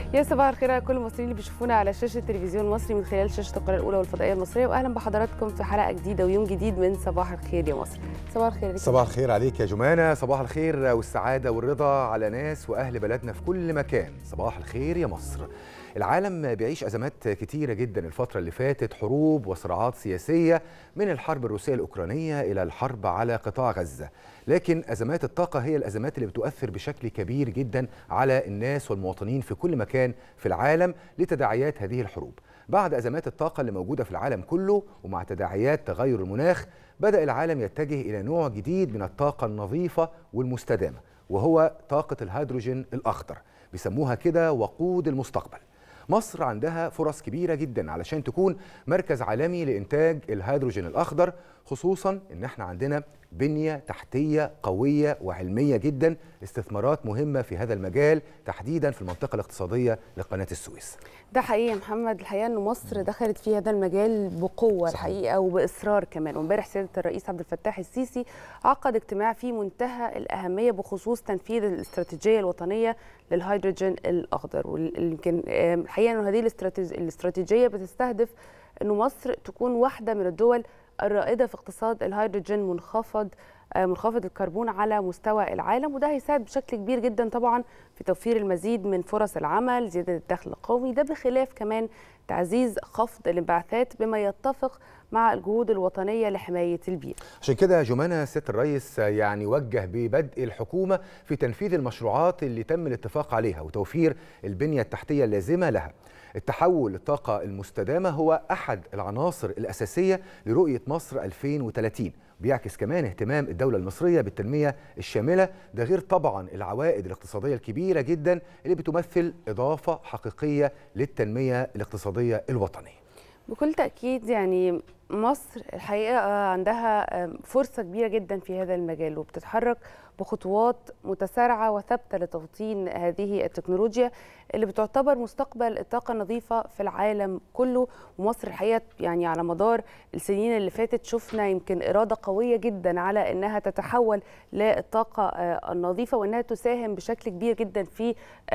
يا صباح الخير على كل المصريين اللي بيشوفونا على شاشه التلفزيون المصري من خلال شاشه القناه الاولى والفضائيه المصريه واهلا بحضراتكم في حلقه جديده ويوم جديد من صباح الخير يا مصر صباح الخير عليك صباح الخير عليك يا جمانة صباح الخير والسعادة والرضا على ناس وأهل بلدنا في كل مكان صباح الخير يا مصر العالم بيعيش أزمات كتيرة جدا الفترة اللي فاتت حروب وصراعات سياسية من الحرب الروسية الأوكرانية إلى الحرب على قطاع غزة لكن أزمات الطاقة هي الأزمات اللي بتؤثر بشكل كبير جدا على الناس والمواطنين في كل مكان في العالم لتداعيات هذه الحروب بعد أزمات الطاقة اللي موجودة في العالم كله ومع تداعيات تغير المناخ بدأ العالم يتجه إلى نوع جديد من الطاقة النظيفة والمستدامة وهو طاقة الهيدروجين الأخضر بيسموها كده وقود المستقبل مصر عندها فرص كبيرة جدا علشان تكون مركز عالمي لإنتاج الهيدروجين الأخضر خصوصا إن احنا عندنا بنية تحتية قوية وعلمية جدا استثمارات مهمة في هذا المجال تحديدا في المنطقة الاقتصادية لقناة السويس ده حقيقي يا محمد الحقيقه ان مصر دخلت في هذا المجال بقوه صحيح. الحقيقه وباصرار كمان وامبارح سياده الرئيس عبد الفتاح السيسي عقد اجتماع في منتهى الاهميه بخصوص تنفيذ الاستراتيجيه الوطنيه للهيدروجين الاخضر ويمكن الحقيقه انه هذه الاستراتيج- الاستراتيجيه بتستهدف انه مصر تكون واحده من الدول الرائده في اقتصاد الهيدروجين منخفض آه، منخفض الكربون على مستوى العالم وده هيساعد بشكل كبير جدا طبعا في توفير المزيد من فرص العمل زياده الدخل القومي ده بخلاف كمان تعزيز خفض الانبعاثات بما يتفق مع الجهود الوطنيه لحمايه البيئه عشان كده جمانة سيادة الرئيس يعني وجه ببدء الحكومة في تنفيذ المشروعات اللي تم الاتفاق عليها وتوفير البنية التحتية اللازمة لها التحول للطاقة المستدامة هو أحد العناصر الأساسية لرؤية مصر 2030 بيعكس كمان اهتمام الدولة المصرية بالتنمية الشاملة ده غير طبعا العوائد الاقتصادية الكبيرة جدا اللي بتمثل إضافة حقيقية للتنمية الاقتصادية الوطنية بكل تأكيد يعني مصر الحقيقة عندها فرصة كبيرة جدا في هذا المجال وبتتحرك بخطوات متسارعة وثابتة لتوطين هذه التكنولوجيا اللي بتعتبر مستقبل الطاقة النظيفة في العالم كله ومصر الحقيقة يعني على مدار السنين اللي فاتت شفنا يمكن إرادة قوية جدا على أنها تتحول للطاقة النظيفة وأنها تساهم بشكل كبير جدا في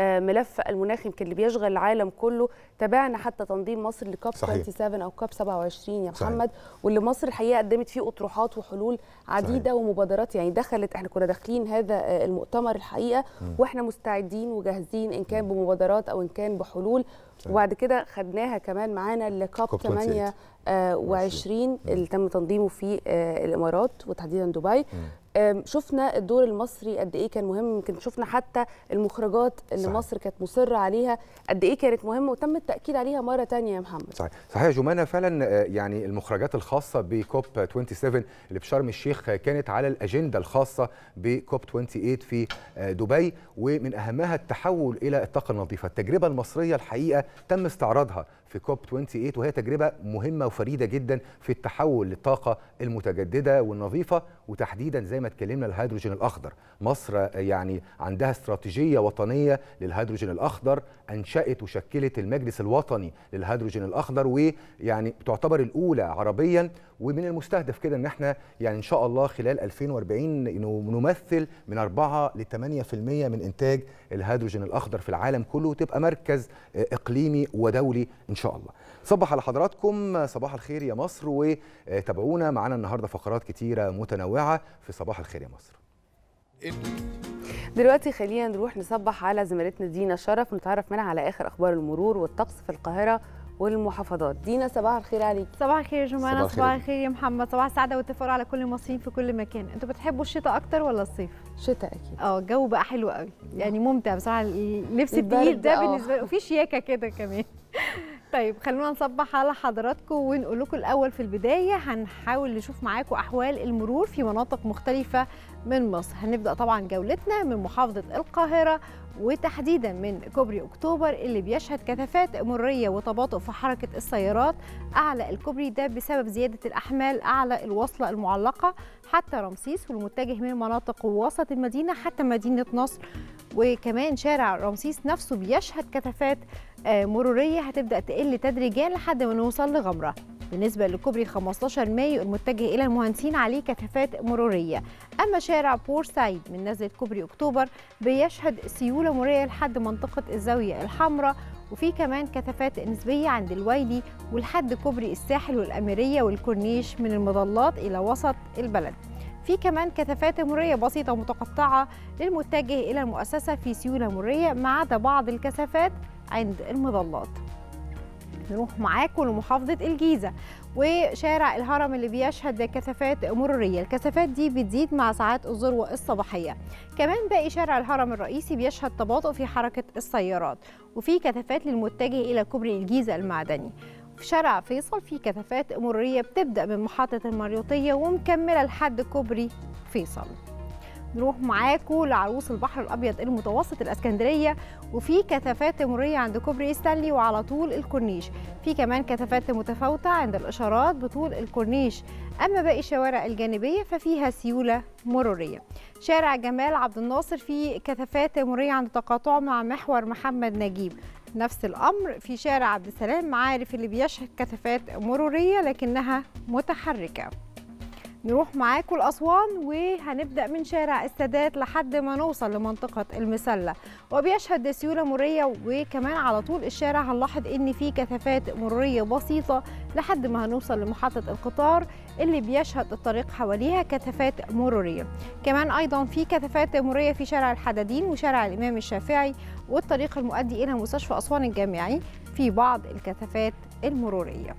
ملف المناخ يمكن اللي بيشغل العالم كله تابعنا حتى تنظيم مصر لكاب صحيح. 27 أو كاب 27 يا صحيح. محمد واللي مصر الحقيقة قدمت فيه أطروحات وحلول عديدة صحيح. ومبادرات يعني دخلت احنا كنا داخلين هذا المؤتمر الحقيقه واحنا مستعدين وجاهزين ان كان بمبادرات او ان كان بحلول وبعد كده خدناها كمان معانا لكاب كوب 28. 28 اللي تم تنظيمه في آه، الامارات وتحديدا دبي آم، شفنا الدور المصري قد ايه كان مهم يمكن شفنا حتى المخرجات اللي صحيح. مصر كانت مصره عليها قد ايه كانت مهمه وتم التاكيد عليها مره تانية يا محمد صحيح صحيح يا جمانة فعلا آه، يعني المخرجات الخاصة بكوب 27 اللي بشرم الشيخ آه، كانت على الأجندة الخاصة بكوب 28 في آه، دبي ومن أهمها التحول إلى الطاقة النظيفة التجربة المصرية الحقيقة تم استعراضها في كوب 28 وهي تجربة مهمة وفريدة جدا في التحول للطاقة المتجددة والنظيفة وتحديدا زي ما اتكلمنا الهيدروجين الأخضر مصر آه، يعني عندها استراتيجية وطنية للهيدروجين الأخضر أنشأت وشكلت المجلس الوطني للهيدروجين الأخضر ويعني تعتبر الأولى عربيا ومن المستهدف كده ان احنا يعني ان شاء الله خلال 2040 إنه نمثل من 4 ل 8% من انتاج الهيدروجين الاخضر في العالم كله وتبقى مركز آه، اقليمي ودولي ان شاء الله. صبح على حضراتكم صباح الخير يا مصر وتابعونا معانا النهارده فقرات كتيره متنوعه في صباح الخير يا مصر. دلوقتي خلينا نروح نصبح على زميلتنا دينا شرف نتعرف منها على اخر اخبار المرور والطقس في القاهره والمحافظات دينا صباح الخير عليك صباح الخير يا صباح جمانة الخير صباح يا الخير يا محمد صباح السعادة والتفاؤل على كل المصريين في كل مكان انتوا بتحبوا الشتاء اكتر ولا الصيف شتاء اكيد اه الجو بقى حلو قوي يعني ممتع بصراحة اللبس البرد، التقيل ده آه. بالنسبة لي وفي شياكة كده كمان طيب خلونا نصبح على حضراتكم ونقول لكم الاول في البدايه هنحاول نشوف معاكم احوال المرور في مناطق مختلفه من مصر هنبدا طبعا جولتنا من محافظه القاهره وتحديدا من كوبري اكتوبر اللي بيشهد كثافات مروريه وتباطؤ في حركه السيارات اعلى الكوبري ده بسبب زياده الاحمال اعلى الوصله المعلقه حتى رمسيس والمتجه من مناطق وسط المدينه حتى مدينه نصر وكمان شارع رمسيس نفسه بيشهد كثافات آه، مروريه هتبدا تقل تدريجيا لحد ما نوصل لغمره بالنسبة لكوبري 15 مايو المتجه إلى المهندسين عليه كثافات مرورية أما شارع بورسعيد من نزلة كوبري أكتوبر بيشهد سيولة مرورية لحد منطقة الزاوية الحمراء وفي كمان كثافات نسبية عند الويلي ولحد كوبري الساحل والأميرية والكورنيش من المظلات إلى وسط البلد في كمان كثافات مرورية بسيطة متقطعة للمتجه إلى المؤسسة في سيولة مرورية ما عدا بعض الكثافات عند المظلات نروح معاكم لمحافظة الجيزة وشارع الهرم اللي بيشهد كثافات مرورية الكثافات دي بتزيد مع ساعات الذروة الصباحية كمان باقي شارع الهرم الرئيسي بيشهد تباطؤ في حركة السيارات وفي كثافات للمتجه إلى كوبري الجيزة المعدني في شارع فيصل في كثافات مرورية بتبدأ من محطة المريوطية ومكملة لحد كوبري فيصل نروح معاكم لعروس البحر الابيض المتوسط الاسكندريه وفي كثافات مروريه عند كوبري ستانلي وعلى طول الكورنيش في كمان كثافات متفاوته عند الاشارات بطول الكورنيش اما باقي الشوارع الجانبيه ففيها سيوله مروريه شارع جمال عبد الناصر في كثافات مروريه عند تقاطعه مع محور محمد نجيب نفس الامر في شارع عبد السلام معارف اللي بيشهد كثافات مروريه لكنها متحركه نروح معاكم لأسوان وهنبدأ من شارع السادات لحد ما نوصل لمنطقة المسلة وبيشهد سيولة مرورية وكمان على طول الشارع هنلاحظ إن في كثافات مرورية بسيطة لحد ما هنوصل لمحطة القطار اللي بيشهد الطريق حواليها كثافات مرورية كمان أيضا في كثافات مرورية في شارع الحدادين وشارع الإمام الشافعي والطريق المؤدي إلى مستشفى أسوان الجامعي في بعض الكثافات المروريه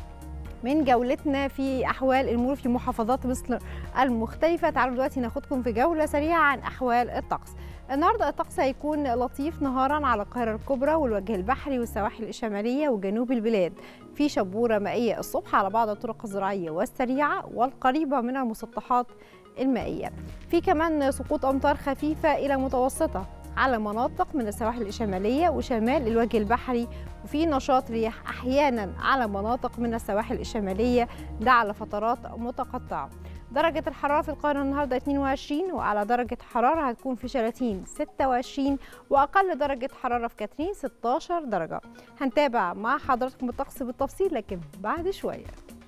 من جولتنا في احوال المرور في محافظات مصر المختلفه تعالوا دلوقتي ناخدكم في جوله سريعه عن احوال الطقس النهارده الطقس هيكون لطيف نهارا على القاهره الكبرى والوجه البحري والسواحل الشماليه وجنوب البلاد في شبوره مائيه الصبح على بعض الطرق الزراعيه والسريعه والقريبه من المسطحات المائيه في كمان سقوط امطار خفيفه الى متوسطه على مناطق من السواحل الشمالية وشمال الوجه البحري وفي نشاط رياح أحيانا على مناطق من السواحل الشمالية ده على فترات متقطعة درجة الحرارة في القاهرة النهاردة 22 وأعلى درجة حرارة هتكون في شلاتين 26 وأقل درجة حرارة في كاترين 16 درجة هنتابع مع حضراتكم الطقس بالتفصيل لكن بعد شوية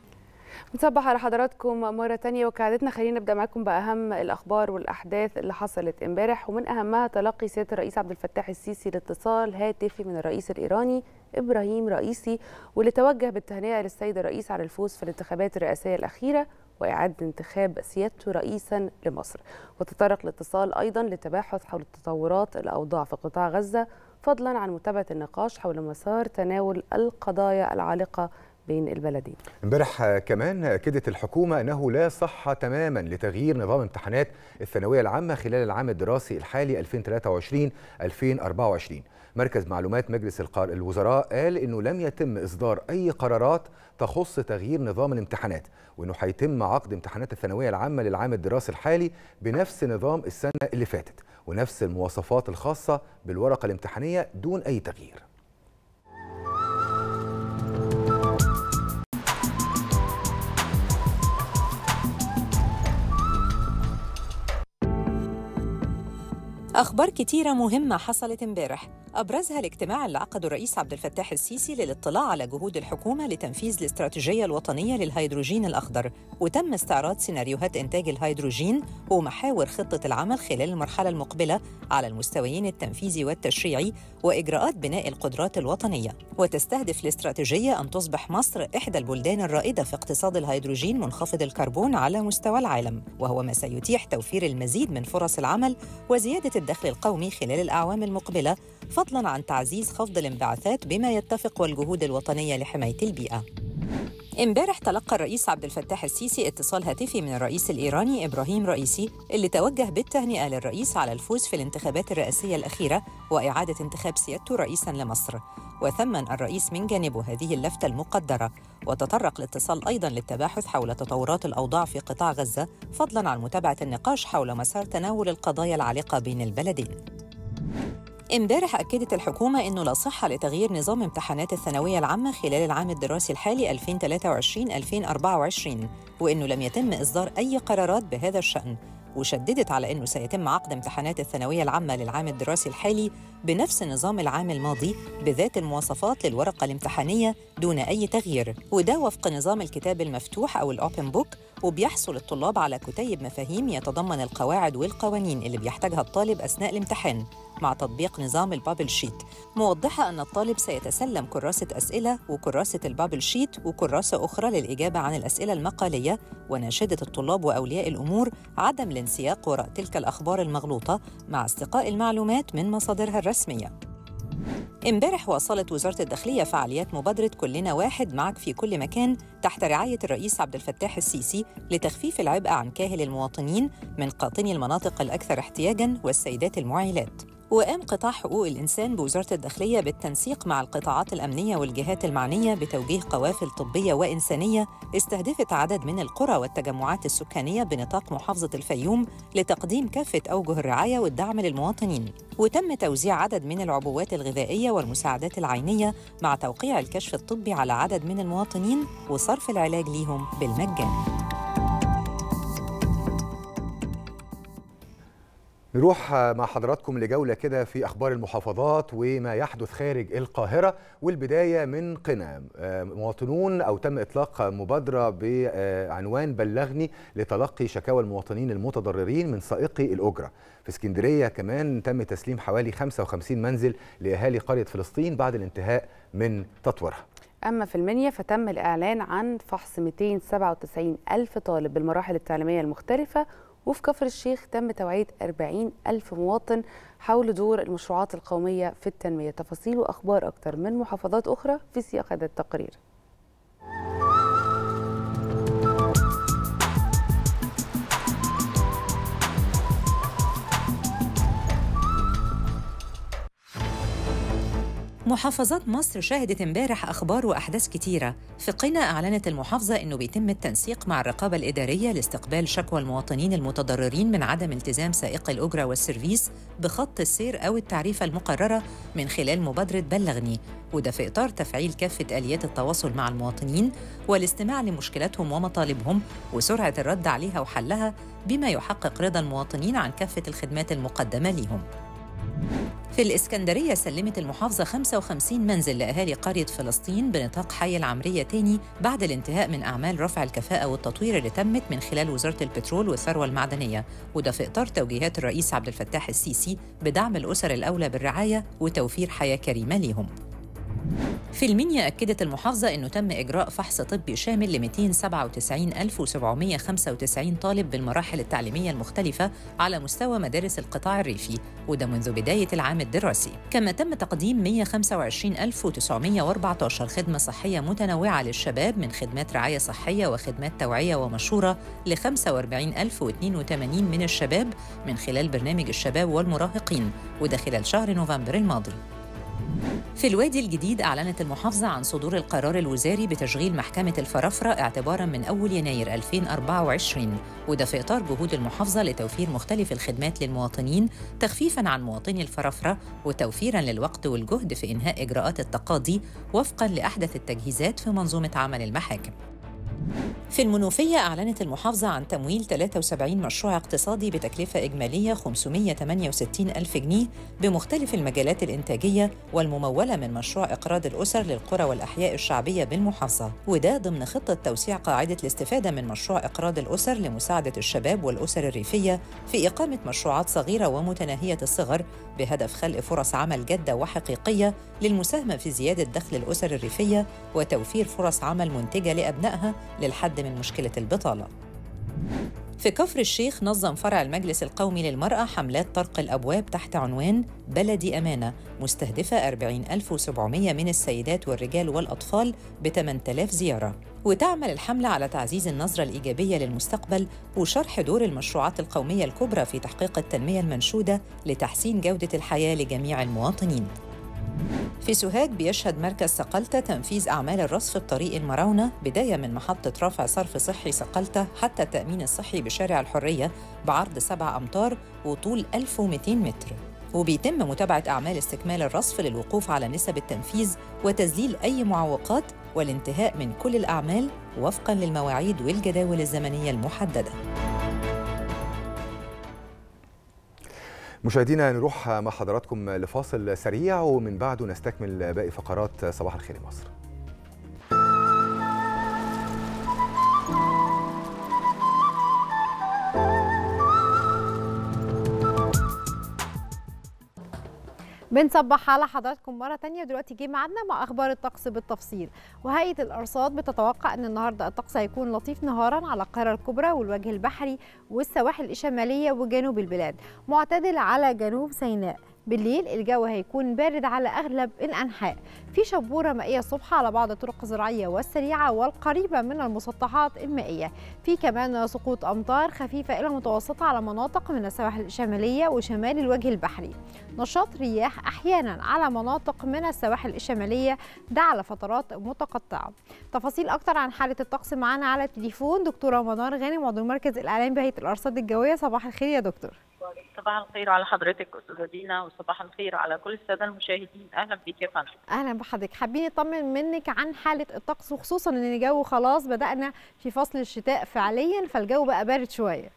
بنصبح على حضراتكم مرة تانية وكعادتنا خلينا نبدأ معاكم بأهم الأخبار والأحداث اللي حصلت امبارح ومن أهمها تلقي سيادة الرئيس عبد الفتاح السيسي لاتصال هاتفي من الرئيس الإيراني إبراهيم رئيسي واللي توجه بالتهنئة للسيد الرئيس على الفوز في الانتخابات الرئاسية الأخيرة وإعادة انتخاب سيادته رئيسا لمصر وتطرق الاتصال أيضا للتباحث حول تطورات الأوضاع في قطاع غزة فضلا عن متابعة النقاش حول مسار تناول القضايا العالقة بين البلدين امبارح كمان اكدت الحكومه انه لا صحه تماما لتغيير نظام امتحانات الثانويه العامه خلال العام الدراسي الحالي 2023 2024 مركز معلومات مجلس الوزراء قال انه لم يتم اصدار اي قرارات تخص تغيير نظام الامتحانات وانه هيتم عقد امتحانات الثانويه العامه للعام الدراسي الحالي بنفس نظام السنه اللي فاتت ونفس المواصفات الخاصه بالورقه الامتحانيه دون اي تغيير أخبار كتيرة مهمة حصلت امبارح أبرزها الاجتماع اللي عقده الرئيس عبد الفتاح السيسي للاطلاع على جهود الحكومة لتنفيذ الاستراتيجية الوطنية للهيدروجين الأخضر وتم استعراض سيناريوهات إنتاج الهيدروجين ومحاور خطة العمل خلال المرحلة المقبلة على المستويين التنفيذي والتشريعي وإجراءات بناء القدرات الوطنية وتستهدف الاستراتيجية أن تصبح مصر إحدى البلدان الرائدة في اقتصاد الهيدروجين منخفض الكربون على مستوى العالم وهو ما سيتيح توفير المزيد من فرص العمل وزيادة الدخل القومي خلال الأعوام المقبلة فضلا عن تعزيز خفض الانبعاثات بما يتفق والجهود الوطنية لحماية البيئة امبارح تلقى الرئيس عبد الفتاح السيسي اتصال هاتفي من الرئيس الإيراني إبراهيم رئيسي اللي توجه بالتهنئة للرئيس على الفوز في الانتخابات الرئاسية الأخيرة وإعادة انتخاب سيادته رئيساً لمصر وثمن الرئيس من جانبه هذه اللفتة المقدرة وتطرق الاتصال أيضاً للتباحث حول تطورات الأوضاع في قطاع غزة فضلاً عن متابعة النقاش حول مسار تناول القضايا العالقة بين البلدين امبارح أكدت الحكومة أنه لا صحة لتغيير نظام امتحانات الثانوية العامة خلال العام الدراسي الحالي 2023-2024 وأنه لم يتم إصدار أي قرارات بهذا الشأن وشددت على أنه سيتم عقد امتحانات الثانوية العامة للعام الدراسي الحالي بنفس النظام العام الماضي بذات المواصفات للورقة الامتحانية دون أي تغيير وده وفق نظام الكتاب المفتوح أو الأوبن بوك وبيحصل الطلاب على كتيب مفاهيم يتضمن القواعد والقوانين اللي بيحتاجها الطالب أثناء الامتحان مع تطبيق نظام البابل شيت موضحة أن الطالب سيتسلم كراسة أسئلة وكراسة البابل شيت وكراسة أخرى للإجابة عن الأسئلة المقالية وناشدة الطلاب وأولياء الأمور عدم الانسياق وراء تلك الأخبار المغلوطة مع استقاء المعلومات من مصادرها الرسمية امبارح واصلت وزارة الداخلية فعاليات مبادرة كلنا واحد معك في كل مكان تحت رعاية الرئيس عبد الفتاح السيسي لتخفيف العبء عن كاهل المواطنين من قاطني المناطق الأكثر احتياجاً والسيدات المعيلات وقام قطاع حقوق الإنسان بوزارة الداخلية بالتنسيق مع القطاعات الأمنية والجهات المعنية بتوجيه قوافل طبية وإنسانية استهدفت عدد من القرى والتجمعات السكانية بنطاق محافظة الفيوم لتقديم كافة أوجه الرعاية والدعم للمواطنين وتم توزيع عدد من العبوات الغذائية والمساعدات العينية مع توقيع الكشف الطبي على عدد من المواطنين وصرف العلاج ليهم بالمجان نروح مع حضراتكم لجولة كده في أخبار المحافظات وما يحدث خارج القاهرة والبداية من قنا مواطنون أو تم إطلاق مبادرة بعنوان بلغني لتلقي شكاوى المواطنين المتضررين من سائقي الأجرة في اسكندرية كمان تم تسليم حوالي 55 منزل لأهالي قرية فلسطين بعد الانتهاء من تطويرها أما في المنيا فتم الإعلان عن فحص 297 ألف طالب بالمراحل التعليمية المختلفة وفي كفر الشيخ تم توعية 40 ألف مواطن حول دور المشروعات القومية في التنمية تفاصيل وأخبار أكثر من محافظات أخرى في سياق هذا التقرير محافظات مصر شهدت امبارح اخبار واحداث كتيره في قنا اعلنت المحافظه انه بيتم التنسيق مع الرقابه الاداريه لاستقبال شكوى المواطنين المتضررين من عدم التزام سائق الاجره والسيرفيس بخط السير او التعريفه المقرره من خلال مبادره بلغني وده في اطار تفعيل كافه اليات التواصل مع المواطنين والاستماع لمشكلاتهم ومطالبهم وسرعه الرد عليها وحلها بما يحقق رضا المواطنين عن كافه الخدمات المقدمه ليهم في الإسكندرية سلمت المحافظة 55 منزل لأهالي قرية فلسطين بنطاق حي العمرية تاني بعد الانتهاء من أعمال رفع الكفاءة والتطوير اللي تمت من خلال وزارة البترول والثروة المعدنية وده في إطار توجيهات الرئيس عبد الفتاح السيسي بدعم الأسر الأولى بالرعاية وتوفير حياة كريمة ليهم في المنيا أكدت المحافظة أنه تم إجراء فحص طبي شامل ل 297795 طالب بالمراحل التعليمية المختلفة على مستوى مدارس القطاع الريفي وده منذ بداية العام الدراسي كما تم تقديم 125914 خدمة صحية متنوعة للشباب من خدمات رعاية صحية وخدمات توعية ومشورة ل 45082 من الشباب من خلال برنامج الشباب والمراهقين وده خلال شهر نوفمبر الماضي في الوادي الجديد أعلنت المحافظة عن صدور القرار الوزاري بتشغيل محكمة الفرافرة اعتباراً من أول يناير 2024 وده في إطار جهود المحافظة لتوفير مختلف الخدمات للمواطنين تخفيفاً عن مواطني الفرافرة وتوفيراً للوقت والجهد في إنهاء إجراءات التقاضي وفقاً لأحدث التجهيزات في منظومة عمل المحاكم في المنوفية أعلنت المحافظة عن تمويل 73 مشروع اقتصادي بتكلفة إجمالية 568 ألف جنيه بمختلف المجالات الإنتاجية والممولة من مشروع إقراض الأسر للقرى والأحياء الشعبية بالمحافظة وده ضمن خطة توسيع قاعدة الاستفادة من مشروع إقراض الأسر لمساعدة الشباب والأسر الريفية في إقامة مشروعات صغيرة ومتناهية الصغر بهدف خلق فرص عمل جادة وحقيقية للمساهمة في زيادة دخل الأسر الريفية وتوفير فرص عمل منتجة لأبنائها للحد من مشكلة البطالة. في كفر الشيخ نظم فرع المجلس القومي للمرأة حملات طرق الأبواب تحت عنوان بلدي أمانة مستهدفة 40700 من السيدات والرجال والأطفال ب 8000 زيارة وتعمل الحملة على تعزيز النظرة الإيجابية للمستقبل وشرح دور المشروعات القومية الكبرى في تحقيق التنمية المنشودة لتحسين جودة الحياة لجميع المواطنين في سوهاج بيشهد مركز سقلتة تنفيذ أعمال الرصف بطريق المراونة بداية من محطة رفع صرف صحي سقلتة حتى التأمين الصحي بشارع الحرية بعرض 7 أمتار وطول 1200 متر وبيتم متابعة أعمال استكمال الرصف للوقوف على نسب التنفيذ وتذليل أي معوقات والانتهاء من كل الأعمال وفقاً للمواعيد والجداول الزمنية المحددة مشاهدينا نروح مع حضراتكم لفاصل سريع ومن بعده نستكمل باقي فقرات صباح الخير يا مصر بنصبح على حضراتكم مرة تانية دلوقتي جه ميعادنا مع أخبار الطقس بالتفصيل وهيئة الأرصاد بتتوقع أن النهاردة الطقس هيكون لطيف نهارا على القاهرة الكبرى والوجه البحري والسواحل الشمالية وجنوب البلاد معتدل على جنوب سيناء بالليل الجو هيكون بارد على اغلب الانحاء في شبوره مائيه الصبح على بعض الطرق الزراعيه والسريعه والقريبه من المسطحات المائيه في كمان سقوط امطار خفيفه الى متوسطه على مناطق من السواحل الشماليه وشمال الوجه البحري نشاط رياح احيانا على مناطق من السواحل الشماليه ده على فترات متقطعه تفاصيل اكتر عن حاله الطقس معانا على التليفون دكتوره منار غانم عضو المركز الاعلامي بهيئه الارصاد الجويه صباح الخير يا دكتور صباح الخير على حضرتك استاذه دينا وصباح الخير على كل الساده المشاهدين اهلا بيك يا فندم اهلا بحضرتك حابين نطمن منك عن حاله الطقس وخصوصا ان الجو خلاص بدانا في فصل الشتاء فعليا فالجو بقى بارد شويه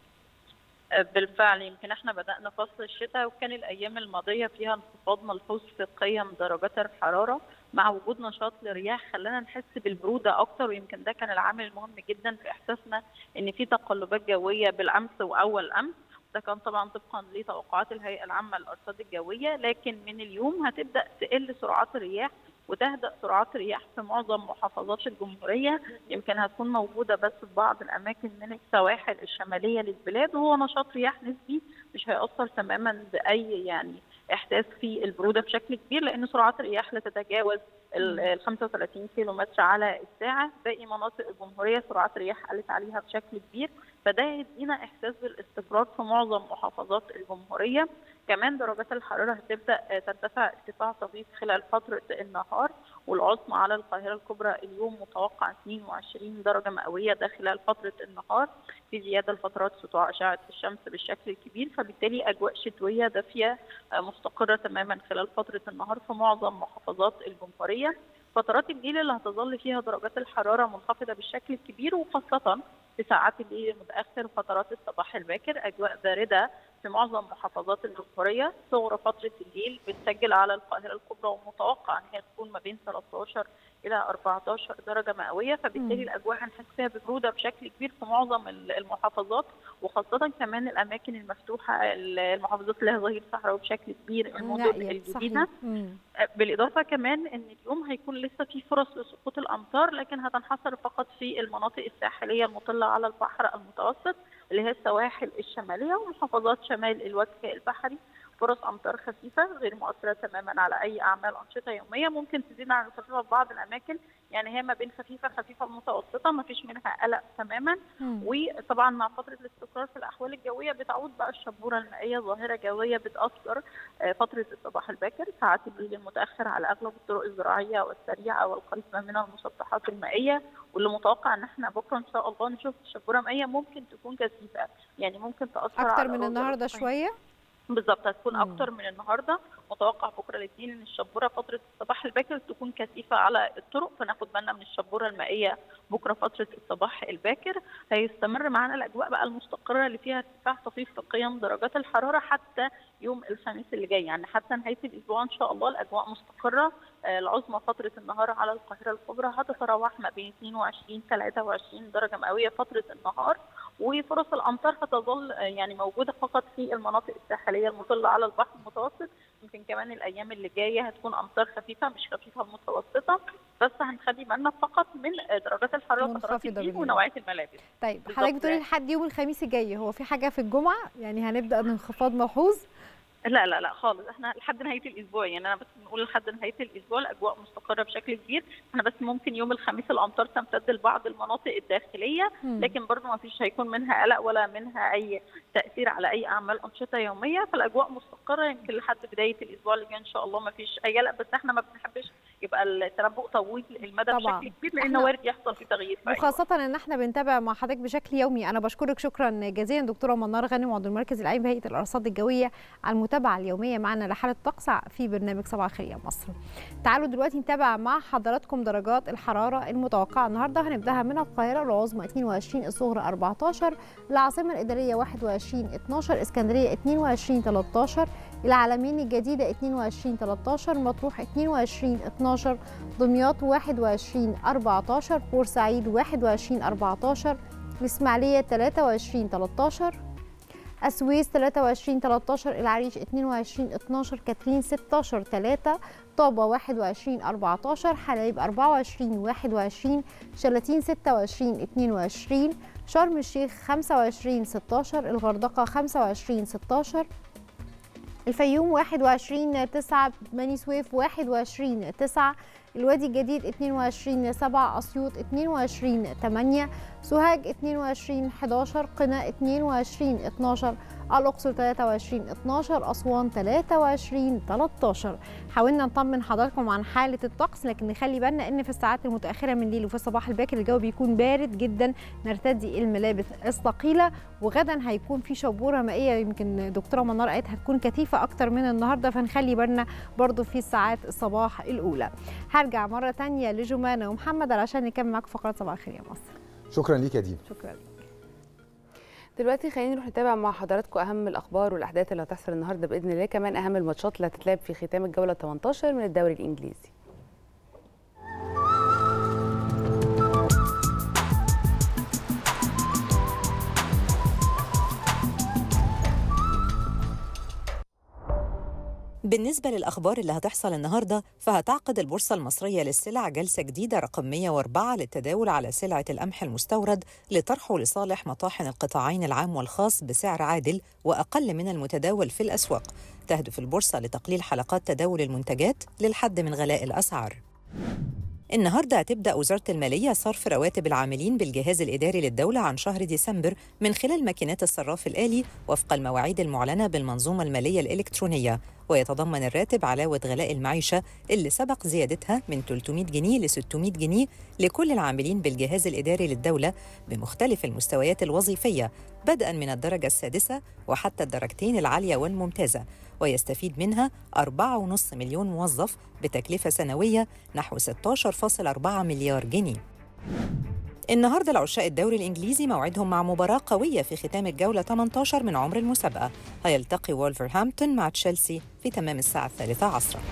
بالفعل يمكن احنا بدانا فصل الشتاء وكان الايام الماضيه فيها انخفاض ملحوظ في قيم درجات الحراره مع وجود نشاط للرياح خلانا نحس بالبروده اكتر ويمكن ده كان العامل المهم جدا في احساسنا ان في تقلبات جويه بالامس واول امس ده كان طبعا طبقا لتوقعات الهيئه العامه للارصاد الجويه لكن من اليوم هتبدا تقل سرعات الرياح وتهدأ سرعات الرياح في معظم محافظات الجمهورية يمكن هتكون موجودة بس في بعض الأماكن من السواحل الشمالية للبلاد وهو نشاط رياح نسبي مش هيأثر تماما بأي يعني إحساس في البرودة بشكل كبير لأن سرعات الرياح لا تتجاوز ال 35 كيلو متر على الساعة باقي مناطق الجمهورية سرعات الرياح قلت عليها بشكل كبير فده يدينا إحساس بالاستقرار في معظم محافظات الجمهورية كمان درجات الحرارة هتبدأ ترتفع ارتفاع طفيف خلال فترة النهار والعظمى على القاهرة الكبرى اليوم متوقع 22 درجة مئوية ده خلال فترة النهار في زيادة لفترات سطوع أشعة الشمس بالشكل الكبير فبالتالي أجواء شتوية دافية مستقرة تماما خلال فترة النهار في معظم محافظات الجمهورية فترات الليل اللي هتظل فيها درجات الحرارة منخفضة بالشكل الكبير وخاصة في ساعات الليل المتأخر وفترات الصباح الباكر أجواء باردة في معظم محافظات الجمهورية صغرى فترة الليل بتسجل على القاهرة الكبرى ومتوقع أن هي تكون ما بين 13 إلى 14 درجة مئوية فبالتالي الأجواء هنحس فيها ببرودة بشكل كبير في معظم المحافظات وخاصة كمان الأماكن المفتوحة المحافظات اللي هي ظهير صحراوي بشكل كبير المدن الجديدة بالإضافة كمان أن اليوم هيكون لسه في فرص لسقوط الأمطار لكن هتنحصر فقط في المناطق الساحلية المطلة على البحر المتوسط اللي هي السواحل الشمالية ومحافظات شمال الوجه البحري فرص امطار خفيفه غير مؤثره تماما على اي اعمال انشطه يوميه ممكن تزيد عن الخفيفه في بعض الاماكن يعني هي ما بين خفيفه خفيفه متوسطه ما فيش منها قلق تماما مم. وطبعا مع فتره الاستقرار في الاحوال الجويه بتعود بقى الشبوره المائيه ظاهره جويه بتاثر فتره الصباح الباكر ساعات الليل المتاخر على اغلب الطرق الزراعيه والسريعه والقريبه من المسطحات المائيه واللي متوقع ان احنا بكره ان شاء الله نشوف شبوره مائيه ممكن تكون كثيفه يعني ممكن تاثر اكتر على من النهارده شويه بالظبط هتكون اكتر من النهارده متوقع بكره الاثنين ان الشبوره فتره الصباح الباكر تكون كثيفه على الطرق فناخد بالنا من الشبوره المائيه بكره فتره الصباح الباكر هيستمر معانا الاجواء بقى المستقره اللي فيها ارتفاع طفيف في قيم درجات الحراره حتى يوم الخميس اللي جاي يعني حتى نهايه الاسبوع ان شاء الله الاجواء مستقره العظمى فتره النهار على القاهره الكبرى هتتراوح ما بين 22 23 درجه مئويه فتره النهار وفرص الامطار هتظل يعني موجوده فقط في المناطق الساحليه المطله على البحر المتوسط يمكن كمان الايام اللي جايه هتكون امطار خفيفه مش خفيفه متوسطه بس هنخلي بالنا فقط من درجات الحراره فترات الليل ونوعيه الملابس طيب حضرتك بتقولي لحد يوم الخميس الجاي هو في حاجه في الجمعه يعني هنبدا انخفاض ملحوظ لا لا لا خالص احنا لحد نهايه الاسبوع يعني انا بس بنقول لحد نهايه الاسبوع الاجواء مستقره بشكل كبير احنا بس ممكن يوم الخميس الامطار تمتد لبعض المناطق الداخليه لكن برضه ما فيش هيكون منها قلق ولا منها اي تاثير على اي اعمال انشطه يوميه فالاجواء مستقره يمكن لحد بدايه الاسبوع اللي جاي ان شاء الله ما فيش اي قلق بس احنا ما بنحبش يبقى التنبؤ طويل المدى طبعاً. بشكل كبير لانه وارد يحصل فيه تغيير في أي وقت. وخاصة ان احنا بنتابع مع حضرتك بشكل يومي انا بشكرك شكرا جزيلا دكتورة منار غانم عضو المركز العام بهيئة الارصاد الجوية على المتابعة اليومية معنا لحالة الطقس في برنامج صباح الخير يا مصر تعالوا دلوقتي نتابع مع حضراتكم درجات الحرارة المتوقعة النهاردة هنبداها من القاهرة العظمى 22 الصغرى 14 العاصمة الإدارية 21 12 اسكندرية 22 13 العالمين الجديدة 22 13 مطروح 22 12 دمياط 21 14 بورسعيد 21 14 الإسماعيلية 23 13 السويس 23 13 العريش 22 12 كاترين 16 3 طابة 21 14 حلايب 24 21 شلاتين 26 22 شرم الشيخ 25 16 الغردقة 25 16 الفيوم 21 9 بني سويف 21 9 الوادي الجديد 22 7 أسيوط 22 8 سوهاج 22 11 قنا 22 12 الأقصر 23 12 أسوان 23 13 حاولنا نطمن حضراتكم عن حالة الطقس لكن نخلي بالنا إن في الساعات المتأخرة من الليل وفي الصباح الباكر الجو بيكون بارد جدا نرتدي الملابس الثقيلة وغدا هيكون في شبورة مائية يمكن دكتورة منار قالت هتكون كثيفة أكتر من النهاردة فنخلي بالنا برضو في ساعات الصباح الأولى هرجع مرة تانية لجمانة ومحمد علشان نكمل معاكم فقرات صباح الخير يا مصر شكرا ليك يا دينا شكرا دلوقتي خلينا نروح نتابع مع حضراتكم اهم الاخبار والاحداث اللي هتحصل النهارده باذن الله كمان اهم الماتشات اللي هتتلعب في ختام الجوله 18 من الدوري الانجليزي بالنسبة للأخبار اللي هتحصل النهاردة فهتعقد البورصة المصرية للسلع جلسة جديدة رقم 104 للتداول على سلعة القمح المستورد لطرحه لصالح مطاحن القطاعين العام والخاص بسعر عادل وأقل من المتداول في الأسواق تهدف البورصة لتقليل حلقات تداول المنتجات للحد من غلاء الأسعار النهارده هتبدا وزاره الماليه صرف رواتب العاملين بالجهاز الاداري للدوله عن شهر ديسمبر من خلال ماكينات الصراف الالي وفق المواعيد المعلنه بالمنظومه الماليه الالكترونيه ويتضمن الراتب علاوه غلاء المعيشه اللي سبق زيادتها من 300 جنيه ل 600 جنيه لكل العاملين بالجهاز الاداري للدوله بمختلف المستويات الوظيفيه بدءا من الدرجه السادسه وحتى الدرجتين العاليه والممتازه ويستفيد منها 4.5 مليون موظف بتكلفة سنوية نحو 16.4 مليار جنيه النهارده العشاق الدوري الانجليزي موعدهم مع مباراه قويه في ختام الجوله 18 من عمر المسابقه هيلتقي وولفرهامبتون مع تشيلسي في تمام الساعه الثالثه عصرا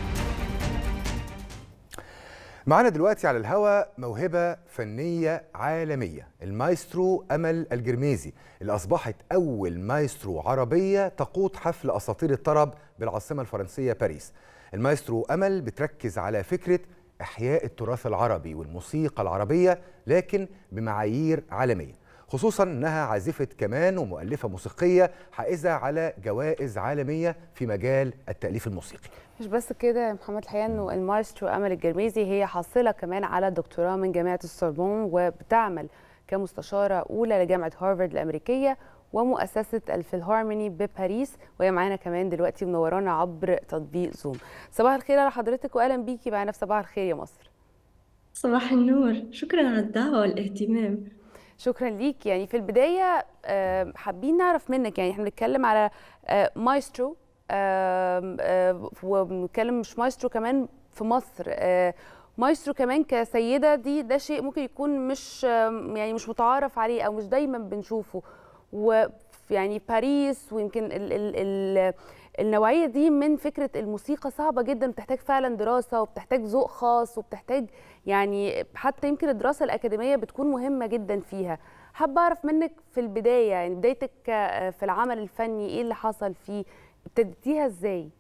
معانا دلوقتي على الهواء موهبة فنية عالمية المايسترو أمل الجرميزي اللي أصبحت أول مايسترو عربية تقود حفل أساطير الطرب بالعاصمة الفرنسية باريس المايسترو أمل بتركز على فكرة إحياء التراث العربي والموسيقى العربية لكن بمعايير عالمية خصوصا انها عازفه كمان ومؤلفه موسيقيه حائزه على جوائز عالميه في مجال التاليف الموسيقي مش بس كده يا محمد الحقيقه انه المايسترو امل الجرميزي هي حاصله كمان على دكتوراه من جامعه السوربون وبتعمل كمستشاره اولى لجامعه هارفارد الامريكيه ومؤسسه الفيلهارموني بباريس وهي معانا كمان دلوقتي منورانا عبر تطبيق زوم صباح الخير على حضرتك واهلا بيكي معانا في صباح الخير يا مصر صباح النور شكرا على الدعوة والاهتمام شكرا ليك يعني في البدايه آه، حابين نعرف منك يعني احنا بنتكلم على آه، مايسترو آم، آه، وبنتكلم مش مايسترو كمان في مصر آه، مايسترو كمان كسيده دي ده شيء ممكن يكون مش آم، يعني مش متعارف عليه او مش دايما بنشوفه ويعني باريس ويمكن ال ال ال النوعيه دي من فكره الموسيقى صعبه جدا بتحتاج فعلا دراسه وبتحتاج ذوق خاص وبتحتاج يعني حتى يمكن الدراسه الاكاديميه بتكون مهمه جدا فيها حابه اعرف منك في البدايه يعني بدايتك آه، في العمل الفني ايه اللي حصل فيه ابتديتيها ازاي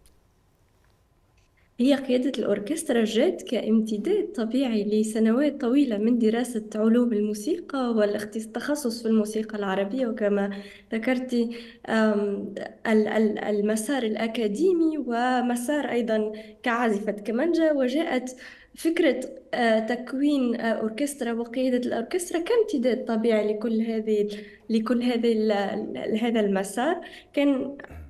هي قيادة الأوركسترا جات كامتداد طبيعي لسنوات طويلة من دراسة علوم الموسيقى والتخصص في الموسيقى العربية وكما ذكرتي آم، ال- ال- المسار الأكاديمي ومسار أيضا كعازفة كمانجا وجاءت فكرة آه، تكوين آه، أوركسترا وقيادة الأوركسترا كامتداد طبيعي لكل هذه لكل هذه ال- هذا المسار كان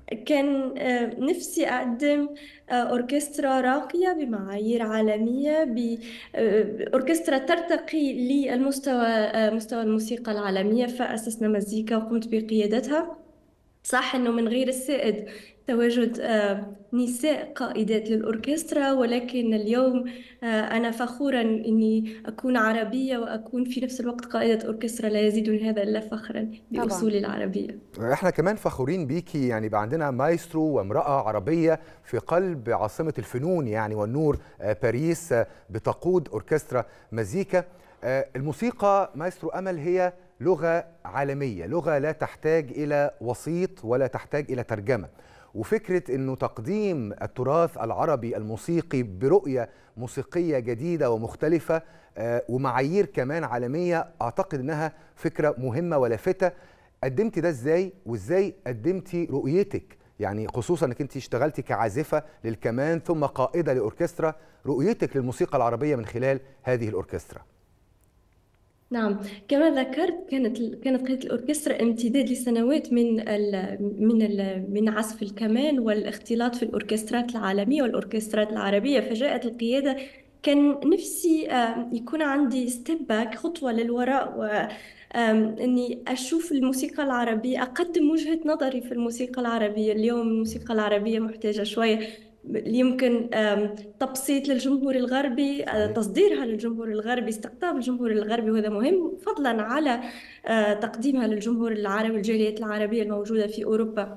كان نفسي أقدم أوركسترا راقية بمعايير عالمية بأوركسترا ترتقي للمستوى مستوى الموسيقى العالمية فأسسنا مزيكا وقمت بقيادتها صح أنه من غير السائد تواجد نساء قائدات للأوركسترا ولكن اليوم أنا فخورا أني أكون عربية وأكون في نفس الوقت قائدة أوركسترا لا يزيدني هذا إلا فخرا بأصولي العربية احنا كمان فخورين بيكي يعني بقى عندنا مايسترو وامرأة عربية في قلب عاصمة الفنون يعني والنور باريس بتقود أوركسترا مزيكا الموسيقى مايسترو أمل هي لغة عالمية لغة لا تحتاج إلى وسيط ولا تحتاج إلى ترجمة وفكرة أنه تقديم التراث العربي الموسيقي برؤية موسيقية جديدة ومختلفة ومعايير كمان عالمية أعتقد أنها فكرة مهمة ولافتة قدمتي ده إزاي وإزاي قدمتي رؤيتك يعني خصوصا أنك أنت اشتغلتي كعازفة للكمان ثم قائدة لأوركسترا رؤيتك للموسيقى العربية من خلال هذه الأوركسترا نعم كما ذكرت كانت كانت قيادة الأوركسترا امتداد لسنوات من ال من ال من عزف الكمان والاختلاط في الأوركسترات العالمية والأوركسترات العربية فجاءت القيادة كان نفسي يكون عندي ستيب باك خطوة للوراء و اني اشوف الموسيقى العربيه اقدم وجهه نظري في الموسيقى العربيه اليوم الموسيقى العربيه محتاجه شويه يمكن تبسيط للجمهور الغربي تصديرها للجمهور الغربي استقطاب الجمهور الغربي وهذا مهم فضلا على تقديمها للجمهور العربي والجاليات العربية الموجودة في أوروبا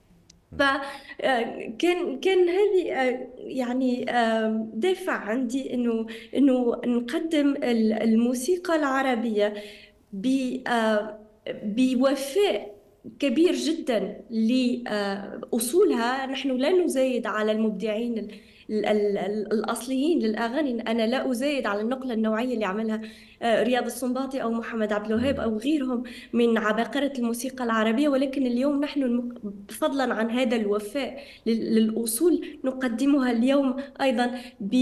فكان كان هذه يعني دافع عندي انه انه نقدم الموسيقى العربية بوفاء كبير جدا لأصولها نحن لا نزايد على المبدعين الأصليين للأغاني أنا لا أزايد على النقلة النوعية اللي عملها رياض السنباطي أو محمد عبد الوهاب أو غيرهم من عباقرة الموسيقى العربية ولكن اليوم نحن فضلا عن هذا الوفاء للأصول نقدمها اليوم أيضا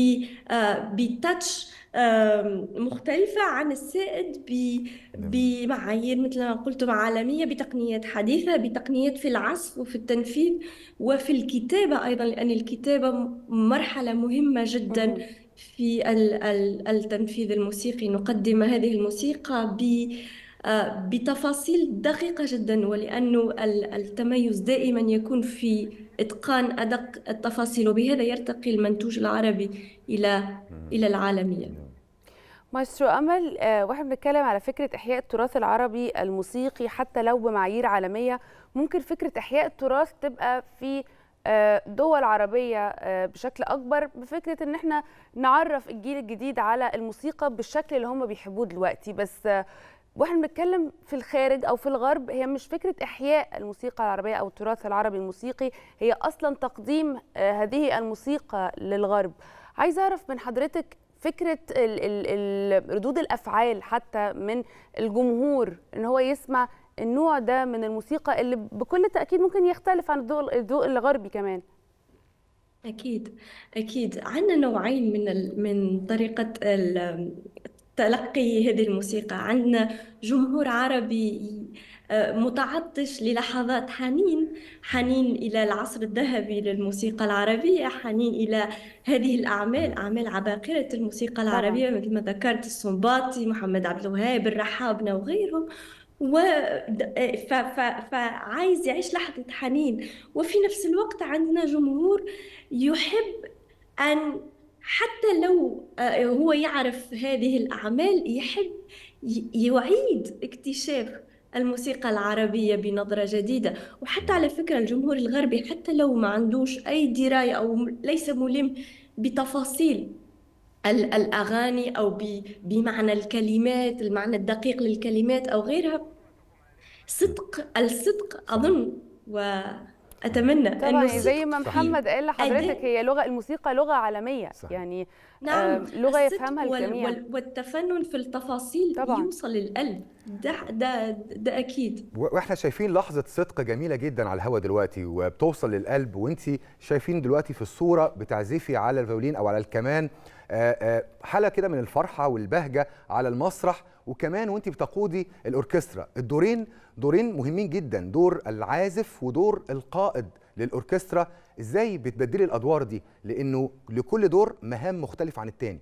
بتاتش مختلفة عن السائد بمعايير مثل ما قلت عالمية بتقنيات حديثة بتقنيات في العزف وفي التنفيذ وفي الكتابة أيضا لأن الكتابة مرحلة مهمة جدا في التنفيذ الموسيقي نقدم هذه الموسيقى ب بتفاصيل دقيقة جدا ولأنه التميز دائما يكون في إتقان أدق التفاصيل وبهذا يرتقي المنتوج العربي إلى إلى العالمية مايسترو أمل واحنا بنتكلم على فكرة إحياء التراث العربي الموسيقي حتى لو بمعايير عالمية ممكن فكرة إحياء التراث تبقى في دول عربية بشكل أكبر بفكرة إن احنا نعرف الجيل الجديد على الموسيقى بالشكل اللي هم بيحبوه دلوقتي بس واحنا بنتكلم في الخارج او في الغرب هي مش فكره احياء الموسيقى العربيه او التراث العربي الموسيقي هي اصلا تقديم هذه الموسيقى للغرب عايزه اعرف من حضرتك فكره ال ال ال ردود الافعال حتى من الجمهور ان هو يسمع النوع ده من الموسيقى اللي بكل تاكيد ممكن يختلف عن الذوق الذوق الغربي كمان اكيد اكيد عندنا نوعين من من طريقه تلقي هذه الموسيقى عندنا جمهور عربي متعطش للحظات حنين حنين إلى العصر الذهبي للموسيقى العربية حنين إلى هذه الأعمال أعمال عباقرة الموسيقى العربية مثل ما ذكرت السنباطي محمد عبد الوهاب الرحابنة وغيرهم و ف... ف... فعايز يعيش لحظة حنين وفي نفس الوقت عندنا جمهور يحب أن حتى لو هو يعرف هذه الأعمال يحب يعيد اكتشاف الموسيقى العربية بنظرة جديدة وحتى على فكرة الجمهور الغربي حتى لو ما عندوش أي دراية أو ليس ملم بتفاصيل الأغاني أو بمعنى الكلمات المعنى الدقيق للكلمات أو غيرها صدق الصدق أظن و اتمنى طبعا زي ما محمد قال لحضرتك هي لغه الموسيقى لغه عالميه صحيح. يعني نعم آه لغه يفهمها الجميع وال والتفنن في التفاصيل طبعا. يوصل للقلب ده ده ده اكيد واحنا شايفين لحظه صدق جميله جدا على الهوا دلوقتي وبتوصل للقلب وانت شايفين دلوقتي في الصوره بتعزفي على الفيولين او على الكمان حاله كده من الفرحه والبهجه على المسرح وكمان وانت بتقودي الاوركسترا الدورين دورين مهمين جدا دور العازف ودور القائد للاوركسترا ازاي بتبدلي الادوار دي لانه لكل دور مهام مختلفه عن التاني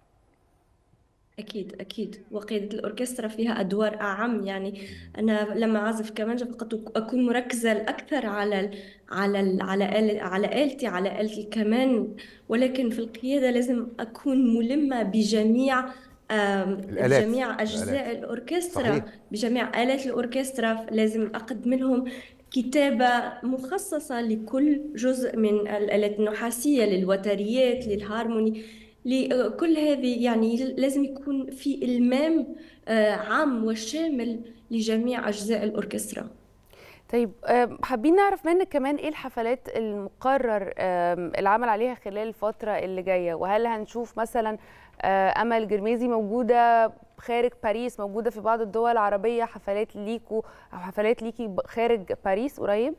أكيد أكيد وقيادة الأوركسترا فيها أدوار أعم يعني أنا لما أعزف كمانجا فقط أكون مركزة الأكثر على ال على ال على آلة على آلتي على آلة الكمان ولكن في القيادة لازم أكون ملمة بجميع آم، الآلات. جميع أجزاء الآلات. الأوركسترا صحيح. بجميع آلات الأوركسترا لازم أقدم لهم كتابة مخصصة لكل جزء من الآلات النحاسية للوتريات للهارموني لكل هذه يعني لازم يكون في إلمام آه، عام وشامل لجميع أجزاء الأوركسترا طيب آم، حابين نعرف منك كمان ايه الحفلات المقرر آم، العمل عليها خلال الفترة اللي جاية وهل هنشوف مثلا آه، أمل جرميزي موجودة خارج باريس موجودة في بعض الدول العربية حفلات ليكو أو حفلات ليكي ب- خارج باريس قريب؟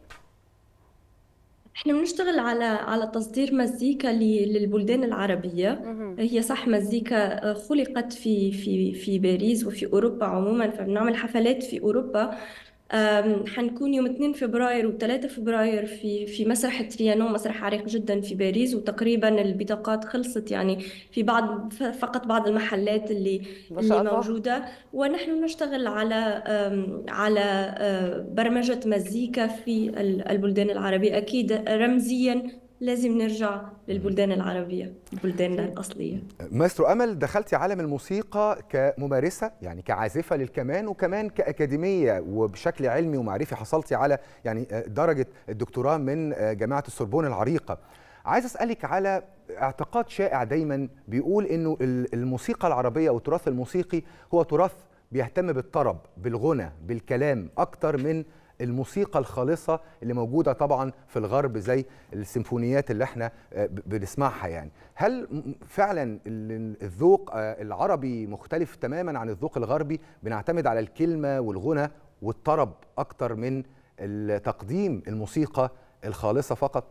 احنا بنشتغل على على تصدير مزيكا ل- للبلدان العربية مهم. هي صح مزيكا آه، خلقت في في في باريس وفي أوروبا عموما فبنعمل حفلات في أوروبا آم، حنكون يوم 2 فبراير و3 فبراير في في مسرح تريانون مسرح عريق جدا في باريس وتقريبا البطاقات خلصت يعني في بعض ف- فقط بعض المحلات اللي ما اللي شاء الله. موجودة ونحن نشتغل على آم، على آه، برمجة مزيكا في ال- البلدان العربية أكيد رمزيا لازم نرجع للبلدان العربية بلداننا الأصلية ماسترو امل دخلتي عالم الموسيقى كممارسه يعني كعازفه للكمان وكمان كاكاديميه وبشكل علمي ومعرفي حصلتي على يعني درجه الدكتوراه من جامعه السوربون العريقه عايز اسالك على اعتقاد شائع دايما بيقول انه الموسيقى العربيه او التراث الموسيقي هو تراث بيهتم بالطرب بالغنى بالكلام اكتر من الموسيقى الخالصة اللي موجودة طبعا في الغرب زي السيمفونيات اللي احنا آه، ب- بنسمعها يعني هل م- فعلا ال- الذوق آه، العربي مختلف تماما عن الذوق الغربي بنعتمد على الكلمة والغنى والطرب أكتر من ال- تقديم الموسيقى الخالصة فقط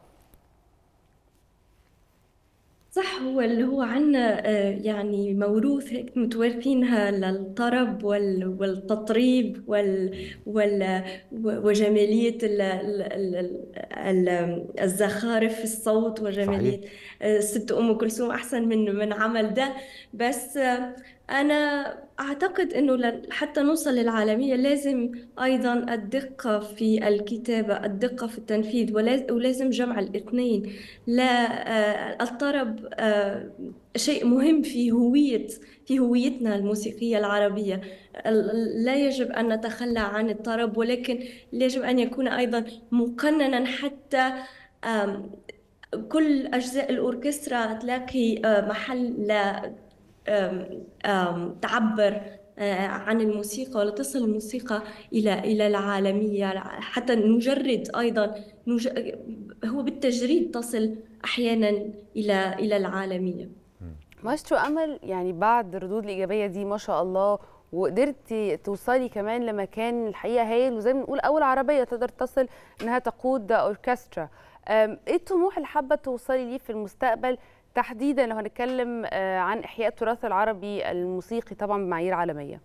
صح هو اللي هو عنا آه، يعني موروث هيك متوارثينها للطرب وال- والتطريب وال وال وجمالية ال- ال- ال- ال- الزخارف في الصوت وجمالية آه، ست أم كلثوم أحسن من من عمل ده بس آه، أنا أعتقد إنه ل- حتى نوصل للعالمية لازم أيضا الدقة في الكتابة الدقة في التنفيذ ولاز- ولازم جمع الاثنين لا آه، الطرب آه، شيء مهم في هوية في هويتنا الموسيقية العربية ال- لا يجب أن نتخلى عن الطرب ولكن يجب أن يكون أيضا مقننا حتى آم، كل أجزاء الأوركسترا تلاقي آه، محل ل آم، آم، تعبر آه، عن الموسيقى ولا تصل الموسيقى إلى إلى العالمية حتى نجرد أيضا نج... هو بالتجريد تصل أحيانا إلى إلى العالمية مايسترو امل يعني بعد الردود الايجابيه دي ما شاء الله وقدرتي توصلي كمان لمكان الحقيقه هايل وزي ما بنقول اول عربيه تقدر تصل انها تقود اوركسترا أم، ايه الطموح اللي حابه توصلي ليه في المستقبل تحديدا لو هنتكلم آه، عن احياء التراث العربي الموسيقي طبعا بمعايير عالميه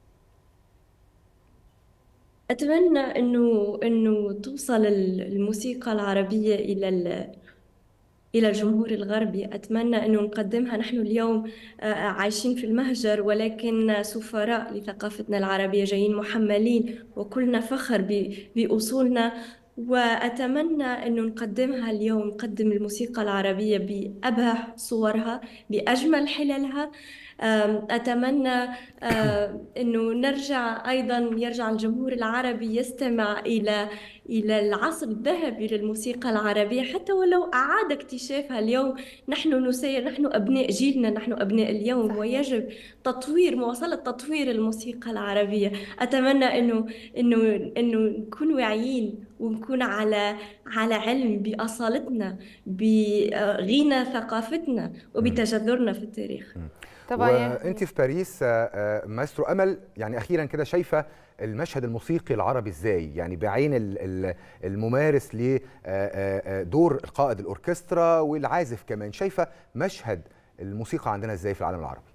أتمنى إنه إنه توصل الموسيقى العربية إلى ال... إلى الجمهور الغربي أتمنى أنه نقدمها نحن اليوم آه، عايشين في المهجر ولكن سفراء لثقافتنا العربية جايين محملين وكلنا فخر ب- بأصولنا وأتمنى أنه نقدمها اليوم نقدم الموسيقى العربية بأبهى صورها بأجمل حللها آم، أتمنى آه، أنه نرجع أيضا يرجع الجمهور العربي يستمع إلى إلى العصر الذهبي للموسيقى العربية حتى ولو أعاد اكتشافها اليوم نحن نسير نحن أبناء جيلنا نحن أبناء اليوم صحيح. ويجب تطوير مواصلة تطوير الموسيقى العربية أتمنى إنه إنه إنه نكون واعيين ونكون على على علم بأصالتنا بغنى ثقافتنا وبتجذرنا في التاريخ طبعا يعني وانت في باريس آه، آه، مايسترو امل يعني اخيرا كده شايفه المشهد الموسيقي العربي ازاي يعني بعين ال- ال- الممارس لدور القائد الاوركسترا والعازف كمان شايفه مشهد الموسيقى عندنا ازاي في العالم العربي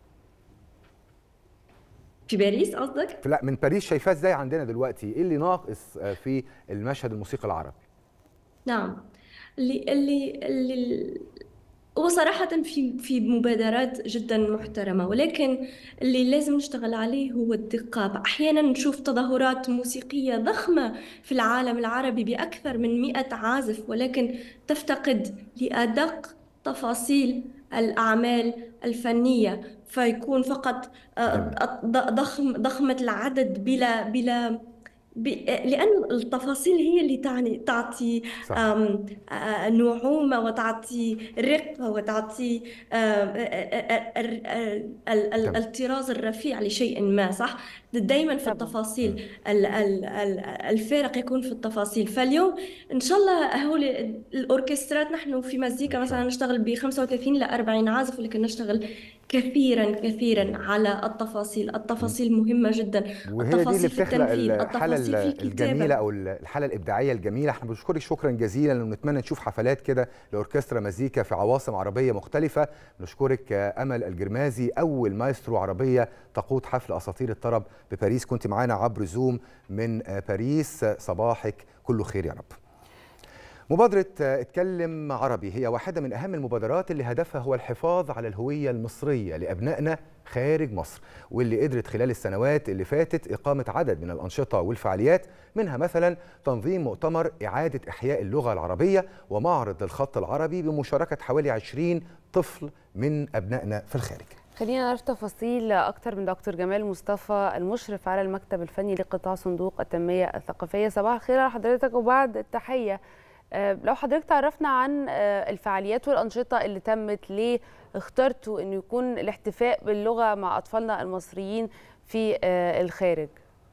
في باريس قصدك؟ في- لا من باريس شايفاه ازاي عندنا دلوقتي ايه اللي ناقص آه، في المشهد الموسيقي العربي نعم اللي اللي اللي وصراحة في في مبادرات جدا محترمة ولكن اللي لازم نشتغل عليه هو الدقة أحيانا نشوف تظاهرات موسيقية ضخمة في العالم العربي بأكثر من مئة عازف ولكن تفتقد لأدق تفاصيل الأعمال الفنية فيكون فقط ضخم ضخمة العدد بلا بلا لأن التفاصيل هي اللي تعني تعطي نعومة وتعطي رقة وتعطي الطراز الرفيع لشيء ما صح دائما في التفاصيل الفارق يكون في التفاصيل فاليوم ان شاء الله هو الاوركسترات نحن في مزيكا مثلا نشتغل ب 35 ل 40 عازف ولكن نشتغل كثيرا كثيرا على التفاصيل التفاصيل مهمة جدا وهي دي اللي بتخلق الحالة الجميلة أو الحالة الإبداعية الجميلة احنا بنشكرك شكرا جزيلا ونتمنى نشوف حفلات كده لأوركسترا مزيكا في عواصم عربية مختلفة نشكرك أمل الجرمازي أول مايسترو عربية تقود حفل أساطير الطرب بباريس كنت معانا عبر زوم من باريس صباحك كله خير يا رب مبادرة اتكلم عربي هي واحدة من أهم المبادرات اللي هدفها هو الحفاظ على الهوية المصرية لأبنائنا خارج مصر واللي قدرت خلال السنوات اللي فاتت إقامة عدد من الأنشطة والفعاليات منها مثلا تنظيم مؤتمر إعادة إحياء اللغة العربية ومعرض للخط العربي بمشاركة حوالي 20 طفل من أبنائنا في الخارج خلينا نعرف تفاصيل اكتر من دكتور جمال مصطفى المشرف على المكتب الفني لقطاع صندوق التنميه الثقافيه صباح الخير على حضرتك وبعد التحيه لو حضرتك تعرفنا عن الفعاليات والانشطه اللي تمت ليه اخترتوا انه يكون الاحتفاء باللغه مع اطفالنا المصريين في الخارج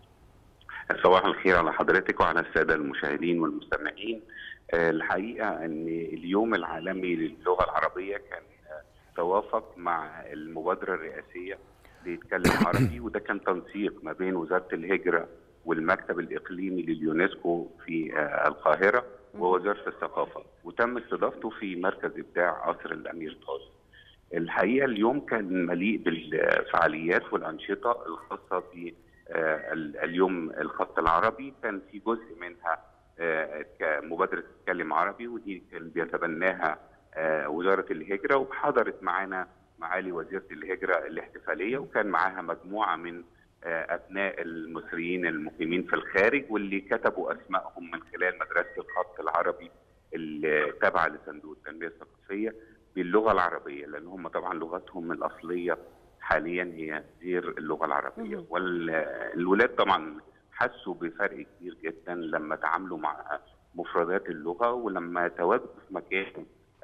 صباح الخير على حضرتك وعلى الساده المشاهدين والمستمعين الحقيقه ان اليوم العالمي للغه العربيه كان توافق مع المبادره الرئاسيه ليتكلم عربي وده كان تنسيق ما بين وزاره الهجره والمكتب الاقليمي لليونسكو في القاهره ووزاره الثقافه وتم استضافته في مركز ابداع قصر الامير طاز. الحقيقه اليوم كان مليء بالفعاليات والانشطه الخاصه ب اليوم الخط العربي كان في جزء منها كمبادره تتكلم عربي ودي كان بيتبناها وزاره الهجره وحضرت معانا معالي وزيره الهجره الاحتفاليه وكان معاها مجموعه من ابناء المصريين المقيمين في الخارج واللي كتبوا اسمائهم من خلال مدرسه الخط العربي التابعه لصندوق التنميه الثقافيه باللغه العربيه لان هم طبعا لغتهم الاصليه حاليا هي غير اللغه العربيه والولاد طبعا حسوا بفرق كبير جدا لما تعاملوا مع مفردات اللغه ولما تواجدوا في مكان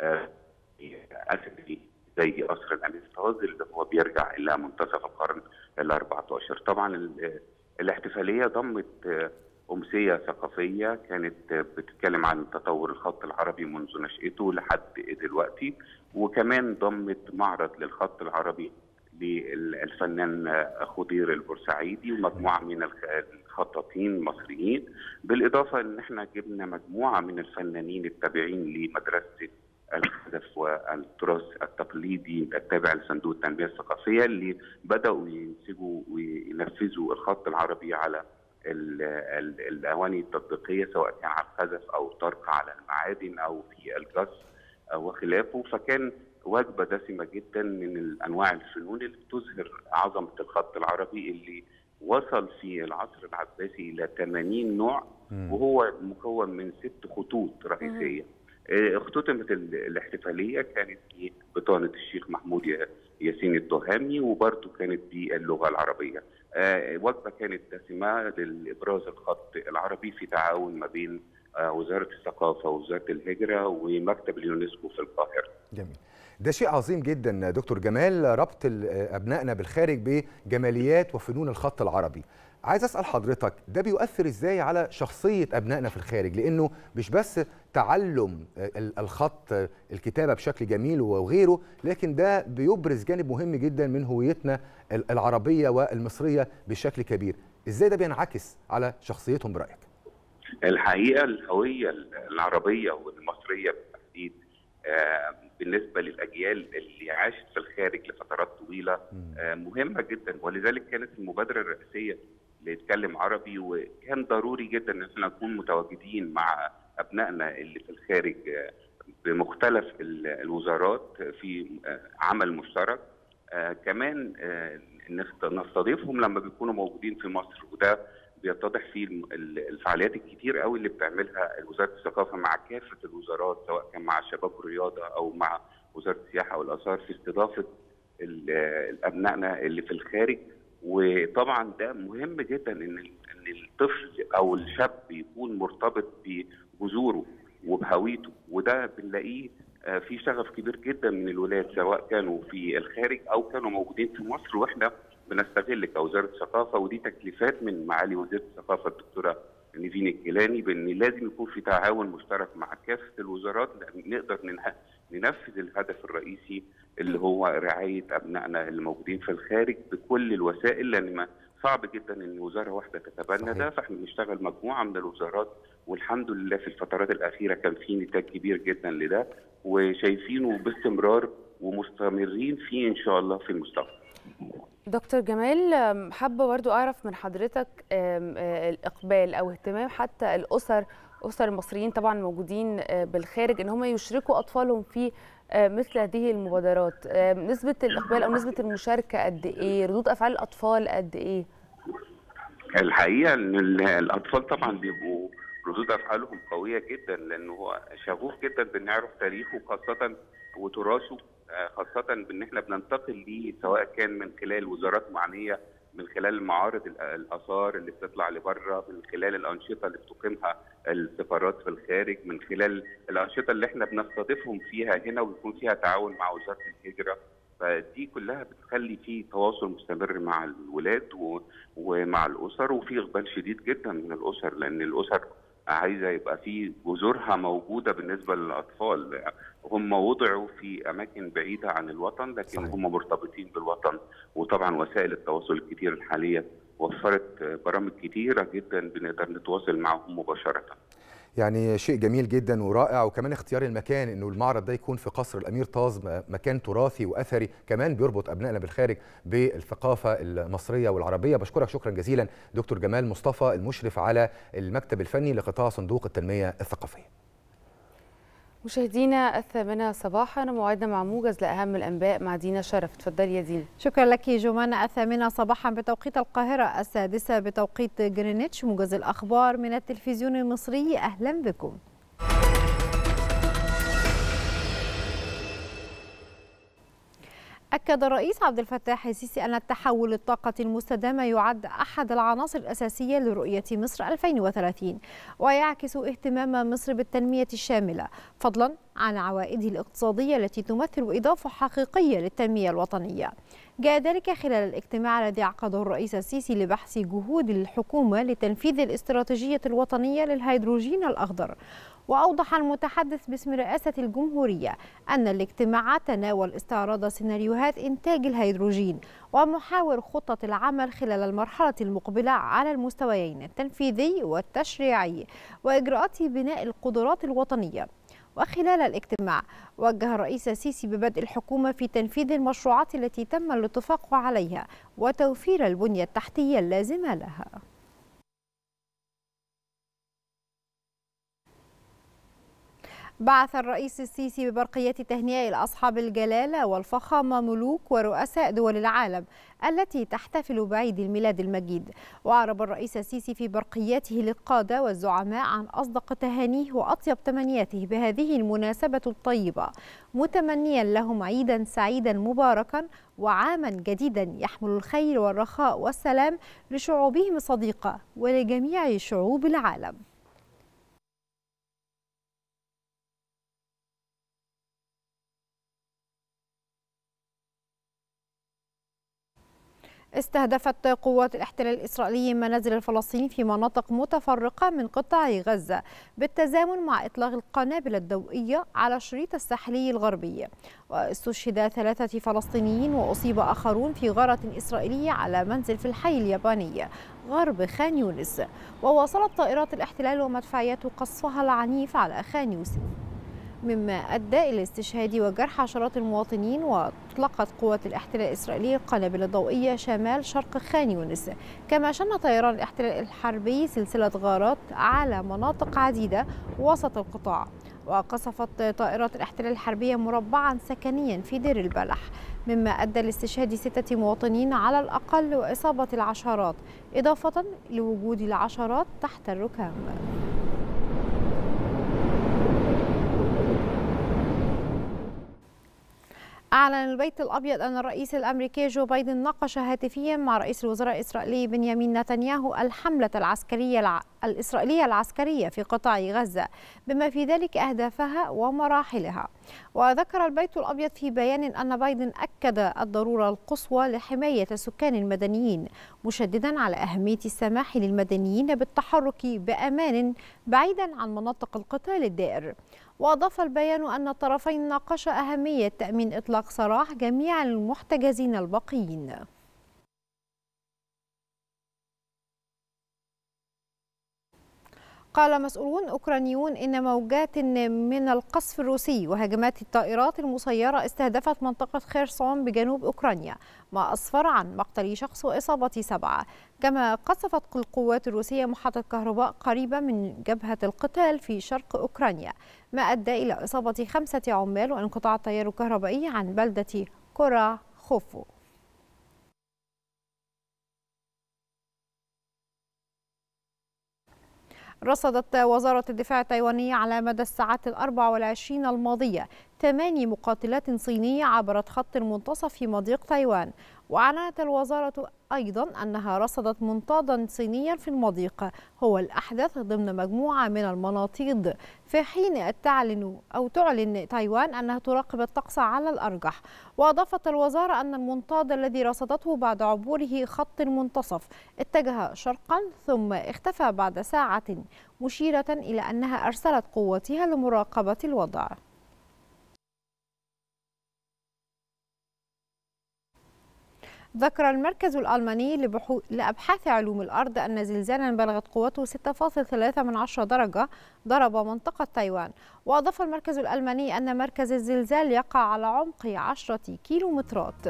اثري زي قصر الامير طاز اللي هو بيرجع الى منتصف القرن ال 14 طبعا الاحتفاليه ضمت امسيه ثقافيه كانت بتتكلم عن تطور الخط العربي منذ نشاته لحد دلوقتي وكمان ضمت معرض للخط العربي للفنان خضير البورسعيدي ومجموعه من الخطاطين المصريين بالاضافه ان احنا جبنا مجموعه من الفنانين التابعين لمدرسه الخزف والتراث التقليدي التابع لصندوق التنميه الثقافيه اللي بداوا ينسجوا وينفذوا الخط العربي على الاواني التطبيقيه سواء كان على الخزف او طرق على المعادن او في الجص وخلافه فكان وجبه دسمه جدا من انواع الفنون اللي بتظهر عظمه الخط العربي اللي وصل في العصر العباسي الى 80 نوع وهو مكون من ست خطوط رئيسيه اختتمت الاحتفاليه كانت ببطانه الشيخ محمود ياسين التهامي وبرضه كانت باللغه العربيه. آه وجبه كانت دسمه لابراز الخط العربي في تعاون ما بين آه وزاره الثقافه ووزاره الهجره ومكتب اليونسكو في القاهره. جميل. ده شيء عظيم جدا دكتور جمال ربط ابنائنا بالخارج بجماليات وفنون الخط العربي. عايز اسال حضرتك ده بيؤثر ازاي على شخصيه ابنائنا في الخارج لانه مش بس تعلم الخط الكتابه بشكل جميل وغيره لكن ده بيبرز جانب مهم جدا من هويتنا العربيه والمصريه بشكل كبير ازاي ده بينعكس على شخصيتهم برايك الحقيقه الهويه العربيه والمصريه بالتحديد بالنسبه للاجيال اللي عاشت في الخارج لفترات طويله مهمه جدا ولذلك كانت المبادره الرئاسيه ليتكلم عربي وكان ضروري جدا ان احنا نكون متواجدين مع ابنائنا اللي في الخارج بمختلف الوزارات في عمل مشترك كمان نستضيفهم لما بيكونوا موجودين في مصر وده بيتضح فيه الفعاليات الكتير قوي اللي بتعملها وزاره الثقافه مع كافه الوزارات سواء كان مع الشباب والرياضه او مع وزاره السياحه والاثار في استضافه ابنائنا اللي في الخارج وطبعا ده مهم جدا ان ان الطفل او الشاب يكون مرتبط بجذوره وبهويته وده بنلاقيه في شغف كبير جدا من الولاد سواء كانوا في الخارج او كانوا موجودين في مصر واحنا بنستغل كوزاره الثقافه ودي تكليفات من معالي وزيره الثقافه الدكتوره نيفين الكيلاني بان لازم يكون في تعاون مشترك مع كافه الوزارات نقدر ننفذ الهدف الرئيسي اللي هو رعايه ابنائنا اللي موجودين في الخارج بكل الوسائل لان ما صعب جدا ان وزاره واحده تتبنى ده فاحنا بنشتغل مجموعه من الوزارات والحمد لله في الفترات الاخيره كان في نتاج كبير جدا لده وشايفينه باستمرار ومستمرين فيه ان شاء الله في المستقبل. دكتور جمال حابه برضو اعرف من حضرتك الاقبال او اهتمام حتى الاسر اسر المصريين طبعا موجودين بالخارج ان هم يشركوا اطفالهم في مثل هذه المبادرات نسبه الاقبال او نسبه المشاركه قد ايه ردود افعال الاطفال قد ايه الحقيقه ان الاطفال طبعا بيبقوا ردود افعالهم قويه جدا لانه هو شغوف جدا بنعرف تاريخه خاصه وتراثه خاصه بان احنا بننتقل ليه سواء كان من خلال وزارات معنيه من خلال معارض الاثار اللي بتطلع لبره من خلال الانشطه اللي بتقيمها السفارات في الخارج من خلال الانشطه اللي احنا بنستضيفهم فيها هنا ويكون فيها تعاون مع وزاره الهجره فدي كلها بتخلي في تواصل مستمر مع الولاد ومع الاسر وفي اقبال شديد جدا من الاسر لان الاسر عايزه يبقى في جذورها موجوده بالنسبه للاطفال هم وضعوا في اماكن بعيده عن الوطن لكن صحيح. هم مرتبطين بالوطن وطبعا وسائل التواصل الكتير الحاليه وفرت برامج كتيره جدا بنقدر نتواصل معهم مباشره. يعني شيء جميل جدا ورائع وكمان اختيار المكان انه المعرض ده يكون في قصر الامير طاز مكان تراثي واثري كمان بيربط ابنائنا بالخارج بالثقافه المصريه والعربيه بشكرك شكرا جزيلا دكتور جمال مصطفى المشرف على المكتب الفني لقطاع صندوق التنميه الثقافيه مشاهدينا الثامنة صباحا موعدنا مع موجز لأهم الأنباء مع دينا شرف تفضلي يا دينا شكرا لك جمانة الثامنة صباحا بتوقيت القاهرة السادسة بتوقيت جرينتش موجز الأخبار من التلفزيون المصري أهلا بكم أكد الرئيس عبد الفتاح السيسي أن التحول للطاقة المستدامة يعد أحد العناصر الأساسية لرؤية مصر 2030 ويعكس اهتمام مصر بالتنمية الشاملة فضلا عن عوائده الاقتصادية التي تمثل إضافة حقيقية للتنمية الوطنية جاء ذلك خلال الاجتماع الذي عقده الرئيس السيسي لبحث جهود الحكومة لتنفيذ الاستراتيجية الوطنية للهيدروجين الأخضر وأوضح المتحدث باسم رئاسة الجمهورية أن الاجتماع تناول استعراض سيناريوهات إنتاج الهيدروجين ومحاور خطة العمل خلال المرحلة المقبلة على المستويين التنفيذي والتشريعي وإجراءات بناء القدرات الوطنية وخلال الاجتماع وجه الرئيس السيسي ببدء الحكومة في تنفيذ المشروعات التي تم الاتفاق عليها وتوفير البنية التحتية اللازمة لها بعث الرئيس السيسي ببرقية تهنئة لأصحاب الجلالة والفخامة ملوك ورؤساء دول العالم التي تحتفل بعيد الميلاد المجيد وأعرب الرئيس السيسي في برقياته للقادة والزعماء عن أصدق تهانيه وأطيب تمنياته بهذه المناسبة الطيبة متمنيا لهم عيدا سعيدا مباركا وعاما جديدا يحمل الخير والرخاء والسلام لشعوبهم الصديقة ولجميع شعوب العالم استهدفت قوات الاحتلال الإسرائيلي منازل الفلسطينيين في مناطق متفرقة من قطاع غزة بالتزامن مع إطلاق القنابل الضوئية على الشريط الساحلي الغربي واستشهد ثلاثة فلسطينيين وأصيب آخرون في غارة إسرائيلية على منزل في الحي الياباني غرب خان يونس وواصلت طائرات الاحتلال ومدفعيات قصفها العنيف على خان يونس مما أدى إلى استشهاد وجرح عشرات المواطنين وأطلقت قوات الاحتلال الإسرائيلي القنابل الضوئية شمال شرق خان يونس كما شن طيران الاحتلال الحربي سلسلة غارات على مناطق عديدة وسط القطاع وقصفت طائرات الاحتلال الحربية مربعا سكنيا في دير البلح مما أدى لاستشهاد ستة مواطنين على الأقل وإصابة العشرات إضافة لوجود العشرات تحت الركام أعلن البيت الأبيض أن الرئيس الأمريكي جو بايدن ناقش هاتفيا مع رئيس الوزراء الإسرائيلي بنيامين نتنياهو الحملة العسكرية الع... الإسرائيلية العسكرية في قطاع غزة بما في ذلك أهدافها ومراحلها وذكر البيت الأبيض في بيان أن بايدن أكد الضرورة القصوى لحماية السكان المدنيين مشددا على أهمية السماح للمدنيين بالتحرك بأمان بعيدا عن مناطق القتال الدائر وأضاف البيان أن الطرفين ناقشا أهمية تأمين إطلاق سراح جميع المحتجزين الباقيين قال مسؤولون أوكرانيون إن موجات من القصف الروسي وهجمات الطائرات المسيرة استهدفت منطقة خيرسون بجنوب أوكرانيا ما أسفر عن مقتل شخص وإصابة سبعة كما قصفت القوات الروسية محطة كهرباء قريبة من جبهة القتال في شرق أوكرانيا ما أدى إلى إصابة خمسة عمال وانقطاع التيار الكهربائي عن بلدة كورا خوفو رصدت وزارة الدفاع التايوانية على مدى الساعات الأربع والعشرين الماضية ثماني مقاتلات صينية عبرت خط المنتصف في مضيق تايوان وأعلنت الوزارة أيضا أنها رصدت منطادا صينيا في المضيق هو الأحدث ضمن مجموعة من المناطيد في حين تعلن أو تعلن تايوان أنها تراقب الطقس على الأرجح وأضافت الوزارة أن المنطاد الذي رصدته بعد عبوره خط المنتصف اتجه شرقا ثم اختفى بعد ساعة مشيرة إلى أنها أرسلت قوتها لمراقبة الوضع ذكر المركز الألماني لبحو... لأبحاث علوم الأرض أن زلزالا بلغت قوته 6.3 من عشرة درجة ضرب منطقة تايوان وأضاف المركز الألماني أن مركز الزلزال يقع على عمق 10 كيلومترات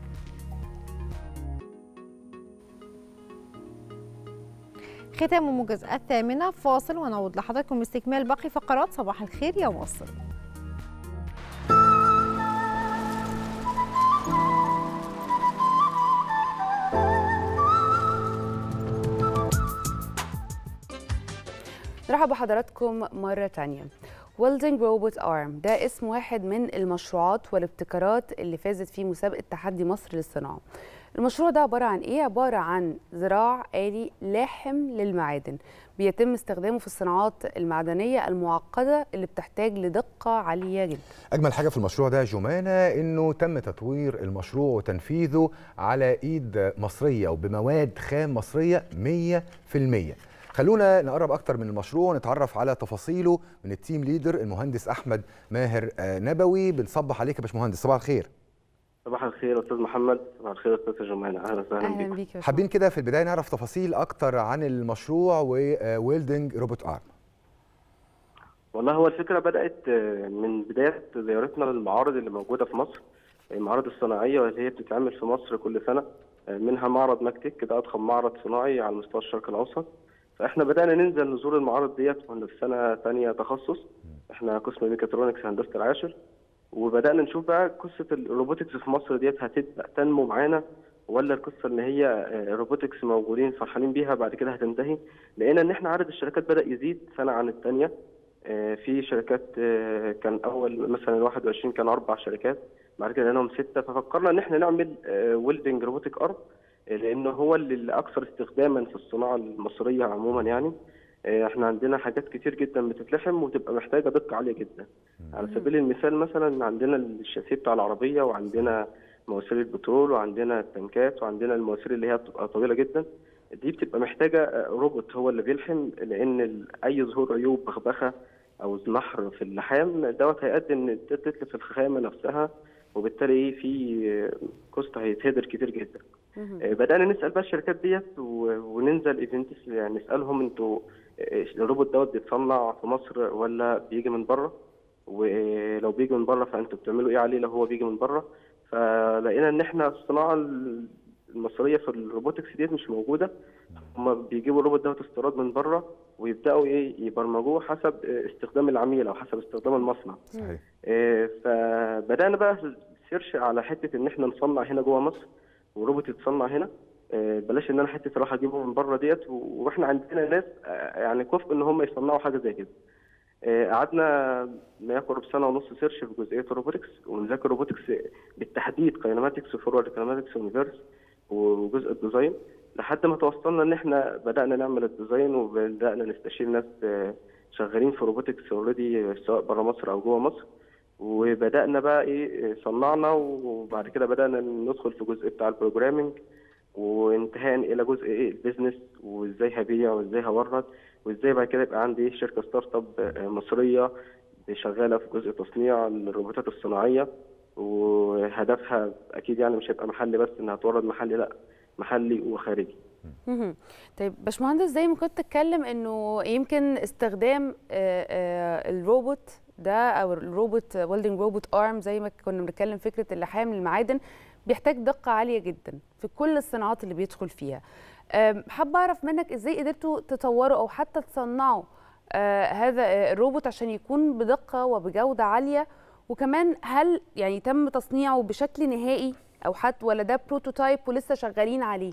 ختام موجز الثامنة فاصل ونعود لحضراتكم استكمال باقي فقرات صباح الخير يا مصر نرحب بحضراتكم مرة تانية ويلدنج روبوت ارم ده اسم واحد من المشروعات والابتكارات اللي فازت فيه مسابقة تحدي مصر للصناعة المشروع ده عبارة عن ايه؟ عبارة عن زراع آلي لاحم للمعادن بيتم استخدامه في الصناعات المعدنية المعقدة اللي بتحتاج لدقة عالية جدا اجمل حاجه في المشروع ده يا جمانه انه تم تطوير المشروع وتنفيذه على ايد مصريه وبمواد خام مصريه 100% خلونا نقرب اكتر من المشروع ونتعرف على تفاصيله من التيم ليدر المهندس احمد ماهر آه، نبوي بنصبح عليك يا باشمهندس صباح الخير صباح الخير استاذ محمد صباح الخير استاذ جمانة اهلا وسهلا أهلا بكم بيك يا حابين كده في البدايه نعرف تفاصيل اكتر عن المشروع وويلدنج روبوت ارم والله هو الفكره بدات آه، من بدايه زيارتنا للمعارض اللي موجوده في مصر المعارض الصناعيه واللي هي بتتعمل في مصر كل سنه آه، منها معرض ماكتك ده اضخم معرض صناعي على مستوى الشرق الاوسط فاحنا بدانا ننزل نزور المعارض ديت واحنا في سنه ثانيه تخصص احنا قسم ميكاترونكس هندسه العاشر وبدانا نشوف بقى قصه الروبوتكس في مصر ديت هتبدا تنمو معانا ولا القصه ان هي آه، روبوتكس موجودين فرحانين بيها بعد كده هتنتهي لقينا ان احنا عدد الشركات بدا يزيد سنه عن الثانيه في شركات آه، كان اول مثلا 21 كان اربع شركات بعد كده لقيناهم سته ففكرنا ان احنا نعمل ويلدنج روبوتك ارم لانه هو اللي الاكثر استخداما في الصناعه المصريه عموما يعني آه، احنا عندنا حاجات كتير جدا بتتلحم وتبقى محتاجه دقه عاليه جدا على سبيل المثال مثلا عندنا الشاسيه بتاع العربيه وعندنا مواسير البترول وعندنا التنكات وعندنا المواسير اللي هي بتبقى طويله جدا دي بتبقى محتاجه آه، روبوت هو اللي بيلحم لان ال- اي ظهور عيوب بخبخه او نحر في اللحام دوت هيؤدي ان تتلف الخامه نفسها وبالتالي ايه في آه، كوست هيتهدر كتير جدا مهم. آه، بدأنا نسأل بقى الشركات ديت و- وننزل ايفنتس يعني نسألهم انتوا آه، الروبوت دوت بيتصنع في مصر ولا بيجي من بره ولو بيجي من بره فانتوا بتعملوا ايه عليه لو هو بيجي من بره فلقينا ان احنا الصناعه المصريه في الروبوتكس ديت مش موجوده هم بيجيبوا الروبوت دوت استيراد من بره ويبداوا ايه يبرمجوه حسب استخدام العميل او حسب استخدام المصنع صحيح إيه، فبدانا بقى سيرش على حته ان احنا نصنع هنا جوه مصر وروبوت يتصنع هنا إيه، بلاش ان انا حته اروح اجيبه من بره ديت و- واحنا عندنا ناس آه، يعني كفء ان هم يصنعوا حاجه زي كده إيه، قعدنا ما يقرب سنه ونص سيرش في جزئيه الروبوتكس ونذاكر الروبوتكس بالتحديد كاينماتكس وفورورد كاينماتكس ونيفرس وجزء الديزاين لحد ما توصلنا ان احنا بدانا نعمل الديزاين وبدانا نستشير ناس آه، شغالين في روبوتكس اوريدي سواء بره مصر او جوه مصر وبدانا بقى ايه صنعنا وبعد كده بدانا ندخل في جزء بتاع البروجرامينج وانتهاء الى جزء ايه البيزنس وازاي هبيع وازاي هورد وازاي بعد كده يبقى عندي شركه ستارت اب آه، مصريه شغاله في جزء تصنيع الروبوتات الصناعيه وهدفها اكيد يعني مش هيبقى محلي بس انها تورد محلي لا محلي وخارجي مهم. طيب باشمهندس زي ما كنت تتكلم انه يمكن استخدام آه، آه، الروبوت ده او الروبوت ويلدنج روبوت ارم زي ما كنا بنتكلم فكره اللحام للمعادن بيحتاج دقه عاليه جدا في كل الصناعات اللي بيدخل فيها آم، حابه اعرف منك ازاي قدرتوا تطوروا او حتى تصنعوا آه، هذا آه، الروبوت عشان يكون بدقه وبجوده عاليه وكمان هل يعني تم تصنيعه بشكل نهائي او حتى ولا ده بروتوتايب ولسه شغالين عليه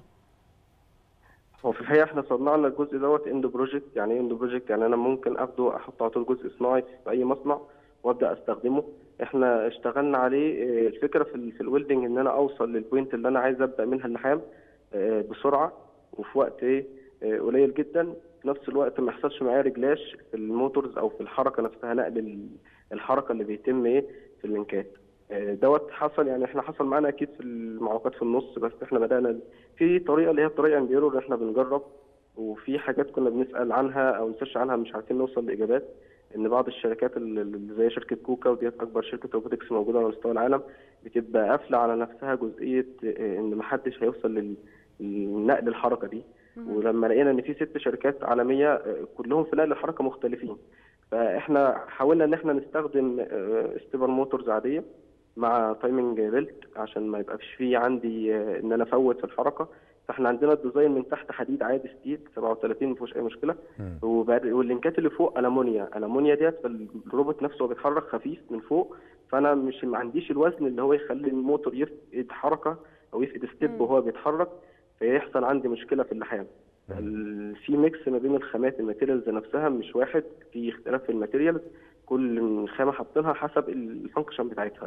هو في الحقيقه احنا صنعنا الجزء دوت اند بروجكت يعني ايه اند بروجكت يعني انا ممكن اخده احط على طول جزء صناعي في اي مصنع وابدا استخدمه احنا اشتغلنا عليه اه، الفكره في ال- في الويلدنج ان انا اوصل للبوينت اللي انا عايز ابدا منها اللحام اه، بسرعه وفي وقت ايه اه، قليل جدا في نفس الوقت ما يحصلش معايا رجلاش في الموتورز او في الحركه نفسها نقل ال- الحركه اللي بيتم ايه في اللينكات اه، دوت حصل يعني احنا حصل معانا اكيد في المعوقات في النص بس احنا بدانا في طريقه اللي هي الطريقه انديرو اللي احنا بنجرب وفي حاجات كنا بنسال عنها او نسيرش عنها مش عارفين نوصل لاجابات ان بعض الشركات اللي اللي زي شركه كوكا وديت اكبر شركه روبوتكس موجوده على مستوى العالم بتبقى قافله على نفسها جزئيه آه، ان محدش هيوصل لل- لنقل الحركه دي ولما لقينا ان في ست شركات عالميه آه، كلهم في نقل الحركه مختلفين فاحنا حاولنا ان احنا نستخدم ستيبر موتورز عاديه مع تايمنج بيلت عشان ما يبقاش فيه عندي آه، ان انا افوت في الحركه فاحنا عندنا الديزاين من تحت حديد عادي ستيل 37 ما فيهوش اي مشكله مم. وبعد- واللينكات اللي فوق المونيا المونيا ديت فالروبوت نفسه هو بيتحرك خفيف من فوق فانا مش ما عنديش الوزن اللي هو يخلي الموتور يفقد حركه او يفقد ستيب مم. وهو بيتحرك فيحصل عندي مشكله في اللحام ال- في ميكس ما بين الخامات الماتيريالز نفسها مش واحد في اختلاف في الماتيريالز كل خامه حاطينها حسب الفانكشن بتاعتها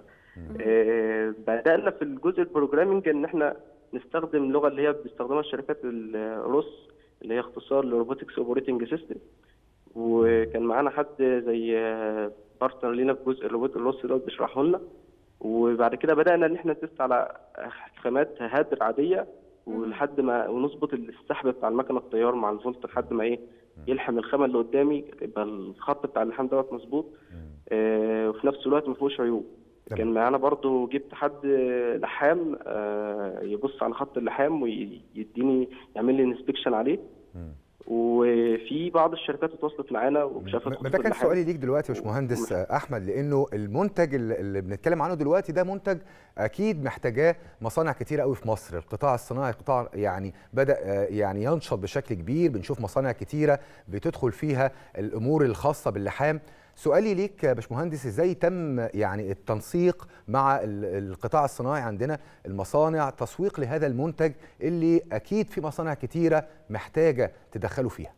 آه، بدانا في الجزء البروجرامنج ان احنا نستخدم اللغه اللي هي بيستخدمها الشركات الروس اللي هي اختصار لروبوتكس اوبريتنج سيستم وكان معانا حد زي بارتنر لينا في جزء الروبوت الروس ده بيشرحه لنا وبعد كده بدانا ان احنا نتست على خامات هادر عاديه ولحد ما ونظبط السحب بتاع المكنه التيار مع الفولت لحد ما ايه يلحم الخامه اللي قدامي يبقى الخط بتاع اللحام دوت مظبوط آه وفي نفس الوقت ما فيهوش عيوب تمام. كان معانا برضو جبت حد لحام آه يبص على خط اللحام ويديني يعمل لي انسبكشن عليه مم. وفي بعض الشركات اتواصلت معانا وشافت ما خطوط ده كان اللحام. سؤالي ليك دلوقتي يا باشمهندس احمد لانه المنتج اللي اللي بنتكلم عنه دلوقتي ده منتج اكيد محتاجاه مصانع كتيره قوي في مصر القطاع الصناعي قطاع يعني بدا آه، يعني ينشط بشكل كبير بنشوف مصانع كتيره بتدخل فيها الامور الخاصه باللحام سؤالي ليك يا باشمهندس ازاي تم يعني التنسيق مع ال- القطاع الصناعي عندنا المصانع تسويق لهذا المنتج اللي اكيد في مصانع كتيره محتاجه تدخله فيها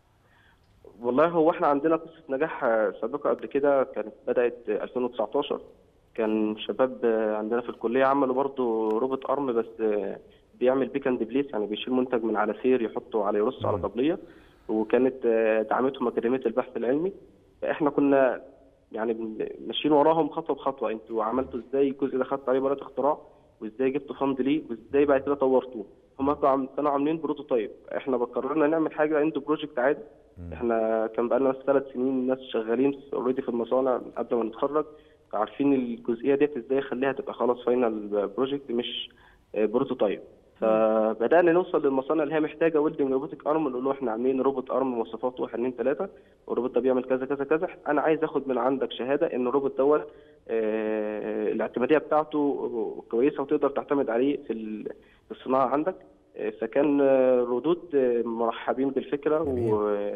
والله هو احنا عندنا قصه نجاح آه، سابقه قبل كده كانت بدات آه، 2019 كان شباب آه، عندنا في الكليه عملوا برضه روبوت ارم بس آه، بيعمل بيك اند بليس يعني بيشيل منتج من على سير يحطه على يرص على مم. طبليه وكانت آه، دعمتهم اكاديميه البحث العلمي احنا كنا يعني بن- ماشيين وراهم خطوه بخطوه انتوا عملتوا ازاي الجزء ده خدتوا عليه براءه اختراع وازاي جبتوا فند ليه وازاي بعد كده طورتوه هم كانوا عم- كانوا عاملين بروتوتايب احنا قررنا نعمل حاجه عنده بروجكت عادي احنا كان بقالنا ثلاث سنين ناس شغالين اوريدي في المصانع قبل ما نتخرج عارفين الجزئيه ديت ازاي اخليها تبقى خلاص فاينل بروجكت مش آه، بروتوتايب فبدانا نوصل للمصانع اللي هي محتاجه ويلدنج روبوتك ارم نقول له احنا عاملين روبوت ارم مواصفات 1 2 3 والروبوت ده بيعمل كذا كذا كذا انا عايز اخد من عندك شهاده ان الروبوت دوت آه، الاعتماديه بتاعته كويسه وتقدر تعتمد عليه في ال- في الصناعه عندك آه، فكان آه، ردود آه، مرحبين بالفكره جميل. و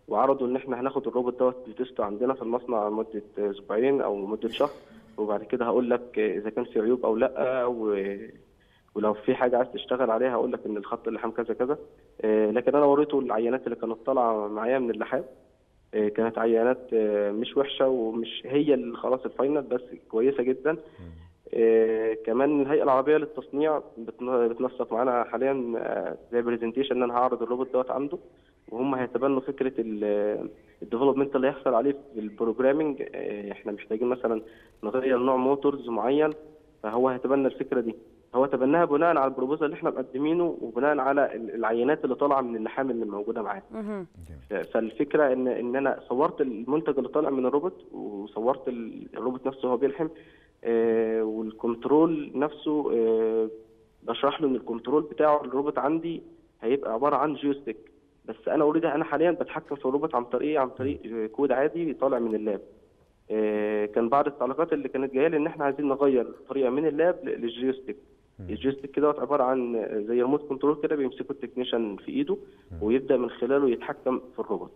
وعرضوا ان احنا هناخد الروبوت دوت نتسته عندنا في المصنع لمده اسبوعين او مده شهر وبعد كده هقول لك اذا كان في عيوب او لا و... ولو في حاجه عايز تشتغل عليها هقول لك ان الخط اللحام كذا كذا آه، لكن انا وريته العينات اللي كانت طالعه معايا من اللحام آه، كانت عينات آه، مش وحشه ومش هي اللي خلاص الفاينل بس كويسه جدا آه، كمان الهيئه العربيه للتصنيع بتن- بتنسق معانا حاليا آه، زي برزنتيشن ان انا هعرض الروبوت دوت عنده وهم هيتبنوا فكره الديفلوبمنت اللي هيحصل عليه في البروجرامنج آه، احنا محتاجين مثلا نغير نوع موتورز معين فهو هيتبنى الفكره دي هو تبناها بناء على البروبوزال اللي احنا مقدمينه وبناء على ال- العينات اللي طالعه من اللحام اللي موجوده معاه مهم. فالفكره ان ان انا صورت المنتج اللي طالع من الروبوت وصورت ال- الروبوت نفسه وهو بيلحم آه، والكنترول نفسه آه، بشرح له ان الكنترول بتاعه الروبوت عندي هيبقى عباره عن جويستيك بس انا اوريدي انا حاليا بتحكم في الروبوت عن طريق عن طريق آه، كود عادي طالع من اللاب آه، كان بعض التعليقات اللي كانت جايه لي ان احنا عايزين نغير الطريقه من اللاب ل- للجيوستيك الجيوستيك كده عباره عن آه، زي ريموت كنترول كده بيمسكه التكنيشن في ايده ويبدا من خلاله يتحكم في الروبوت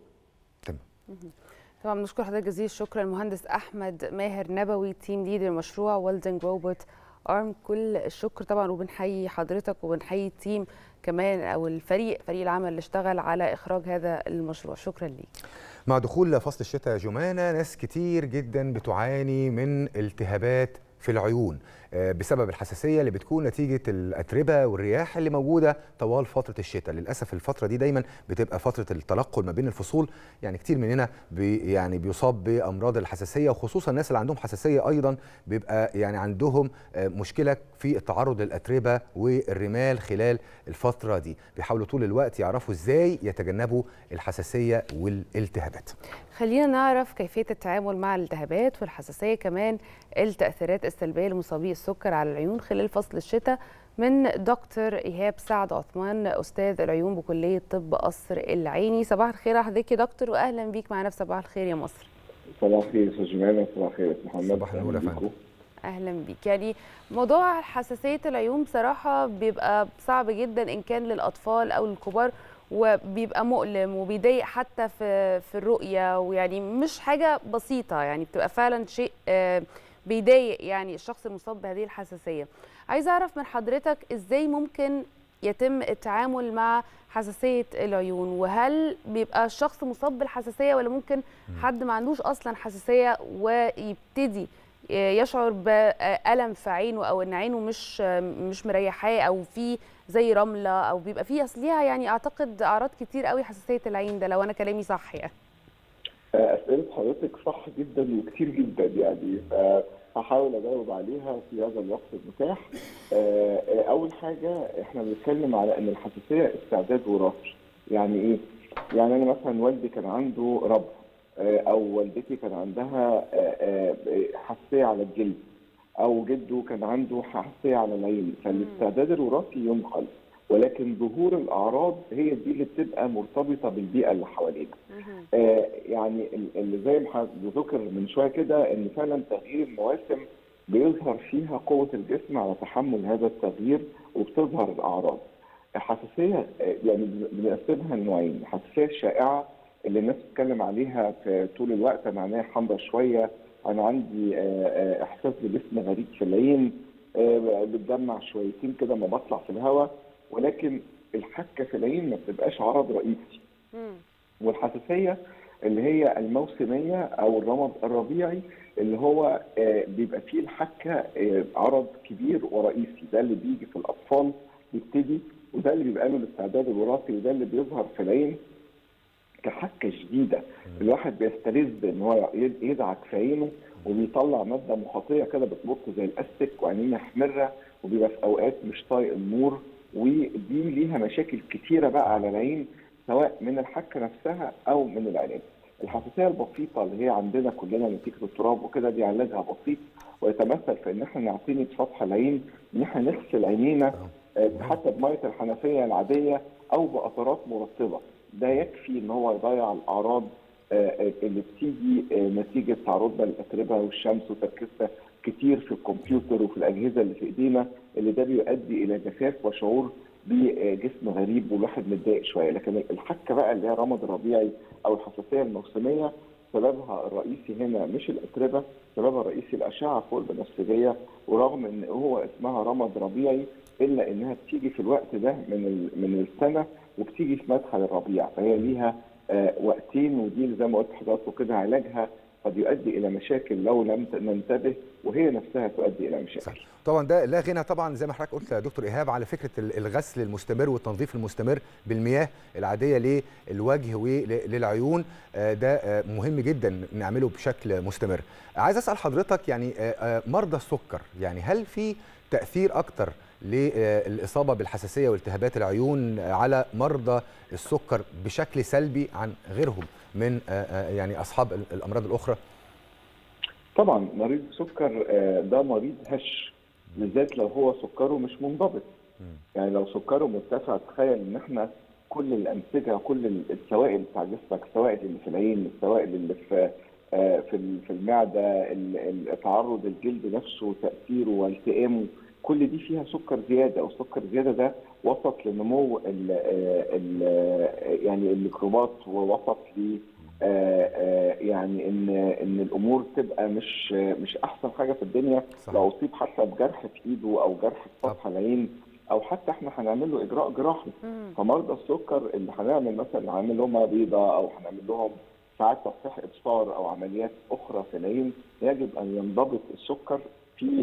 طبعا بنشكر حضرتك جزيل الشكر المهندس احمد ماهر نبوي تيم ليدر مشروع ويلدنج روبوت ارم كل الشكر طبعا وبنحيي حضرتك وبنحيي التيم كمان او الفريق فريق العمل اللي اشتغل على اخراج هذا المشروع شكرا ليك مع دخول فصل الشتاء يا جمانة ناس كتير جدا بتعاني من التهابات في العيون آه، بسبب الحساسية اللي بتكون نتيجة الأتربة والرياح اللي موجودة طوال فترة الشتاء للأسف الفترة دي دايما بتبقى فترة التنقل ما بين الفصول يعني كتير مننا بي يعني بيصاب بأمراض الحساسية وخصوصا الناس اللي عندهم حساسية أيضا بيبقى يعني عندهم آه، مشكلة في التعرض للأتربة والرمال خلال الفترة دي بيحاولوا طول الوقت يعرفوا إزاي يتجنبوا الحساسية والالتهابات خلينا نعرف كيفية التعامل مع الالتهابات والحساسية كمان التأثيرات السلبية لمصابي السكر على العيون خلال فصل الشتاء من دكتور إيهاب سعد عثمان أستاذ العيون بكلية طب قصر العيني صباح الخير على حضرتك يا دكتور وأهلا بيك معنا في صباح الخير يا مصر صباح الخير يا استاذ جمال صباح الخير يا أستاذ محمد صباح النور يا أهلاً فندم. بيكم. اهلا بيك يعني موضوع حساسيه العيون بصراحه بيبقى صعب جدا ان كان للاطفال او للكبار وبيبقى مؤلم وبيضايق حتى في في الرؤيه ويعني مش حاجه بسيطه يعني بتبقى فعلا شيء آه، بيضايق يعني الشخص المصاب بهذه الحساسيه عايزه اعرف من حضرتك ازاي ممكن يتم التعامل مع حساسيه العيون وهل بيبقى الشخص مصاب بالحساسيه ولا ممكن حد ما عندوش اصلا حساسيه ويبتدي يشعر بألم في عينه او ان عينه مش مش مريحاه او في زي رمله او بيبقى فيه اصل ليها يعني اعتقد اعراض كتير قوي حساسيه العين ده لو انا كلامي صح يعني أسئلة حضرتك صح جدا وكتير جدا يعني فهحاول أجاوب عليها في هذا الوقت المتاح. آه، آه، أول حاجة إحنا بنتكلم على إن الحساسية استعداد وراثي. يعني إيه؟ يعني أنا مثلا والدي كان عنده ربو آه، أو والدتي كان عندها آه، آه، حساسية على الجلد أو جده كان عنده حساسية على العين فالاستعداد الوراثي ينقل ولكن ظهور الأعراض هي دي اللي بتبقى مرتبطة بالبيئة اللي حوالينا. آه، يعني ال- اللي زي ما حضرتك ذكر من شويه كده ان فعلا تغيير المواسم بيظهر فيها قوه الجسم على تحمل هذا التغيير وبتظهر الاعراض. الحساسيه آه، يعني بن- بنقسمها لنوعين، الحساسيه الشائعه اللي الناس بتتكلم عليها في طول الوقت انا عينيا حمراء شويه، انا عندي آه، آه، احساس بجسم غريب في العين، آه، بتدمع شويتين كده ما بطلع في الهواء ولكن الحكه في العين ما بتبقاش عرض رئيسي. والحساسيه اللي هي الموسميه او الرمض الربيعي اللي هو آه، بيبقى فيه الحكه آه، عرض كبير ورئيسي ده اللي بيجي في الاطفال بيبتدي وده اللي بيبقى له الاستعداد الوراثي وده اللي بيظهر في العين كحكه شديده الواحد بيستلذ ان هو يد- يدعك في عينه وبيطلع ماده مخاطيه كده بتبط زي الاستك وعينيه محمره وبيبقى في اوقات مش طايق النور ودي ليها مشاكل كتيره بقى على العين سواء من الحكه نفسها او من العلاج. الحساسيه البسيطه اللي هي عندنا كلنا نتيجه التراب وكده دي علاجها بسيط ويتمثل في ان احنا نعتني بسطح العين ان احنا نغسل عينينا آه، حتى بميه الحنفيه العاديه او بقطرات مرطبه ده يكفي ان هو يضيع الاعراض آه، آه، اللي بتيجي آه، نتيجه تعرضنا للاتربه والشمس وتركيزها كتير في الكمبيوتر وفي الاجهزه اللي في ايدينا اللي ده بيؤدي الى جفاف وشعور بجسم غريب والواحد متضايق شويه لكن الحكه بقى اللي هي رمد ربيعي او الحساسيه الموسميه سببها الرئيسي هنا مش الاتربه سببها الرئيسي الاشعه فوق البنفسجيه ورغم ان هو اسمها رمد ربيعي الا انها بتيجي في الوقت ده من من السنه وبتيجي في مدخل الربيع فهي ليها آه وقتين ودي زي ما قلت لحضراتكم كده علاجها قد يؤدي الى مشاكل لو لم ننتبه وهي نفسها تؤدي الى مشاكل. صح. طبعا ده لا غنى طبعا زي ما حضرتك قلت يا دكتور ايهاب على فكره الغسل المستمر والتنظيف المستمر بالمياه العاديه للوجه وللعيون ده مهم جدا نعمله بشكل مستمر. عايز اسال حضرتك يعني مرضى السكر يعني هل في تاثير اكتر للاصابه بالحساسيه والتهابات العيون على مرضى السكر بشكل سلبي عن غيرهم من يعني اصحاب الامراض الاخرى؟ طبعا مريض السكر ده مريض هش بالذات لو هو سكره مش منضبط يعني لو سكره مرتفع تخيل ان احنا كل الانسجه كل السوائل بتاع جسمك السوائل اللي في العين السوائل اللي في في في المعده تعرض الجلد نفسه تاثيره والتئامه كل دي فيها سكر زياده والسكر زياده ده وسط لنمو ال ال يعني الميكروبات ووسط ل يعني ان ان الامور تبقى مش مش احسن حاجه في الدنيا صح. لو اصيب حتى بجرح في ايده او جرح في سطح العين او حتى احنا هنعمل له اجراء جراحي فمرضى السكر اللي هنعمل مثلا هنعمل لهم بيضه او هنعمل لهم ساعات تصحيح ابصار او عمليات اخرى في العين يجب ان ينضبط السكر في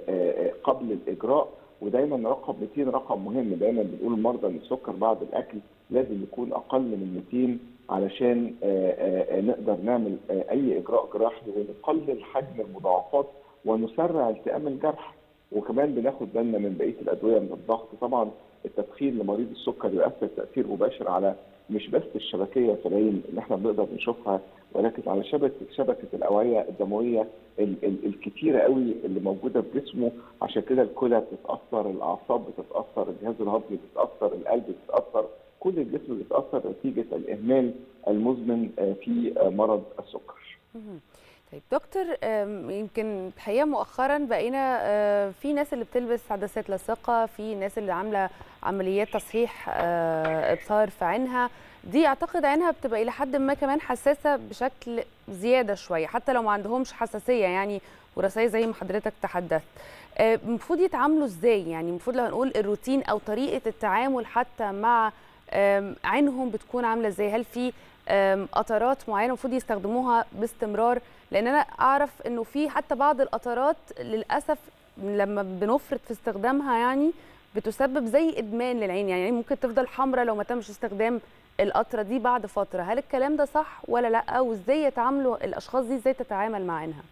قبل الاجراء ودايما رقم 200 رقم مهم دايما بنقول للمرضى ان السكر بعد الاكل لازم يكون اقل من 200 علشان نقدر نعمل اي اجراء جراحي ونقلل حجم المضاعفات ونسرع التئام الجرح وكمان بناخد بالنا من بقيه الادويه من الضغط طبعا التدخين لمريض السكر يؤثر تاثير مباشر على مش بس الشبكيه في العين اللي احنا بنقدر نشوفها ولكن على شبكه شبكه الاوعيه الدمويه ال ال الكتيره قوي اللي موجوده في جسمه عشان كده الكلى بتتاثر الاعصاب بتتاثر الجهاز الهضمي بيتاثر القلب بيتاثر كل الجسم بيتاثر نتيجه الاهمال المزمن في مرض السكر. طيب دكتور يمكن الحقيقه مؤخرا بقينا في ناس اللي بتلبس عدسات لاصقه في ناس اللي عامله عمليات تصحيح ابصار في عينها دي اعتقد عينها بتبقى الى حد ما كمان حساسه بشكل زياده شويه حتى لو ما عندهمش حساسيه يعني وراثيه زي ما حضرتك تحدثت المفروض يتعاملوا ازاي يعني المفروض لو هنقول الروتين او طريقه التعامل حتى مع عينهم بتكون عامله ازاي هل في قطرات معينه المفروض يستخدموها باستمرار لان انا اعرف انه في حتى بعض القطرات للاسف لما بنفرط في استخدامها يعني بتسبب زي ادمان للعين يعني ممكن تفضل حمراء لو ما تمش استخدام القطره دي بعد فتره هل الكلام ده صح ولا لا وازاي يتعاملوا الاشخاص دي ازاي تتعامل مع عينها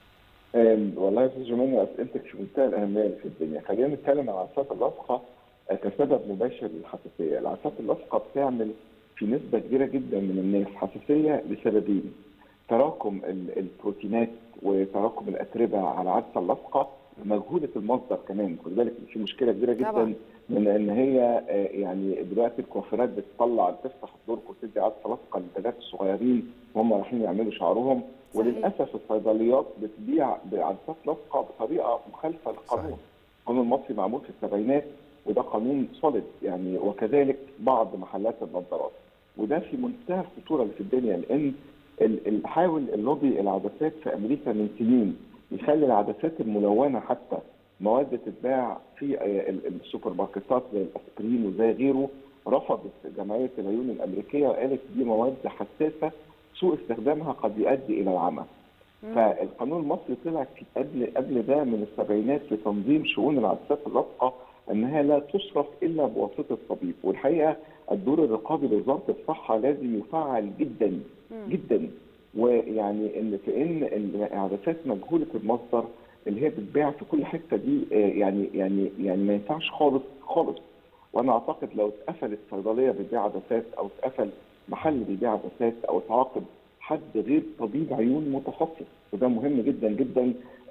والله يا استاذ جمال اسئلتك في منتهى الاهميه في الدنيا خلينا نتكلم عن العدسات اللاصقه كسبب مباشر للحساسيه العدسات اللاصقه بتعمل في نسبة كبيرة جدا من الناس حساسية لسببين تراكم البروتينات وتراكم الأتربة على العدسة اللاصقة مجهولة المصدر كمان خد بالك في مشكلة كبيرة جدا طبعا. من ان هي يعني دلوقتي الكوافيرات بتطلع بتفتح الدرج وتدي عدسة لاصقة للبنات الصغيرين وهم رايحين يعملوا شعرهم صحيح. وللأسف الصيدليات بتبيع بعدسات لاصقة بطريقة مخالفة للقانون القانون المصري معمول في السبعينات وده قانون صلب يعني وكذلك بعض محلات النظارات وده في منتهى الخطوره اللي في الدنيا لان حاول اللوبي العدسات في امريكا من سنين يخلي العدسات الملونه حتى مواد تتباع في السوبر ماركتات زي الاسبرين وزي غيره رفضت جمعيه العيون الامريكيه وقالت دي مواد حساسه سوء استخدامها قد يؤدي الى العمى. فالقانون المصري طلع قبل قبل ده من السبعينات لتنظيم شؤون العدسات اللاصقه انها لا تصرف الا بواسطه طبيب والحقيقه الدور الرقابي لوزاره الصحه لازم يفعل جدا جدا ويعني ان في ان العدسات مجهوله المصدر اللي هي بتتباع في كل حته دي يعني يعني يعني ما ينفعش خالص خالص وانا اعتقد لو اتقفلت صيدليه بتبيع عدسات او اتقفل محل بيبيع عدسات او اتعاقب حد غير طبيب عيون متخصص وده مهم جدا جدا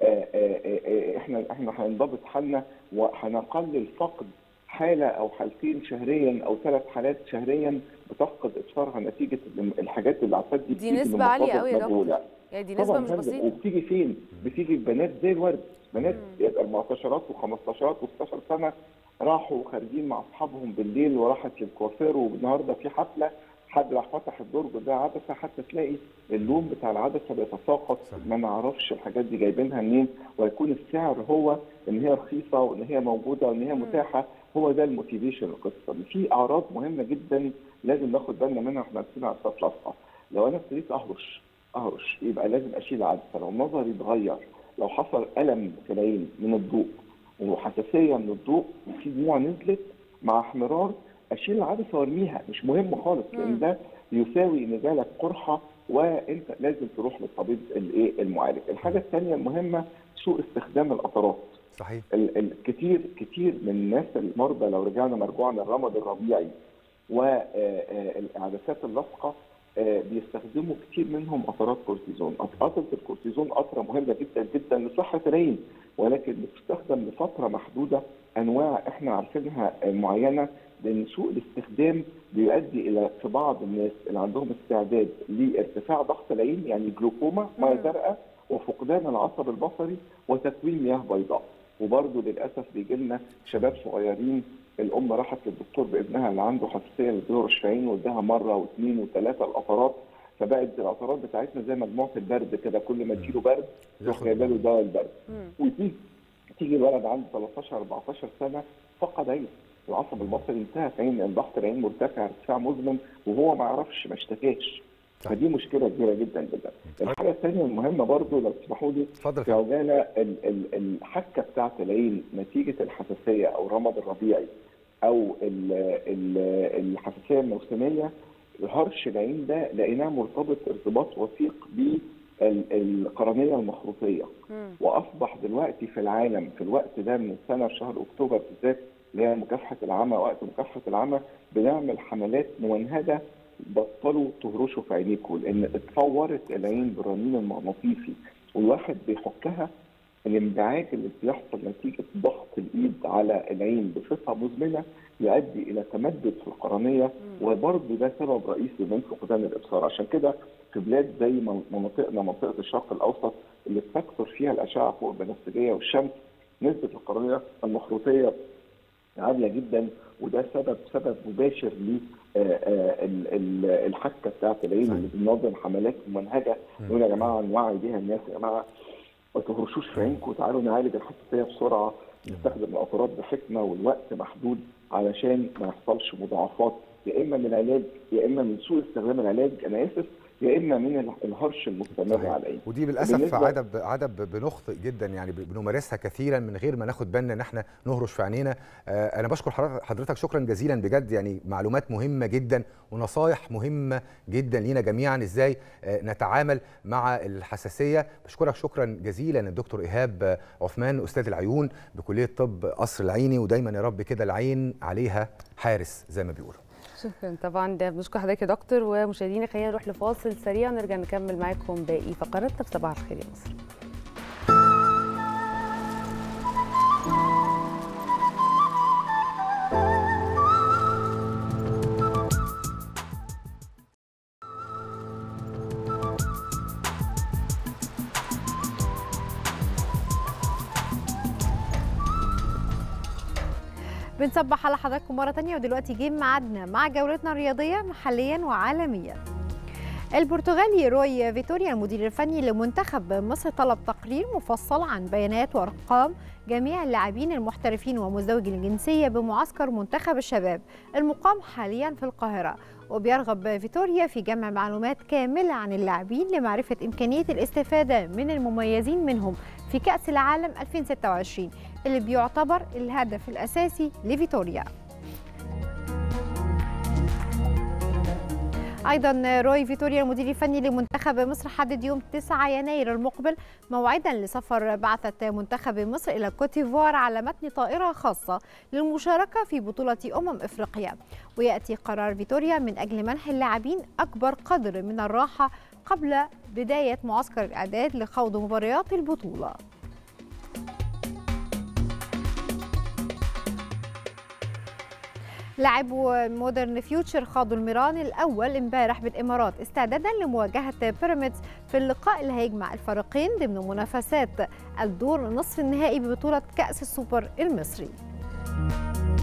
احنا احنا هنضبط حالنا وهنقلل فقد حاله او حالتين شهريا او ثلاث حالات شهريا بتفقد ابصارها نتيجه الحاجات اللي العدسات دي دي نسبه عاليه قوي يا دكتور يعني دي نسبه مش بسيطه وبتيجي فين؟ بتيجي البنات زي الورد بنات يبقى 14 و15 و16 سنه راحوا خارجين مع اصحابهم بالليل وراحت للكوافير والنهارده في حفله حد راح فتح الدرج ده عدسه حتى تلاقي اللون بتاع العدسه بيتساقط ما نعرفش الحاجات دي جايبينها منين ويكون السعر هو ان هي رخيصه وان هي موجوده وان هي متاحه هو ده الموتيفيشن القصه في اعراض مهمه جدا لازم ناخد بالنا منها واحنا ماسكين على الصفلصه لو انا ابتديت اهرش اهرش يبقى لازم اشيل عدسه لو نظري اتغير لو حصل الم في العين من الضوء وحساسيه من الضوء وفي دموع نزلت مع احمرار اشيل العدسه وارميها مش مهم خالص لان ده يساوي ان جالك قرحه وانت لازم تروح للطبيب الايه المعالج. الحاجه الثانيه المهمه سوء استخدام القطرات. صحيح كتير كتير من الناس المرضى لو رجعنا مرجوعنا الرمد الربيعي والعدسات اللاصقه بيستخدموا كتير منهم قطرات كورتيزون، قطره الكورتيزون قطره مهمه جدا جدا لصحه العين ولكن بتستخدم لفتره محدوده انواع احنا عارفينها معينه لان سوء الاستخدام بيؤدي الى في بعض الناس اللي عندهم استعداد لارتفاع ضغط العين يعني جلوكوما ميه زرقاء وفقدان العصب البصري وتكوين مياه بيضاء وبرضه للاسف بيجي لنا شباب صغيرين الام راحت للدكتور بابنها اللي عنده حساسيه للدور عين واداها مره واثنين وثلاثه القطرات فبقت القطرات بتاعتنا زي مجموعه البرد كده كل ما تجيله برد تروح جايبه له دواء البرد وتيجي تيجي الولد عنده 13 14 سنه فقد عين العصب البصري انتهى في عين ضغط العين مرتفع ارتفاع مزمن وهو ما يعرفش ما اشتكاش فدي مشكله كبيره جدا جدا الحاجه الثانيه المهمه برضو لو تسمحوا لي في عجاله الحكه بتاعه العين نتيجه الحساسيه او الرمد الربيعي او ال ال الحساسيه الموسميه هرش العين ده لقيناه مرتبط ارتباط وثيق بالقرنيه المخروطيه واصبح دلوقتي في العالم في الوقت ده من السنه في شهر اكتوبر بالذات اللي هي مكافحه العمى وقت مكافحه العمى بنعمل حملات ممنهجه بطلوا تهرشوا في عينيكم لان اتطورت العين بالرنين المغناطيسي والواحد بيحكها الانبعاج اللي بيحصل نتيجه ضغط الايد على العين بصفه مزمنه يؤدي الى تمدد في القرنيه وبرضه ده سبب رئيسي من فقدان الابصار عشان كده في بلاد زي مناطقنا منطقه الشرق الاوسط اللي بتكثر فيها الاشعه فوق البنفسجيه والشمس نسبه القرنيه المخروطيه عاليه جدا وده سبب سبب مباشر ل الحكه بتاعت العين اللي بننظم حملات ممنهجه نقول يا جماعه نوعي بيها الناس يا جماعه ما تهرشوش في عينكم تعالوا نعالج الحساسيه بسرعه نستخدم القطرات بحكمه والوقت محدود علشان ما يحصلش مضاعفات يا اما من العلاج يا اما من سوء استخدام العلاج انا اسف يا اما من الهرش المستمر على العين ودي للاسف عدد عدد بنخطئ جدا يعني بنمارسها كثيرا من غير ما ناخد بالنا ان احنا نهرش في عينينا آه انا بشكر حضرتك شكرا جزيلا بجد يعني معلومات مهمه جدا ونصايح مهمه جدا لينا جميعا ازاي آه نتعامل مع الحساسيه بشكرك شكرا جزيلا الدكتور ايهاب عثمان استاذ العيون بكليه طب قصر العيني ودايما يا رب كده العين عليها حارس زي ما بيقولوا شكرا طبعا ده بنشكر حضرتك يا دكتور ومشاهدينا خلينا نروح لفاصل سريع ونرجع نكمل معاكم باقي فقراتنا في صباح الخير يا مصر بنصبح على حضراتكم مرة تانية ودلوقتي جه ميعادنا مع جولتنا الرياضية محليا وعالميا البرتغالي روي فيتوريا المدير الفني لمنتخب مصر طلب تقرير مفصل عن بيانات وارقام جميع اللاعبين المحترفين ومزدوجي الجنسيه بمعسكر منتخب الشباب المقام حاليا في القاهره وبيرغب فيتوريا في جمع معلومات كامله عن اللاعبين لمعرفه امكانيه الاستفاده من المميزين منهم في كاس العالم 2026 اللي بيعتبر الهدف الاساسي لفيتوريا ايضا روي فيتوريا المدير الفني لمنتخب مصر حدد يوم 9 يناير المقبل موعدا لسفر بعثه منتخب مصر الى كوتيفوار على متن طائره خاصه للمشاركه في بطوله امم افريقيا وياتي قرار فيتوريا من اجل منح اللاعبين اكبر قدر من الراحه قبل بدايه معسكر الاعداد لخوض مباريات البطوله لاعبو مودرن فيوتشر خاضوا الميران الاول امبارح بالامارات استعدادا لمواجهه بيراميدز في اللقاء اللي هيجمع الفريقين ضمن منافسات الدور نصف النهائي ببطوله كاس السوبر المصري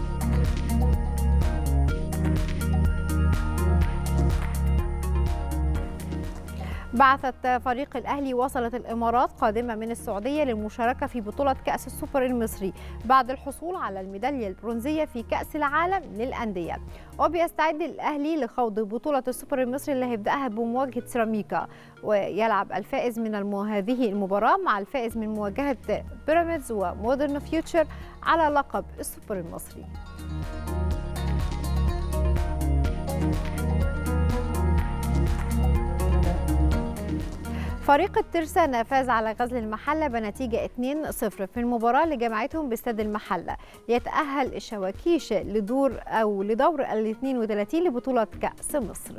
بعثت فريق الأهلي وصلت الإمارات قادمة من السعودية للمشاركة في بطولة كأس السوبر المصري بعد الحصول على الميدالية البرونزية في كأس العالم للأندية وبيستعد الأهلي لخوض بطولة السوبر المصري اللي هيبدأها بمواجهة سيراميكا ويلعب الفائز من الم... هذه المباراة مع الفائز من مواجهة بيراميدز ومودرن فيوتشر على لقب السوبر المصري فريق الترسانة فاز على غزل المحلة بنتيجة 2-0 في المباراة اللي جمعتهم باستاد المحلة ليتأهل الشواكيش لدور أو لدور ال 32 لبطولة كأس مصر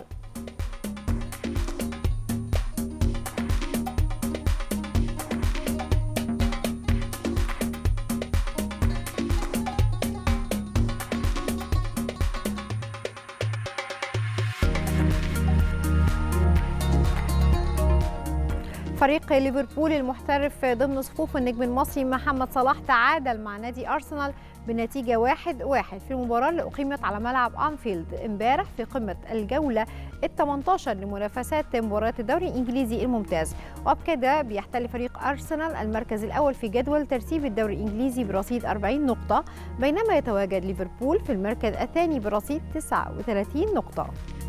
فريق ليفربول المحترف ضمن صفوف النجم المصري محمد صلاح تعادل مع نادي أرسنال بنتيجة واحد واحد في المباراة اللي أقيمت على ملعب أنفيلد امبارح في قمة الجولة ال 18 لمنافسات مباريات الدوري الإنجليزي الممتاز وبكده بيحتل فريق أرسنال المركز الأول في جدول ترتيب الدوري الإنجليزي برصيد 40 نقطة بينما يتواجد ليفربول في المركز الثاني برصيد 39 نقطة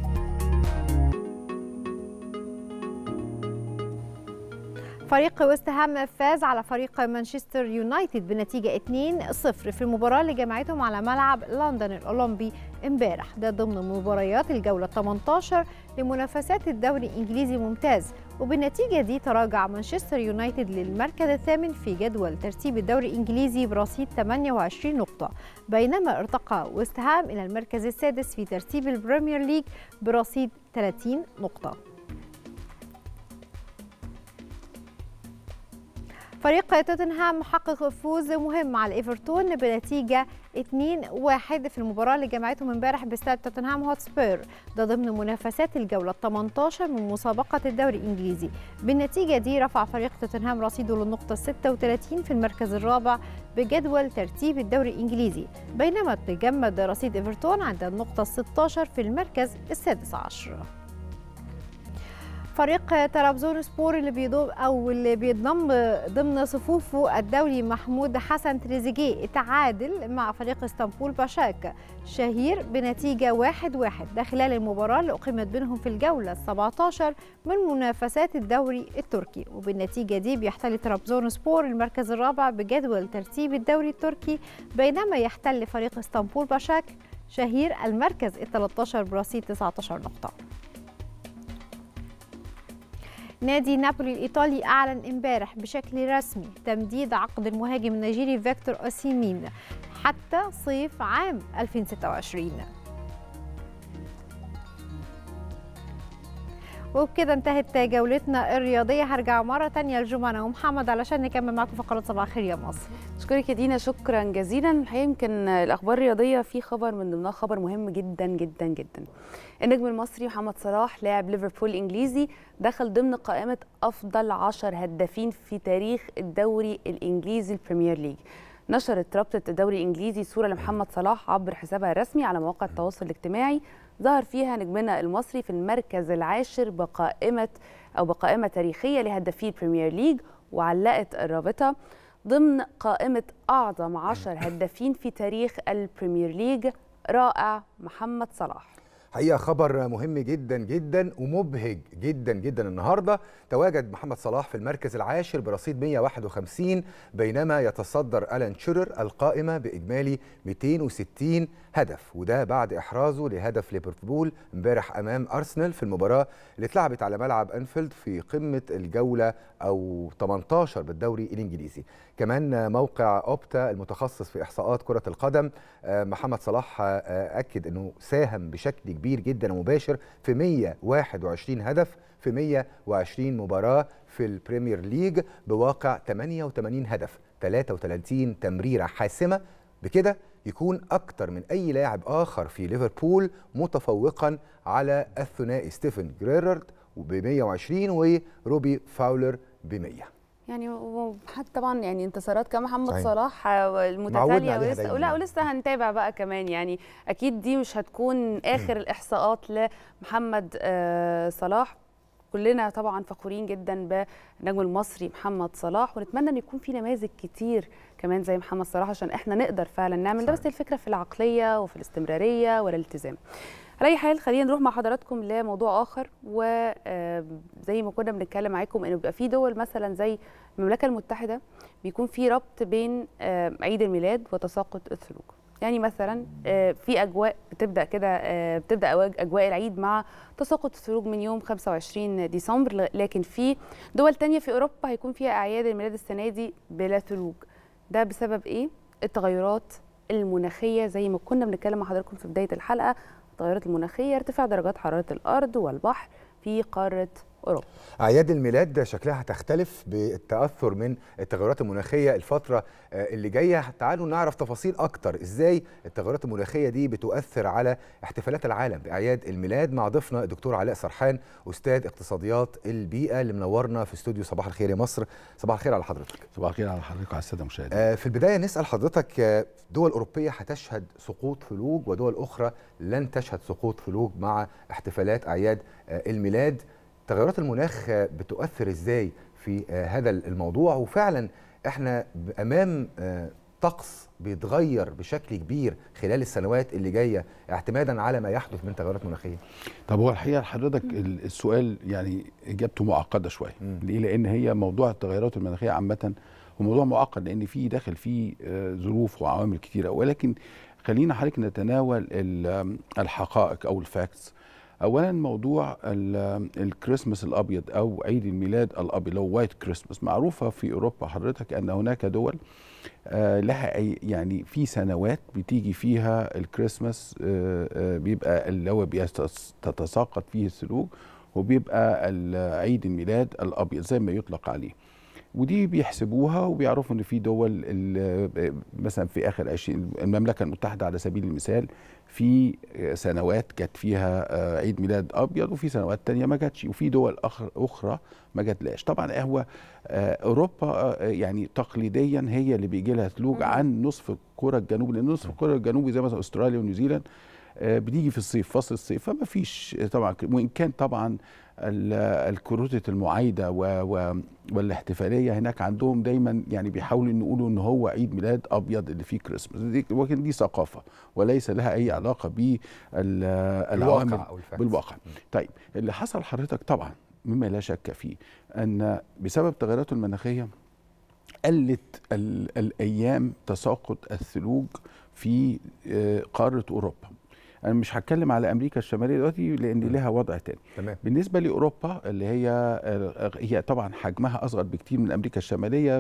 فريق ويست هام فاز على فريق مانشستر يونايتد بنتيجة 2-0 في المباراة اللي جمعتهم على ملعب لندن الأولمبي امبارح ده ضمن مباريات الجولة 18 لمنافسات الدوري الإنجليزي الممتاز وبالنتيجة دي تراجع مانشستر يونايتد للمركز الثامن في جدول ترتيب الدوري الإنجليزي برصيد 28 نقطة بينما ارتقى ويست هام إلى المركز السادس في ترتيب البريمير ليج برصيد 30 نقطة فريق توتنهام حقق فوز مهم على ايفرتون بنتيجه 2-1 في المباراه اللي جمعتهم امبارح باستاد توتنهام هوتسبير ده ضمن منافسات الجوله 18 من مسابقه الدوري الانجليزي بالنتيجه دي رفع فريق توتنهام رصيده للنقطه 36 في المركز الرابع بجدول ترتيب الدوري الانجليزي بينما تجمد رصيد ايفرتون عند النقطه 16 في المركز السادس عشر فريق طرابزون سبور اللي بيضم او اللي بينضم ضمن صفوفه الدولي محمود حسن تريزيجيه تعادل مع فريق اسطنبول باشاك شهير بنتيجه 1-1 واحد واحد ده خلال المباراه اللي اقيمت بينهم في الجوله 17 من منافسات الدوري التركي وبالنتيجه دي بيحتل طرابزون سبور المركز الرابع بجدول ترتيب الدوري التركي بينما يحتل فريق اسطنبول باشاك شهير المركز ال 13 برصيد 19 نقطه نادي نابولي الإيطالي أعلن امبارح بشكل رسمي تمديد عقد المهاجم النيجيري فيكتور أوسيمين حتى صيف عام 2026 وبكده انتهت جولتنا الرياضية هرجع مرة تانية لجمانة ومحمد علشان نكمل معاكم فقرة صباح الخير يا مصر اشكرك يا دينا شكرا جزيلا الحقيقه يمكن الاخبار الرياضيه في خبر من ضمنها خبر مهم جدا جدا جدا النجم المصري محمد صلاح لاعب ليفربول الانجليزي دخل ضمن قائمه افضل عشر هدافين في تاريخ الدوري الانجليزي البريمير ليج نشرت رابطه الدوري الانجليزي صوره لمحمد صلاح عبر حسابها الرسمي على مواقع التواصل الاجتماعي ظهر فيها نجمنا المصري في المركز العاشر بقائمه او بقائمه تاريخيه لهدافي البريمير ليج وعلقت الرابطه ضمن قائمة أعظم عشر هدافين في تاريخ البريمير ليج رائع محمد صلاح حقيقة خبر مهم جدا جدا ومبهج جدا جدا النهارده تواجد محمد صلاح في المركز العاشر برصيد 151 بينما يتصدر ألان شيرر القائمة بإجمالي 260 هدف وده بعد إحرازه لهدف ليفربول امبارح أمام أرسنال في المباراة اللي اتلعبت على ملعب أنفيلد في قمة الجولة أو 18 بالدوري الإنجليزي كمان موقع أوبتا المتخصص في إحصاءات كرة القدم محمد صلاح أكد أنه ساهم بشكل كبير جدا ومباشر في 121 هدف في 120 مباراة في البريمير ليج بواقع 88 هدف 33 تمريرة حاسمة بكده يكون أكتر من أي لاعب آخر في ليفربول متفوقا على الثنائي ستيفن جريرارد ب 120 وروبي فاولر ب 100 يعني حتى طبعا يعني انتصارات كمحمد صحيح. صلاح معودنا المتتاليه عليها ولسه دايماً. لا ولسه هنتابع بقى كمان يعني اكيد دي مش هتكون اخر الاحصاءات لمحمد آه، صلاح كلنا طبعا فخورين جدا بالنجم المصري محمد صلاح ونتمنى ان يكون في نماذج كتير كمان زي محمد صلاح عشان احنا نقدر فعلا نعمل ده بس الفكره في العقليه وفي الاستمراريه والالتزام على اي حال خلينا نروح مع حضراتكم لموضوع اخر وزي ما كنا بنتكلم معاكم انه بيبقى في دول مثلا زي المملكه المتحده بيكون في ربط بين عيد الميلاد وتساقط الثلوج يعني مثلا في اجواء بتبدا كده بتبدا اجواء العيد مع تساقط الثلوج من يوم 25 ديسمبر لكن في دول تانية في اوروبا هيكون فيها اعياد الميلاد السنه دي بلا ثلوج ده بسبب ايه التغيرات المناخيه زي ما كنا بنتكلم مع حضراتكم في بدايه الحلقه التغيرات المناخيه ارتفاع درجات حراره الارض والبحر في قاره اوروبا اعياد الميلاد شكلها هتختلف بالتاثر من التغيرات المناخيه الفتره اللي جايه تعالوا نعرف تفاصيل اكتر ازاي التغيرات المناخيه دي بتؤثر على احتفالات العالم باعياد الميلاد مع ضيفنا الدكتور علاء سرحان استاذ اقتصاديات البيئه اللي منورنا في استوديو صباح الخير يا مصر صباح الخير على حضرتك صباح الخير على حضرتك وعلى الساده المشاهدين آه في البدايه نسال حضرتك دول اوروبيه هتشهد سقوط ثلوج ودول اخرى لن تشهد سقوط ثلوج مع احتفالات اعياد آه الميلاد تغيرات المناخ بتؤثر ازاي في هذا الموضوع وفعلا احنا امام طقس بيتغير بشكل كبير خلال السنوات اللي جايه اعتمادا على ما يحدث من تغيرات مناخيه طب هو الحقيقه حضرتك السؤال يعني اجابته معقده شويه ليه لان هي موضوع التغيرات المناخيه عامه هو موضوع معقد لان فيه داخل فيه ظروف وعوامل كتيره ولكن خلينا حضرتك نتناول الحقائق او الفاكتس اولا موضوع الكريسماس الابيض او عيد الميلاد الابيض لو وايت كريسماس معروفه في اوروبا حضرتك ان هناك دول آه لها أي يعني في سنوات بتيجي فيها الكريسماس آه آه بيبقى اللي هو تتساقط فيه الثلوج وبيبقى عيد الميلاد الابيض زي ما يطلق عليه ودي بيحسبوها وبيعرفوا ان في دول مثلا في اخر 20 المملكه المتحده على سبيل المثال في سنوات جت فيها عيد ميلاد ابيض وفي سنوات تانية ما جاتش وفي دول اخرى ما جاتلاش طبعا هو اوروبا يعني تقليديا هي اللي بيجي لها ثلوج عن نصف الكره الجنوبي لان نصف الكره الجنوبي زي مثلا استراليا ونيوزيلاند بتيجي في الصيف فصل الصيف فما فيش طبعا وان كان طبعا الكروتة المعايدة و و والاحتفالية هناك عندهم دايما يعني بيحاولوا ان يقولوا ان هو عيد ميلاد ابيض اللي فيه كريسماس دي ولكن دي ثقافة وليس لها اي علاقة بالعوامل بالواقع طيب اللي حصل حضرتك طبعا مما لا شك فيه ان بسبب التغيرات المناخية قلت الايام تساقط الثلوج في قارة اوروبا انا مش هتكلم على امريكا الشماليه دلوقتي لان لها وضع تاني تمام. بالنسبه لاوروبا اللي هي هي طبعا حجمها اصغر بكتير من امريكا الشماليه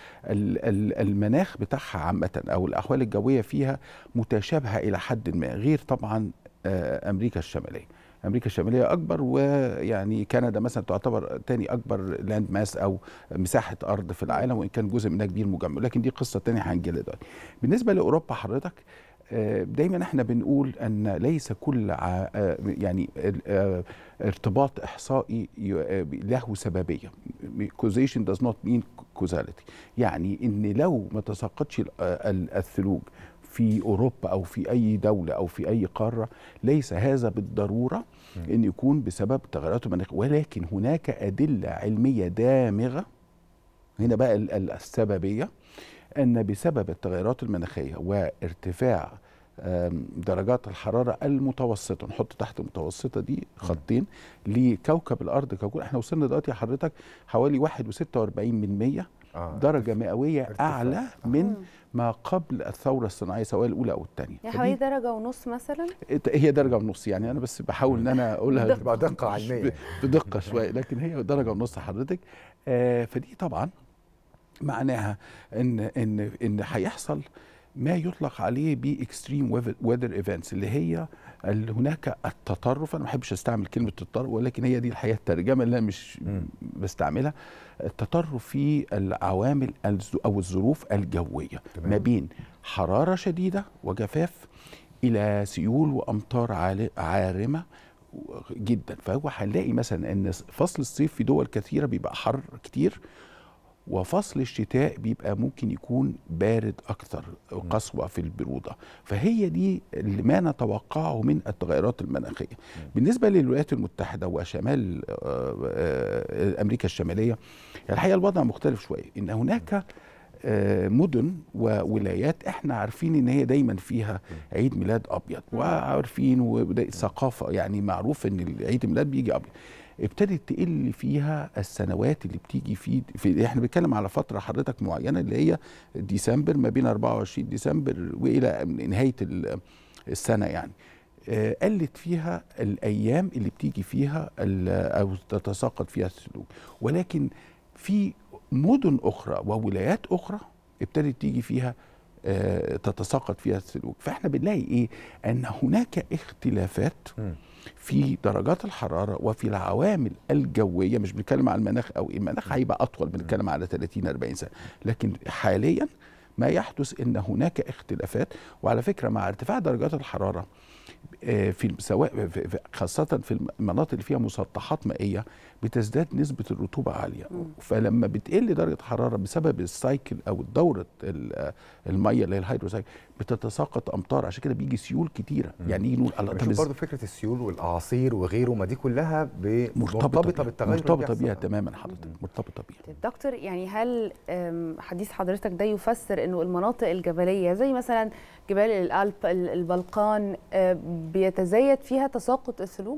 فالمناخ بتاعها عامه او الاحوال الجويه فيها متشابهه الى حد ما غير طبعا امريكا الشماليه امريكا الشماليه اكبر ويعني كندا مثلا تعتبر تاني اكبر لاند ماس او مساحه ارض في العالم وان كان جزء منها كبير مجمع لكن دي قصه تانية هنجي لها دلوقتي بالنسبه لاوروبا حضرتك دايما احنا بنقول ان ليس كل يعني ارتباط احصائي له سببيه causation does not mean causality يعني ان لو ما تساقطش الثلوج في اوروبا او في اي دوله او في اي قاره ليس هذا بالضروره ان يكون بسبب تغيرات المناخ ولكن هناك ادله علميه دامغه هنا بقى السببيه ان بسبب التغيرات المناخيه وارتفاع درجات الحراره المتوسطه نحط تحت المتوسطه دي خطين لكوكب الارض ككل احنا وصلنا دلوقتي حضرتك حوالي 1.46 من 100 آه. درجه مئويه ارتفاع. اعلى من ما قبل الثوره الصناعيه سواء الاولى او الثانيه يعني حوالي درجه ونص مثلا هي درجه ونص يعني انا بس بحاول ان انا اقولها تبقى دقه علميه بدقه شويه لكن هي درجه ونص حضرتك آه فدي طبعا معناها ان ان ان هيحصل ما يطلق عليه باكستريم ويذر ايفنتس اللي هي اللي هناك التطرف انا ما بحبش استعمل كلمه التطرف ولكن هي دي الحقيقه الترجمه اللي انا مش م. بستعملها التطرف في العوامل او الظروف الجويه تمام. ما بين حراره شديده وجفاف الى سيول وامطار عارمه جدا فهو هنلاقي مثلا ان فصل الصيف في دول كثيره بيبقى حر كتير وفصل الشتاء بيبقى ممكن يكون بارد اكتر قسوه في البروده فهي دي اللي ما نتوقعه من التغيرات المناخيه بالنسبه للولايات المتحده وشمال آه، آه، امريكا الشماليه الحقيقه الوضع مختلف شويه ان هناك آه، مدن وولايات احنا عارفين ان هي دايما فيها عيد ميلاد ابيض وعارفين وده ثقافه يعني معروف ان عيد الميلاد بيجي ابيض ابتدت تقل فيها السنوات اللي بتيجي في, في احنا بنتكلم على فتره حضرتك معينه اللي هي ديسمبر ما بين 24 ديسمبر والى نهايه ال- السنه يعني آه، قلت فيها الايام اللي بتيجي فيها ال- او تتساقط فيها السلوك ولكن في مدن اخرى وولايات اخرى ابتدت تيجي فيها آه، تتساقط فيها السلوك فاحنا بنلاقي ايه ان هناك اختلافات في درجات الحراره وفي العوامل الجويه مش بنتكلم على المناخ او المناخ هيبقى اطول بنتكلم على 30 40 سنه لكن حاليا ما يحدث ان هناك اختلافات وعلى فكره مع ارتفاع درجات الحراره آه، في سواء في- في- خاصة في المناطق اللي فيها مسطحات مائية بتزداد نسبة الرطوبة عالية فلما بتقل درجة الحرارة بسبب السايكل أو دورة ال- آه، المية اللي هي الهيدروسايكل بتتساقط أمطار عشان كده بيجي سيول كتيرة يعني يجي نقول الله طب بنشوف إز- برضه فكره السيول والاعاصير وغيره ما دي كلها ب- مرتبطة مرتبطه بيها بالتغير اللي مرتبطة بيحصل. بيها تماما حضرتك مرتبطة بيها طيب دكتور يعني هل أم، حديث حضرتك ده يفسر انه المناطق الجبليه زي مثلا جبال الألب ال- البلقان أه، بيتزايد فيها تساقط الثلوج؟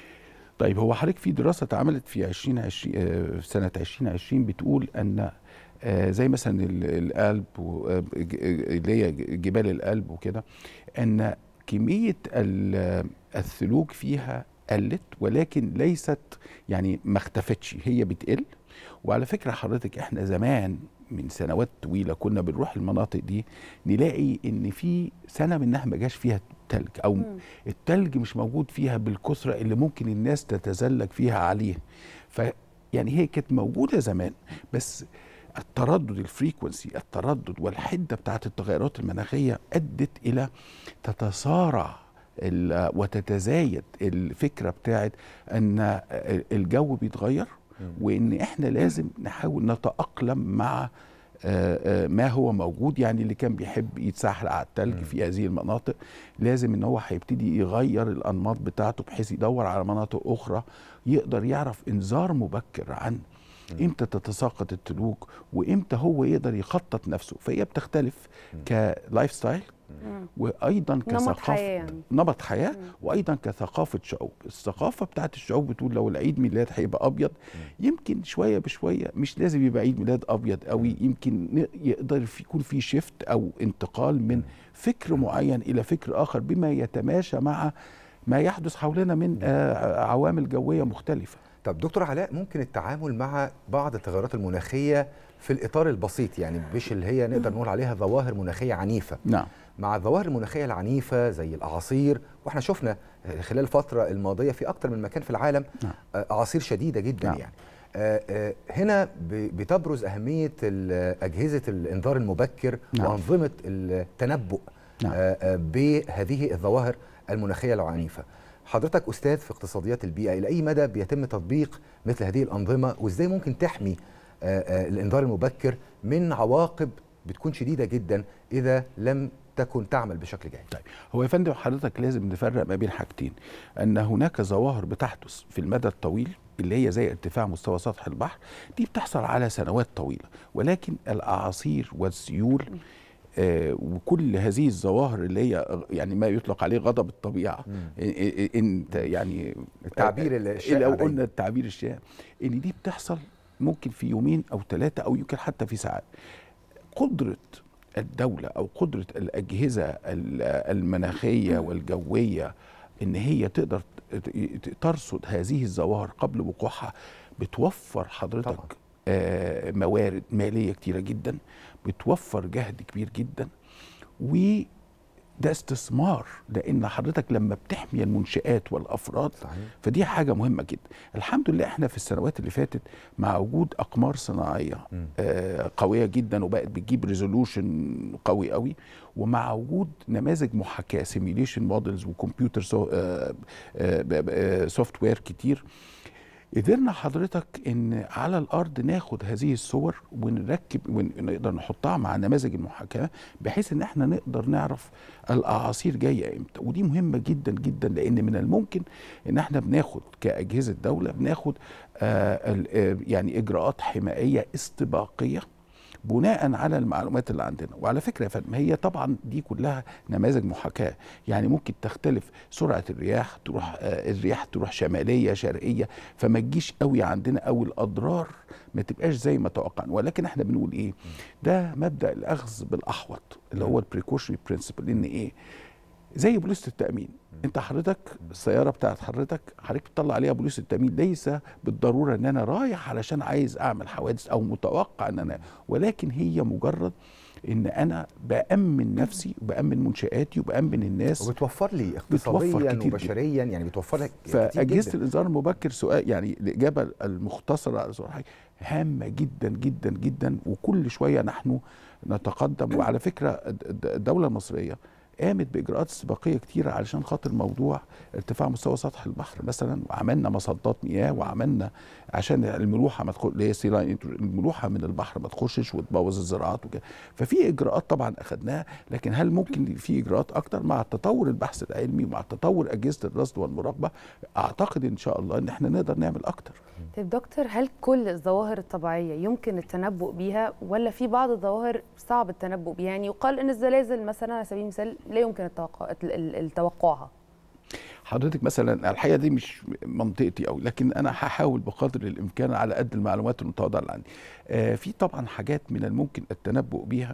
طيب هو حضرتك في دراسه اتعملت في 2020 آه، في سنه 2020 بتقول ان آه، زي مثلا ال- القلب و- آه، ج- اللي هي جبال القلب وكده ان كميه ال- الثلوج فيها قلت ولكن ليست يعني ما اختفتش هي بتقل وعلى فكره حضرتك احنا زمان من سنوات طويله كنا بنروح المناطق دي نلاقي ان في سنه منها ما جاش فيها تلج او التلج مش موجود فيها بالكثره اللي ممكن الناس تتزلج فيها عليه ف يعني هي كانت موجوده زمان بس التردد الفريكونسي التردد والحده بتاعت التغيرات المناخيه ادت الى تتسارع ال- وتتزايد الفكره بتاعت ان الجو بيتغير وان احنا لازم نحاول نتاقلم مع آه، آه، ما هو موجود يعني اللي كان بيحب يتسحل على التلج في هذه المناطق لازم ان هو هيبتدي يغير الانماط بتاعته بحيث يدور على مناطق اخرى يقدر يعرف انذار مبكر عن امتى تتساقط التلوج وامتى هو يقدر يخطط نفسه فهي بتختلف كلايف ستايل وايضا نمط كثقافه حياة يعني. نمط حياه وايضا كثقافه شعوب الثقافه بتاعت الشعوب بتقول لو العيد ميلاد هيبقى ابيض يمكن شويه بشويه مش لازم يبقى عيد ميلاد ابيض قوي يمكن ن- يقدر في- يكون في شيفت او انتقال من فكر معين الى فكر اخر بما يتماشى مع ما يحدث حولنا من آه، عوامل جويه مختلفه طب دكتور علاء ممكن التعامل مع بعض التغيرات المناخيه في الاطار البسيط يعني مش اللي هي نقدر نقول عليها ظواهر مناخيه عنيفه نعم مع الظواهر المناخيه العنيفه زي الاعاصير واحنا شفنا خلال الفتره الماضيه في اكتر من مكان في العالم نعم. آه، اعاصير شديده جدا نعم. يعني آه، آه، هنا ب- بتبرز اهميه ال- اجهزه الانذار المبكر نعم. وانظمه التنبؤ نعم. آه، آه، بهذه الظواهر المناخيه العنيفه حضرتك استاذ في اقتصاديات البيئه الى اي مدى بيتم تطبيق مثل هذه الانظمه وازاي ممكن تحمي آه، آه، الانذار المبكر من عواقب بتكون شديده جدا اذا لم تكن تعمل بشكل جيد طيب هو يا فندم حضرتك لازم نفرق ما بين حاجتين ان هناك ظواهر بتحدث في المدى الطويل اللي هي زي ارتفاع مستوى سطح البحر دي بتحصل على سنوات طويله ولكن الاعاصير والسيول آه وكل هذه الظواهر اللي هي يعني ما يطلق عليه غضب الطبيعه إ- إ- انت يعني التعبير الشائع لو دايما. قلنا التعبير الشائع ان دي بتحصل ممكن في يومين او ثلاثه او يمكن حتى في ساعات قدرة الدولة أو قدرة الأجهزة ال- المناخية والجوية إن هي تقدر ت- ت- ترصد هذه الظواهر قبل وقوعها بتوفر حضرتك طبعاً. آه، موارد مالية كتيرة جدا بتوفر جهد كبير جدا وده استثمار لأن حضرتك لما بتحمي المنشآت والأفراد صحيح. فدي حاجة مهمة جدا الحمد لله احنا في السنوات اللي فاتت مع وجود أقمار صناعية آه قوية جدا وبقت بتجيب ريزولوشن قوي قوي ومع وجود نماذج محاكاة سيميليشن موديلز وكمبيوتر سوفت وير كتير قدرنا حضرتك ان على الارض ناخد هذه الصور ونركب ونقدر نحطها مع نماذج المحاكاه بحيث ان احنا نقدر نعرف الاعاصير جايه امتى ودي مهمه جدا جدا لان من الممكن ان احنا بناخد كاجهزه دوله بناخد آه ال- آه، يعني اجراءات حمائيه استباقيه بناء على المعلومات اللي عندنا وعلى فكره يا فندم هي طبعا دي كلها نماذج محاكاه يعني ممكن تختلف سرعه الرياح تروح آه، الرياح تروح شماليه شرقيه فما تجيش قوي عندنا او الاضرار ما تبقاش زي ما توقعنا ولكن احنا بنقول ايه ده مبدا الاخذ بالاحوط اللي هو البريكوشنري برنسبل ان ايه زي بوليصه التامين انت حضرتك السياره بتاعت حضرتك حضرتك بتطلع عليها بوليصه التامين ليس بالضروره ان انا رايح علشان عايز اعمل حوادث او متوقع ان انا ولكن هي مجرد ان انا بامن نفسي وبامن منشاتي وبامن الناس وبتوفر لي بتوفر اقتصاديا كتير وبشريا يعني بتوفر لك كتير فاجهزه جدا الانذار المبكر سؤال يعني الاجابه المختصره على سؤال حضرتك هامه جدا جدا جدا وكل شويه نحن نتقدم وعلى فكره الد- الد- الدوله المصريه قامت باجراءات استباقيه كتيره علشان خاطر موضوع ارتفاع مستوى سطح البحر مثلا وعملنا مصدات مياه وعملنا عشان الملوحه ما تدخل اللي هي سيلاين الملوحه من البحر ما تخشش وتبوظ الزراعات وكده ففي اجراءات طبعا اخذناها لكن هل ممكن في اجراءات اكتر مع تطور البحث العلمي ومع تطور اجهزه الرصد والمراقبه اعتقد ان شاء الله ان احنا نقدر نعمل اكتر طيب دكتور هل كل الظواهر الطبيعيه يمكن التنبؤ بيها ولا في بعض الظواهر صعب التنبؤ بيها يعني يقال ان الزلازل مثلا على سبيل المثال لا يمكن التوقع ال- ال- توقعها حضرتك مثلا الحقيقه دي مش منطقتي قوي لكن انا هحاول بقدر الامكان على قد المعلومات المتواضعه اللي عندي آه في طبعا حاجات من الممكن التنبؤ بيها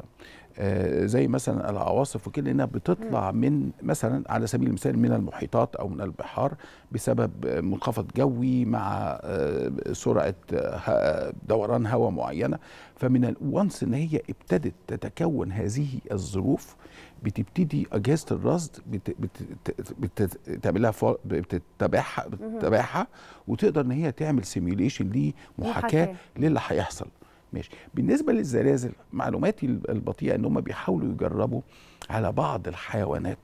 آه زي مثلا العواصف وكده انها بتطلع من مثلا على سبيل المثال من المحيطات او من البحار بسبب آه، منخفض جوي مع آه سرعه آه، ه- دوران هواء معينه فمن الوانس ان هي ابتدت تتكون هذه الظروف بتبتدي اجهزه الرصد بت بت بت بتعمل لها فول- بتتابعها بتتابعها وتقدر ان هي تعمل سيميوليشن لمحاكاه محاكاة. للي هيحصل ماشي بالنسبه للزلازل معلوماتي البطيئه ان هم بيحاولوا يجربوا على بعض الحيوانات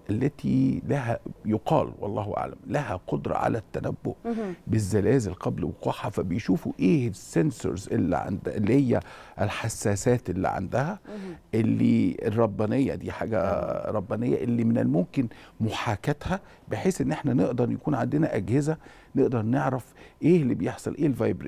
التي لها يقال والله اعلم لها قدره على التنبؤ بالزلازل قبل وقوعها فبيشوفوا ايه السنسورز اللي عند اللي هي الحساسات اللي عندها اللي الربانيه دي حاجه ربانيه اللي من الممكن محاكاتها بحيث ان احنا نقدر يكون عندنا اجهزه نقدر نعرف ايه اللي بيحصل ايه الفايبر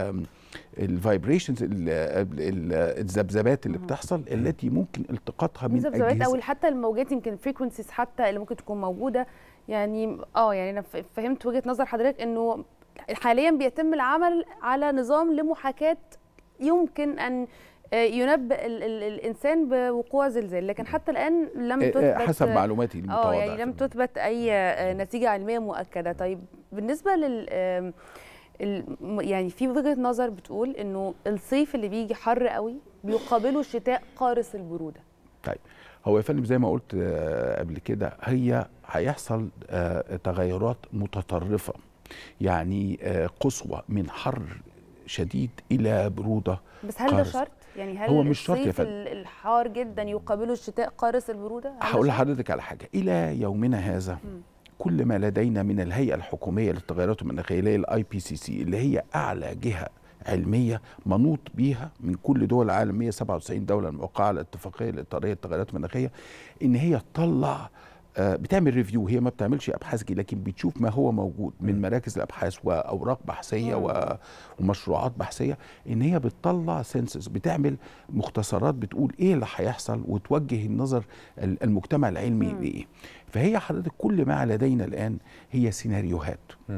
الفايبريشنز الذبذبات اللي بتحصل التي ممكن التقاطها من الذبذبات اجهزه او حتى الموجات يمكن الفريكونسيز حتى اللي ممكن تكون موجوده يعني اه يعني انا ف- فهمت وجهه نظر حضرتك انه حاليا بيتم العمل على نظام لمحاكاه يمكن ان آه، ينبئ ال ال الانسان بوقوع زلزال لكن حتى الان لم آه، تثبت آه، حسب معلوماتي اه المتواضعه يعني لم تثبت اي آه، نتيجه علميه مؤكده طيب بالنسبه لل آم، الم- يعني في وجهه نظر بتقول انه الصيف اللي بيجي حر قوي بيقابله الشتاء قارس البروده طيب هو يا فندم زي ما قلت آه، قبل كده هي هيحصل آه، تغيرات متطرفه يعني آه، قصوى من حر شديد الى بروده بس هل ده قارس. شرط يعني هل هو مش شرط يا الصيف فندم. ال- الحار جدا يقابله الشتاء قارس البروده هل ده هقول شرط؟ لحضرتك على حاجه الى يومنا هذا كل ما لدينا من الهيئه الحكوميه للتغيرات المناخيه اللي هي الاي بي سي سي اللي هي اعلى جهه علميه منوط بيها من كل دول العالم 197 دوله الموقعه على الاتفاقيه الاطاريه للتغيرات المناخيه ان هي تطلع آه، بتعمل ريفيو هي ما بتعملش ابحاث جديدة، لكن بتشوف ما هو موجود من مراكز الابحاث واوراق بحثيه و- ومشروعات بحثيه ان هي بتطلع سنسس بتعمل مختصرات بتقول ايه اللي هيحصل وتوجه النظر ال- المجتمع العلمي لايه فهي حضرتك كل ما لدينا الان هي سيناريوهات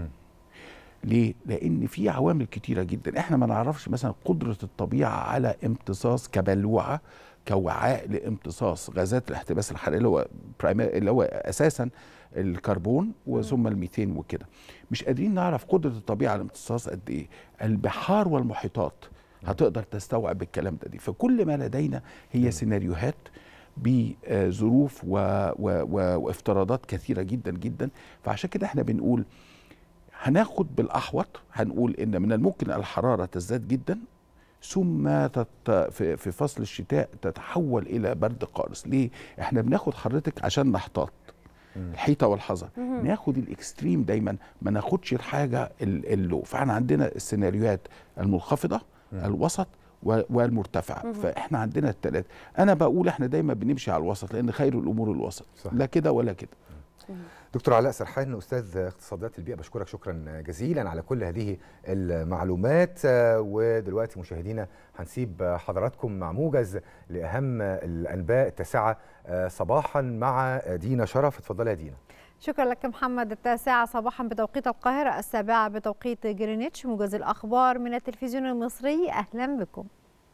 ليه؟ لأن في عوامل كتيرة جدا، احنا ما نعرفش مثلا قدرة الطبيعة على امتصاص كبلوعة كوعاء لامتصاص غازات الاحتباس الحراري اللي هو برايمر اللي هو أساسا الكربون وثم الميثين وكده. مش قادرين نعرف قدرة الطبيعة على الامتصاص قد إيه. البحار والمحيطات هتقدر تستوعب الكلام ده دي، فكل ما لدينا هي سيناريوهات بظروف و... و... و... وافتراضات كثيرة جدا جدا، فعشان كده احنا بنقول هناخد بالاحوط هنقول ان من الممكن الحراره تزداد جدا ثم تت في, في فصل الشتاء تتحول الى برد قارس ليه احنا بناخد حضرتك عشان نحتاط الحيطه والحذر ناخد الاكستريم دايما ما ناخدش الحاجه ال- اللو فاحنا عندنا السيناريوهات المنخفضه الوسط و- والمرتفعه فاحنا عندنا الثلاثه انا بقول احنا دايما بنمشي على الوسط لان خير الامور الوسط صح. لا كده ولا كده دكتور علاء سرحان استاذ اقتصاديات البيئه بشكرك شكرا جزيلا على كل هذه المعلومات آه، ودلوقتي مشاهدينا هنسيب حضراتكم مع موجز لاهم الانباء التاسعه آه، صباحا مع دينا شرف اتفضلي يا دينا شكرا لك محمد التاسعة صباحا بتوقيت القاهرة السابعة بتوقيت جرينتش موجز الأخبار من التلفزيون المصري أهلا بكم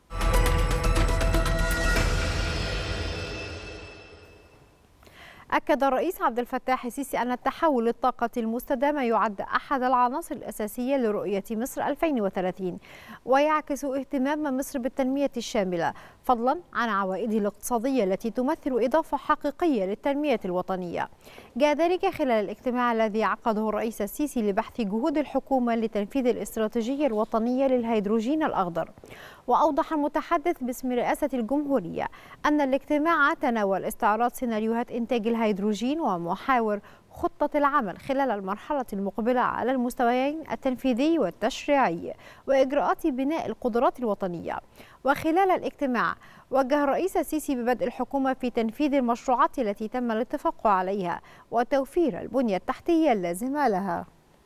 أكد الرئيس عبد الفتاح السيسي أن التحول للطاقة المستدامة يعد أحد العناصر الأساسية لرؤية مصر 2030 ويعكس اهتمام مصر بالتنمية الشاملة فضلا عن عوائده الاقتصادية التي تمثل إضافة حقيقية للتنمية الوطنية جاء ذلك خلال الاجتماع الذي عقده الرئيس السيسي لبحث جهود الحكومة لتنفيذ الاستراتيجية الوطنية للهيدروجين الأخضر وأوضح المتحدث باسم رئاسة الجمهورية أن الاجتماع تناول استعراض سيناريوهات إنتاج الهيدروجين ومحاور خطة العمل خلال المرحلة المقبلة على المستويين التنفيذي والتشريعي وإجراءات بناء القدرات الوطنية وخلال الاجتماع وجه الرئيس السيسي ببدء الحكومة في تنفيذ المشروعات التي تم الاتفاق عليها وتوفير البنية التحتية اللازمة لها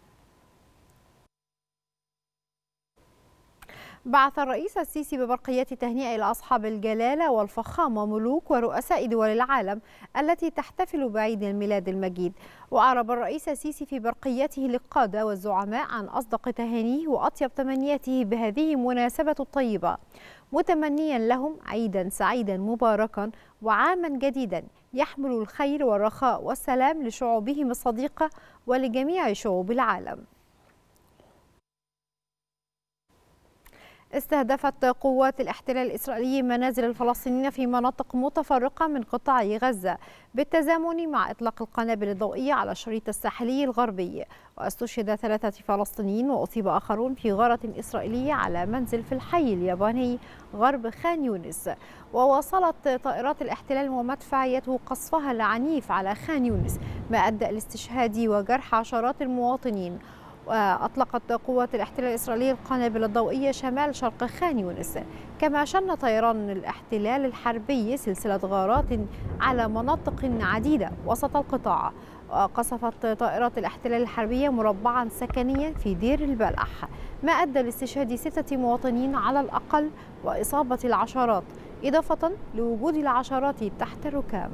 بعث الرئيس السيسي ببرقيات تهنئة إلى أصحاب الجلالة والفخامة ملوك ورؤساء دول العالم التي تحتفل بعيد الميلاد المجيد وأعرب الرئيس السيسي في برقيته للقادة والزعماء عن أصدق تهانيه وأطيب تمنياته بهذه المناسبة الطيبة متمنيا لهم عيدا سعيدا مباركا وعاما جديدا يحمل الخير والرخاء والسلام لشعوبهم الصديقة ولجميع شعوب العالم استهدفت قوات الاحتلال الإسرائيلي منازل الفلسطينيين في مناطق متفرقة من قطاع غزة بالتزامن مع إطلاق القنابل الضوئية على الشريط الساحلي الغربي واستشهد ثلاثة فلسطينيين وأصيب آخرون في غارة إسرائيلية على منزل في الحي الياباني غرب خان يونس وواصلت طائرات الاحتلال ومدفعيته قصفها العنيف على خان يونس ما أدى لاستشهاد وجرح عشرات المواطنين وأطلقت قوات الاحتلال الإسرائيلي القنابل الضوئية شمال شرق خان يونس كما شن طيران الاحتلال الحربي سلسلة غارات على مناطق عديدة وسط القطاع وقصفت طائرات الاحتلال الحربية مربعا سكنيا في دير البلح ما أدى لاستشهاد ستة مواطنين على الأقل وإصابة العشرات إضافة لوجود العشرات تحت الركام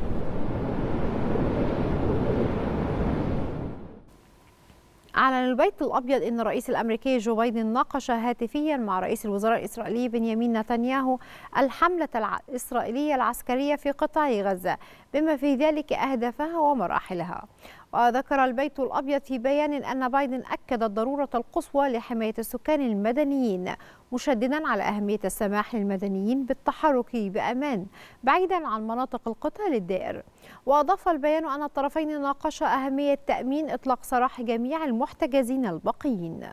أعلن البيت الأبيض أن الرئيس الأمريكي جو بايدن ناقش هاتفيا مع رئيس الوزراء الإسرائيلي بنيامين نتنياهو الحملة الإسرائيلية العسكرية في قطاع غزة بما في ذلك أهدافها ومراحلها وذكر البيت الأبيض في بيان أن بايدن أكد الضرورة القصوى لحماية السكان المدنيين مشددا على أهمية السماح للمدنيين بالتحرك بأمان بعيدا عن مناطق القتال الدائر وأضاف البيان أن الطرفين ناقشا أهمية تأمين إطلاق سراح جميع المحتجزين الباقيين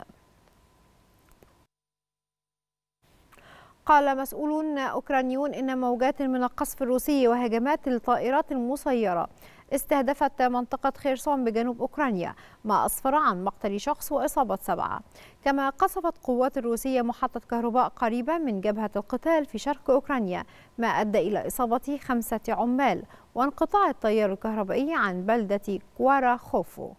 قال مسؤولون أوكرانيون إن موجات من القصف الروسي وهجمات الطائرات المسيرة استهدفت منطقة خيرسون بجنوب أوكرانيا ما أسفر عن مقتل شخص وإصابة سبعة كما قصفت قوات الروسية محطة كهرباء قريبة من جبهة القتال في شرق أوكرانيا ما أدى إلى إصابة خمسة عمال وانقطاع التيار الكهربائي عن بلدة كوارا خوفو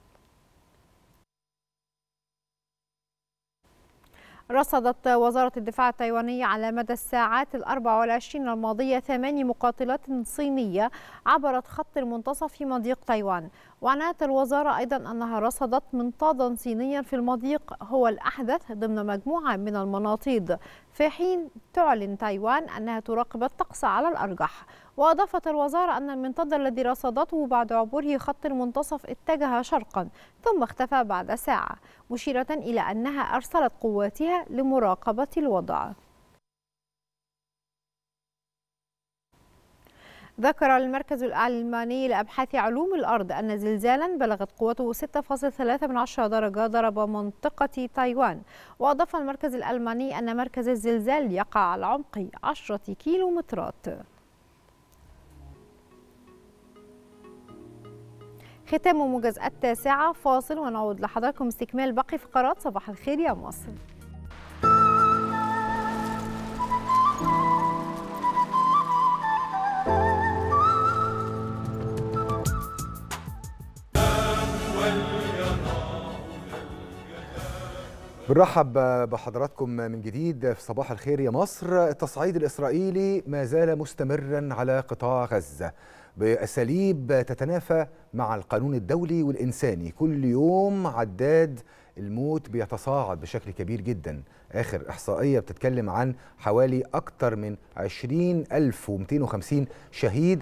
رصدت وزارة الدفاع التايوانية على مدى الساعات الأربع والعشرين الماضية ثماني مقاتلات صينية عبرت خط المنتصف في مضيق تايوان وعنات الوزارة أيضا أنها رصدت منطادا صينيا في المضيق هو الأحدث ضمن مجموعة من المناطيد في حين تعلن تايوان أنها تراقب الطقس على الأرجح وأضافت الوزارة أن المنطاد الذي رصدته بعد عبوره خط المنتصف اتجه شرقا ثم اختفى بعد ساعة مشيرة إلى أنها أرسلت قواتها لمراقبة الوضع ذكر المركز الألماني لأبحاث علوم الأرض أن زلزالا بلغت قوته 6.3 درجة ضرب منطقة تايوان وأضاف المركز الألماني أن مركز الزلزال يقع على عمق 10 كيلومترات ختام موجز التاسعة فاصل ونعود لحضراتكم استكمال باقي فقرات صباح الخير يا مصر بنرحب بحضراتكم من جديد في صباح الخير يا مصر التصعيد الإسرائيلي ما زال مستمرا على قطاع غزة بأساليب تتنافى مع القانون الدولي والإنساني كل يوم عداد الموت بيتصاعد بشكل كبير جدا آخر إحصائية بتتكلم عن حوالي أكثر من 20250 شهيد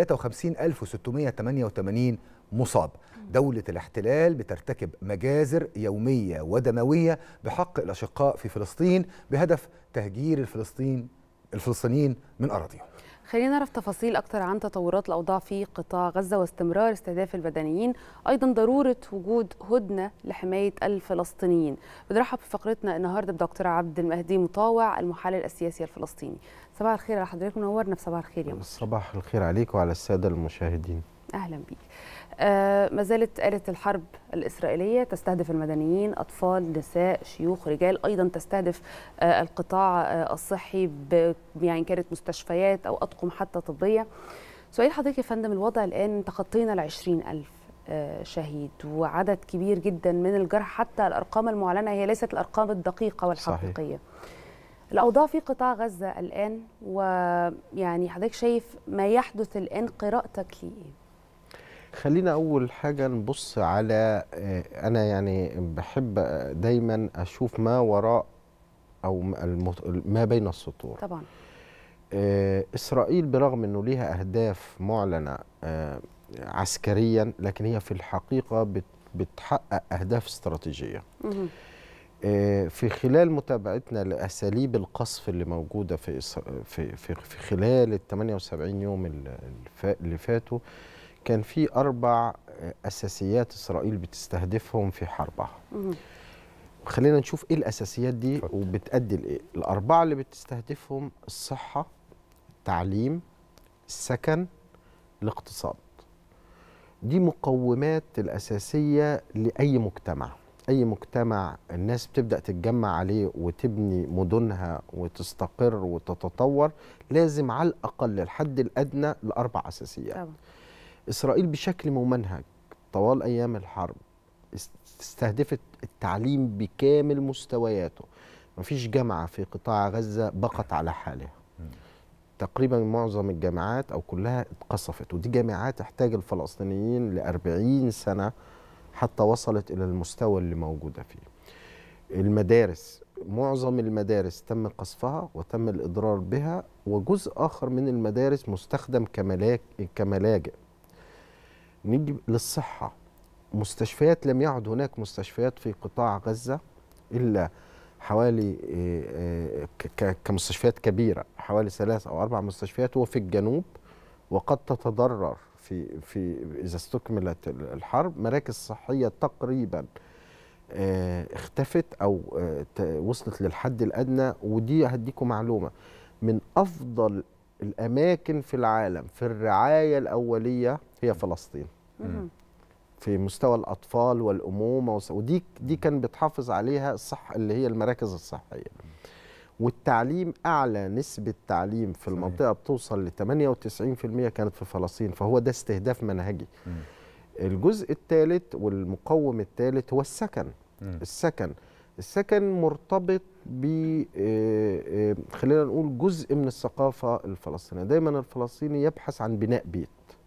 و53688 مصاب دولة الاحتلال بترتكب مجازر يومية ودموية بحق الأشقاء في فلسطين بهدف تهجير الفلسطين الفلسطينيين من أراضيهم خلينا نعرف تفاصيل أكتر عن تطورات الأوضاع في قطاع غزة واستمرار استهداف البدنيين أيضا ضرورة وجود هدنة لحماية الفلسطينيين بنرحب في فقرتنا النهاردة بدكتور عبد المهدي مطاوع المحلل السياسي الفلسطيني صباح الخير على حضرتك منورنا في صباح الخير يا مصر صباح الخير عليك وعلى السادة المشاهدين أهلا بيك آه ما زالت آلة الحرب الإسرائيلية تستهدف المدنيين أطفال نساء شيوخ رجال أيضا تستهدف آه القطاع آه الصحي يعني كانت مستشفيات أو أطقم حتى طبية سؤال حضرتك يا فندم الوضع الآن تخطينا العشرين ألف شهيد وعدد كبير جدا من الجرح حتى الأرقام المعلنة هي ليست الأرقام الدقيقة والحقيقية صحيح. الأوضاع في قطاع غزة الآن ويعني حضرتك شايف ما يحدث الآن قراءتك ليه؟ خلينا اول حاجه نبص على انا يعني بحب دايما اشوف ما وراء او ما بين السطور طبعا اسرائيل برغم انه ليها اهداف معلنه عسكريا لكن هي في الحقيقه بتحقق اهداف استراتيجيه في خلال متابعتنا لاساليب القصف اللي موجوده في في في خلال ال 78 يوم اللي فاتوا كان في أربع أساسيات إسرائيل بتستهدفهم في حربها خلينا نشوف إيه الأساسيات دي وبتأدي لإيه الأربعة اللي بتستهدفهم الصحة التعليم السكن الاقتصاد دي مقومات الأساسية لأي مجتمع أي مجتمع الناس بتبدأ تتجمع عليه وتبني مدنها وتستقر وتتطور لازم على الأقل الحد الأدنى لأربع أساسيات طبعا. إسرائيل بشكل ممنهج طوال أيام الحرب استهدفت التعليم بكامل مستوياته مفيش جامعة في قطاع غزة بقت على حالها تقريبا معظم الجامعات أو كلها اتقصفت ودي جامعات تحتاج الفلسطينيين لأربعين سنة حتى وصلت إلى المستوى اللي موجودة فيه المدارس معظم المدارس تم قصفها وتم الإضرار بها وجزء آخر من المدارس مستخدم كملاك كملاجئ نيجي للصحة مستشفيات لم يعد هناك مستشفيات في قطاع غزة إلا حوالي كمستشفيات كبيرة حوالي ثلاث أو أربع مستشفيات وفي الجنوب وقد تتضرر في في إذا استكملت الحرب مراكز صحية تقريبا اختفت أو وصلت للحد الأدنى ودي هديكم معلومة من أفضل الأماكن في العالم في الرعاية الأولية هي فلسطين في مستوى الأطفال والأمومة ودي دي كان بتحافظ عليها الصح اللي هي المراكز الصحية والتعليم أعلى نسبة تعليم في المنطقة بتوصل ل 98% كانت في فلسطين فهو ده استهداف منهجي الجزء الثالث والمقوم الثالث هو السكن السكن السكن مرتبط ب خلينا نقول جزء من الثقافه الفلسطينيه دايما الفلسطيني يبحث عن بناء بيت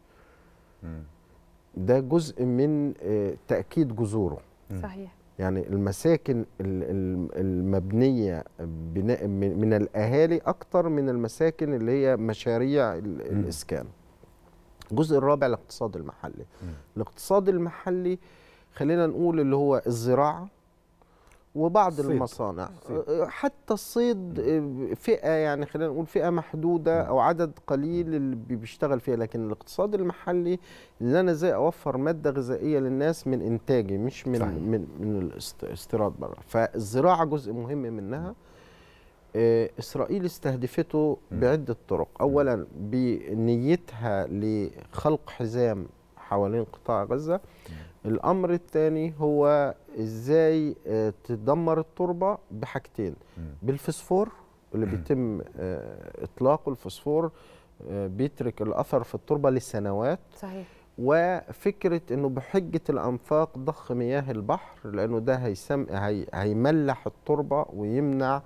ده جزء من تاكيد جذوره صحيح يعني المساكن المبنيه بناء من الاهالي اكتر من المساكن اللي هي مشاريع الاسكان الجزء الرابع الاقتصاد المحلي الاقتصاد المحلي خلينا نقول اللي هو الزراعه وبعض الصيد. المصانع صيد. حتى الصيد فئه يعني خلينا نقول فئه محدوده او عدد قليل اللي بيشتغل فيها لكن الاقتصاد المحلي اللي انا ازاي اوفر ماده غذائيه للناس من انتاجي مش من صحيح. من من الاستيراد بره فالزراعه جزء مهم منها اسرائيل استهدفته بعده طرق اولا بنيتها لخلق حزام حوالين قطاع غزة الأمر الثاني هو إزاي آه، تدمر التربة بحاجتين بالفسفور اللي بيتم آه، إطلاقه الفسفور آه، بيترك الأثر في التربة لسنوات صحيح وفكرة انه بحجة الانفاق ضخ مياه البحر لانه ده هيسم هي هيملح التربة ويمنع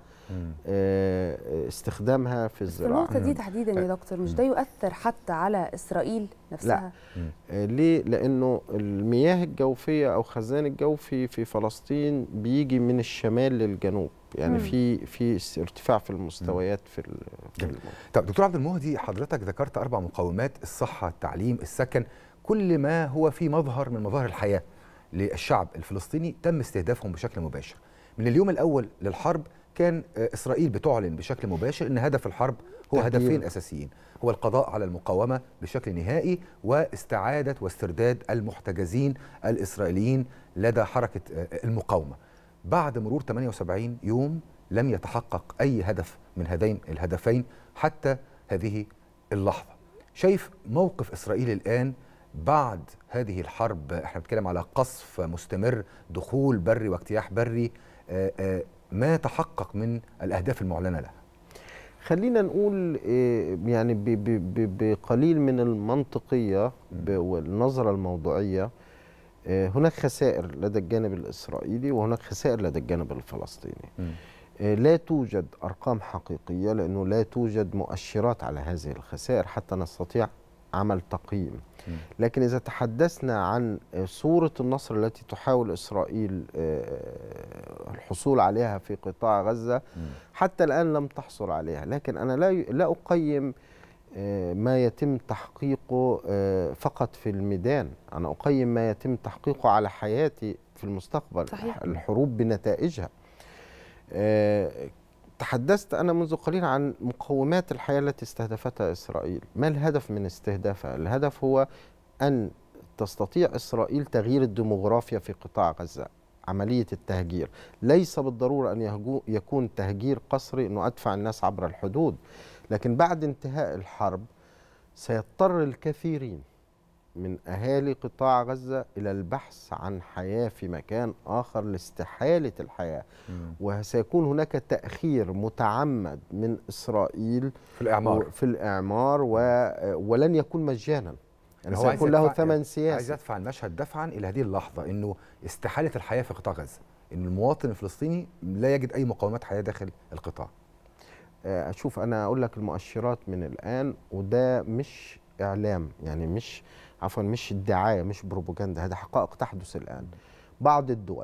آه، استخدامها في في الزراعة النقطة دي تحديدا يا دكتور مش ده يؤثر حتى على إسرائيل نفسها؟ آه، ليه؟ لأنه المياه الجوفية أو خزان الجوفي في فلسطين بيجي من الشمال للجنوب يعني مم. في في ارتفاع في المستويات في ال- في جميل. طب دكتور عبد المهدي حضرتك ذكرت اربع مقومات الصحه التعليم السكن كل ما هو في مظهر من مظاهر الحياه للشعب الفلسطيني تم استهدافهم بشكل مباشر من اليوم الاول للحرب كان آه، اسرائيل بتعلن بشكل مباشر ان هدف الحرب هو تهجير. هدفين اساسيين هو القضاء على المقاومه بشكل نهائي واستعاده واسترداد المحتجزين الاسرائيليين لدى حركه آه، المقاومه بعد مرور 78 يوم لم يتحقق اي هدف من هذين الهدفين حتى هذه اللحظه شايف موقف اسرائيل الان بعد هذه الحرب احنا بنتكلم على قصف مستمر دخول بري واجتياح بري آه، آه، ما تحقق من الاهداف المعلنه لها خلينا نقول آه، يعني ب- ب- ب- بقليل من المنطقية ب- والنظرة الموضوعية آه، هناك خسائر لدى الجانب الإسرائيلي وهناك خسائر لدى الجانب الفلسطيني آه، لا توجد أرقام حقيقية لأنه لا توجد مؤشرات على هذه الخسائر حتى نستطيع عمل تقييم لكن إذا تحدثنا عن آه، صورة النصر التي تحاول إسرائيل آه، الحصول عليها في قطاع غزة حتى الآن لم تحصل عليها لكن أنا لا ي- لا أقيم آه، ما يتم تحقيقه آه، فقط في الميدان أنا أقيم ما يتم تحقيقه على حياتي في المستقبل صحيح. الحروب بنتائجها آه، تحدثت أنا منذ قليل عن مقومات الحياة التي استهدفتها إسرائيل ما الهدف من استهدافها؟ الهدف هو أن تستطيع إسرائيل تغيير الديموغرافيا في قطاع غزة عملية التهجير ليس بالضرورة أن يهجو يكون تهجير قسري أنه أدفع الناس عبر الحدود لكن بعد انتهاء الحرب سيضطر الكثيرين من أهالي قطاع غزة إلى البحث عن حياة في مكان آخر لاستحالة الحياة وسيكون هناك تأخير متعمد من إسرائيل في الإعمار. في الإعمار و... ولن يكون مجانا يعني هو عايز سيكون له يدفع- ثمن عايز سياسي يدفع المشهد دفعا الى هذه اللحظه انه استحاله الحياه في قطاع غزه ان المواطن الفلسطيني لا يجد اي مقومات حياه داخل القطاع آه، اشوف انا اقول لك المؤشرات من الان وده مش اعلام يعني مش عفوا مش الدعايه مش بروباجندا هذا حقائق تحدث الان بعض الدول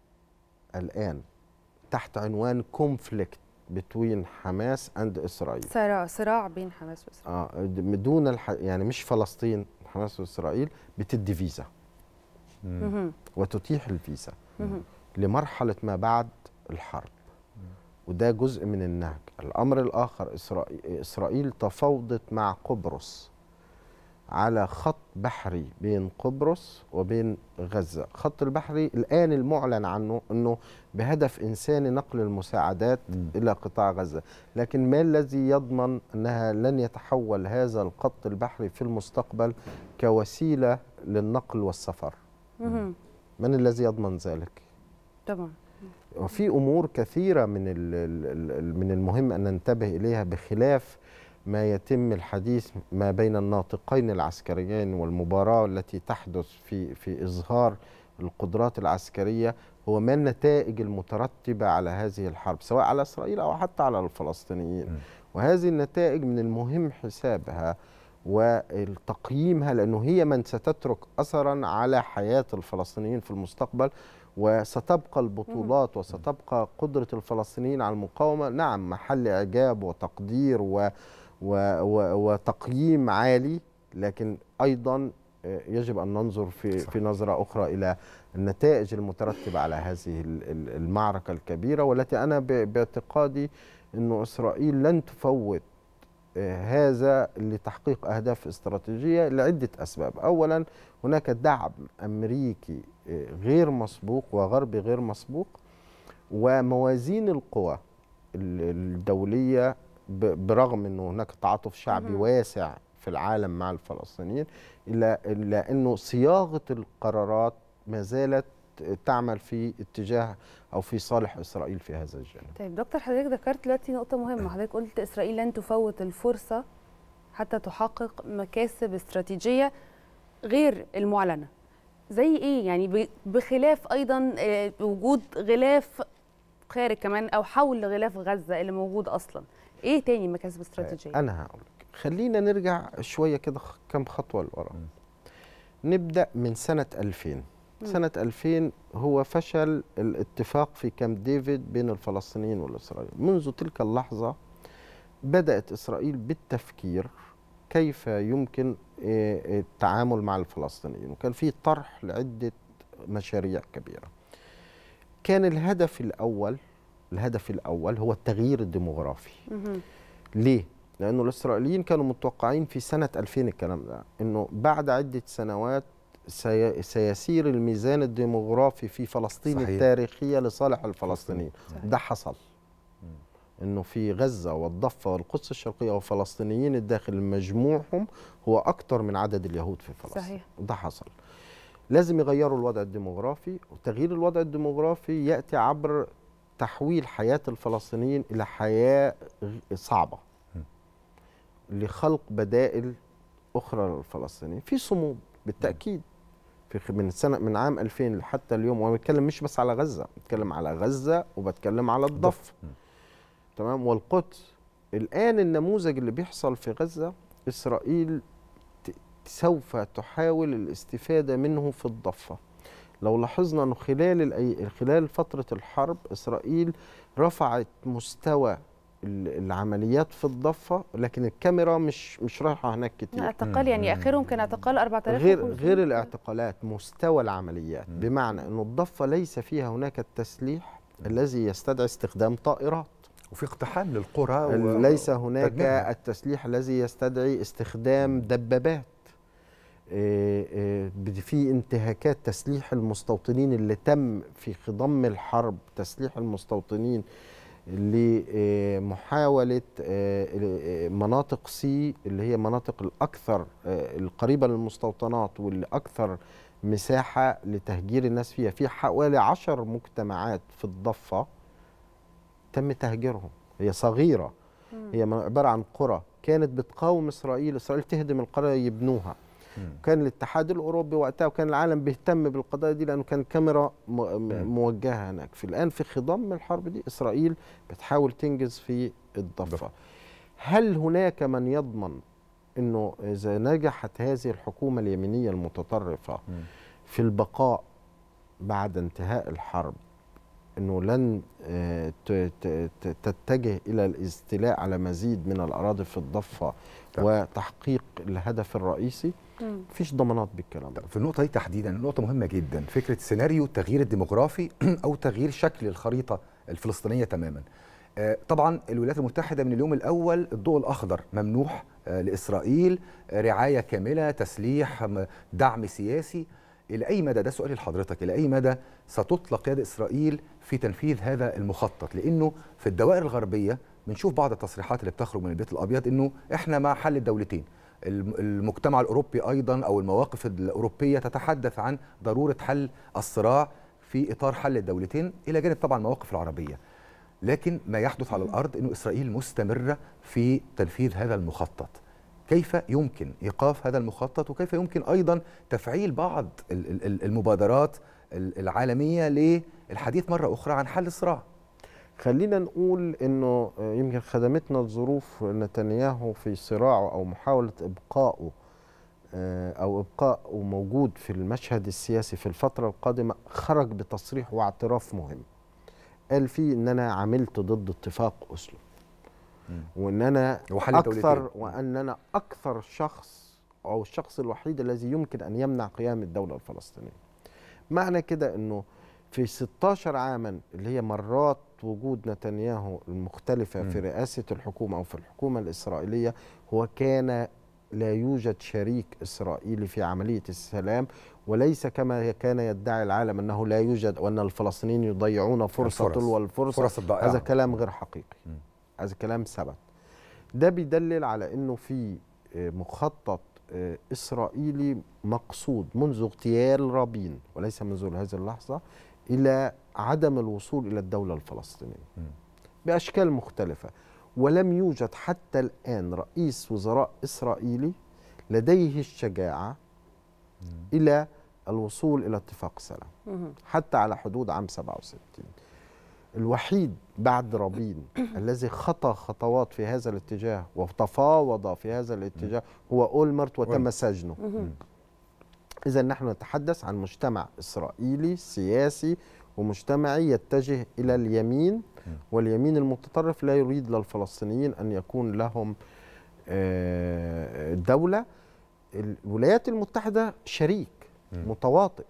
الان تحت عنوان كونفليكت بتوين حماس اند اسرائيل صراع صراع بين حماس وإسرائيل اه د- دون الح... يعني مش فلسطين حماس واسرائيل بتدي فيزا مهم. وتتيح الفيزا مهم. لمرحله ما بعد الحرب وده جزء من النهج الامر الاخر اسرائيل, إسرائيل تفاوضت مع قبرص على خط بحري بين قبرص وبين غزه خط البحري الان المعلن عنه انه بهدف انساني نقل المساعدات الى قطاع غزه لكن ما الذي يضمن انها لن يتحول هذا الخط البحري في المستقبل كوسيله للنقل والسفر مهم. من الذي يضمن ذلك طبعا وفي امور كثيره من ال- ال- ال- من المهم ان ننتبه اليها بخلاف ما يتم الحديث ما بين الناطقين العسكريين والمباراه التي تحدث في في اظهار القدرات العسكريه هو ما النتائج المترتبه على هذه الحرب سواء على اسرائيل او حتى على الفلسطينيين وهذه النتائج من المهم حسابها وتقييمها لانه هي من ستترك اثرا على حياه الفلسطينيين في المستقبل وستبقى البطولات وستبقى قدرة الفلسطينيين على المقاومة نعم محل إعجاب وتقدير و و و وتقييم عالي لكن أيضا آه، يجب أن ننظر في في نظرة أخرى إلى النتائج المترتبة على هذه ال- ال- المعركة الكبيرة والتي أنا ب- باعتقادي أنه إسرائيل لن تفوت آه، هذا لتحقيق أهداف استراتيجية لعدة أسباب أولا هناك دعم أمريكي آه، غير مسبوق وغربي غير مسبوق وموازين القوى ال- الدولية ب- برغم أنه هناك تعاطف شعبي مهم. واسع في العالم مع الفلسطينيين الا الا انه صياغه القرارات ما زالت تعمل في اتجاه او في صالح اسرائيل في هذا الجانب. طيب دكتور حضرتك ذكرت دلوقتي نقطه مهمه حضرتك قلت اسرائيل لن تفوت الفرصه حتى تحقق مكاسب استراتيجيه غير المعلنه زي ايه يعني بخلاف ايضا وجود غلاف خارج كمان او حول غلاف غزه اللي موجود اصلا ايه تاني مكاسب استراتيجيه انا هقول لك خلينا نرجع شويه كده كم خطوه لورا نبدا من سنه 2000 سنة 2000 هو فشل الاتفاق في كامب ديفيد بين الفلسطينيين والإسرائيليين منذ تلك اللحظة بدأت إسرائيل بالتفكير كيف يمكن التعامل مع الفلسطينيين وكان في طرح لعدة مشاريع كبيرة كان الهدف الأول الهدف الأول هو التغيير الديموغرافي ليه؟ لأنه الإسرائيليين كانوا متوقعين في سنة 2000 الكلام ده إنه بعد عدة سنوات سي سيسير الميزان الديموغرافي في فلسطين صحيح. التاريخية لصالح الفلسطينيين صحيح. ده حصل انه في غزة والضفة والقدس الشرقية والفلسطينيين الداخل مجموعهم هو اكثر من عدد اليهود في فلسطين صحيح. ده حصل لازم يغيروا الوضع الديموغرافي وتغيير الوضع الديموغرافي يأتي عبر تحويل حياة الفلسطينيين إلى حياة صعبة لخلق بدائل أخرى للفلسطينيين في صمود بالتأكيد في من سنة من عام 2000 حتى اليوم وانا بتكلم مش بس على غزة بتكلم على غزة وبتكلم على الضفة تمام والقدس الآن النموذج اللي بيحصل في غزة إسرائيل سوف تحاول الاستفادة منه في الضفة لو لاحظنا أنه خلال الأي... خلال فترة الحرب إسرائيل رفعت مستوى العمليات في الضفه لكن الكاميرا مش مش رايحه هناك كتير اعتقال يعني اخرهم كان اعتقال 4000 غير غير الاعتقالات مستوى العمليات بمعنى انه الضفه ليس فيها هناك التسليح الذي يستدعي استخدام طائرات وفي اقتحام للقرى و... ليس هناك تجميع. التسليح الذي يستدعي استخدام دبابات في انتهاكات تسليح المستوطنين اللي تم في خضم الحرب تسليح المستوطنين لمحاولة مناطق سي اللي هي مناطق الأكثر القريبة للمستوطنات واللي أكثر مساحة لتهجير الناس فيها في حوالي عشر مجتمعات في الضفة تم تهجيرهم هي صغيرة هي عبارة عن قرى كانت بتقاوم إسرائيل إسرائيل تهدم القرى يبنوها كان الاتحاد الاوروبي وقتها وكان العالم بيهتم بالقضايا دي لانه كان كاميرا موجهه هناك في الان في خضم الحرب دي اسرائيل بتحاول تنجز في الضفه هل هناك من يضمن انه اذا نجحت هذه الحكومه اليمينيه المتطرفه في البقاء بعد انتهاء الحرب انه لن تتجه الى الاستيلاء على مزيد من الاراضي في الضفه وتحقيق الهدف الرئيسي مفيش ضمانات بالكلام ده في النقطه دي تحديدا نقطه مهمه جدا فكره سيناريو التغيير الديموغرافي او تغيير شكل الخريطه الفلسطينيه تماما طبعا الولايات المتحده من اليوم الاول الضوء الاخضر ممنوح لاسرائيل رعايه كامله تسليح دعم سياسي الى اي مدى ده سؤالي لحضرتك الى اي مدى ستطلق يد اسرائيل في تنفيذ هذا المخطط لانه في الدوائر الغربيه بنشوف بعض التصريحات اللي بتخرج من البيت الابيض انه احنا مع حل الدولتين المجتمع الاوروبي ايضا او المواقف الاوروبيه تتحدث عن ضروره حل الصراع في اطار حل الدولتين الى جانب طبعا المواقف العربيه لكن ما يحدث على الارض انه اسرائيل مستمره في تنفيذ هذا المخطط كيف يمكن ايقاف هذا المخطط وكيف يمكن ايضا تفعيل بعض المبادرات العالميه للحديث مره اخرى عن حل الصراع خلينا نقول انه يمكن خدمتنا الظروف نتنياهو في صراعه او محاوله ابقائه او ابقائه موجود في المشهد السياسي في الفتره القادمه خرج بتصريح واعتراف مهم قال فيه ان انا عملت ضد اتفاق اوسلو وان انا اكثر وان انا اكثر شخص او الشخص الوحيد الذي يمكن ان يمنع قيام الدوله الفلسطينيه معنى كده انه في 16 عاما اللي هي مرات وجود نتنياهو المختلفة م. في رئاسة الحكومة أو في الحكومة الإسرائيلية هو كان لا يوجد شريك إسرائيلي في عملية السلام وليس كما كان يدعي العالم أنه لا يوجد وأن الفلسطينيين يضيعون فرصة الفرص. تلو الفرصة فرص الضائعة. هذا كلام غير حقيقي م. هذا كلام ثبت ده بيدلل على أنه في آه، مخطط آه، إسرائيلي مقصود منذ اغتيال رابين وليس منذ هذه اللحظة إلى عدم الوصول إلى الدولة الفلسطينية بأشكال مختلفة ولم يوجد حتى الآن رئيس وزراء إسرائيلي لديه الشجاعة إلى الوصول إلى اتفاق سلام مهم. حتى على حدود عام 67 الوحيد بعد رابين الذي خطى خطوات في هذا الاتجاه وتفاوض في هذا الاتجاه هو أولمرت وتم أولمرت. سجنه مهم. إذا نحن نتحدث عن مجتمع إسرائيلي سياسي ومجتمعي يتجه إلى اليمين واليمين المتطرف لا يريد للفلسطينيين أن يكون لهم آه، دولة الولايات المتحدة شريك متواطئ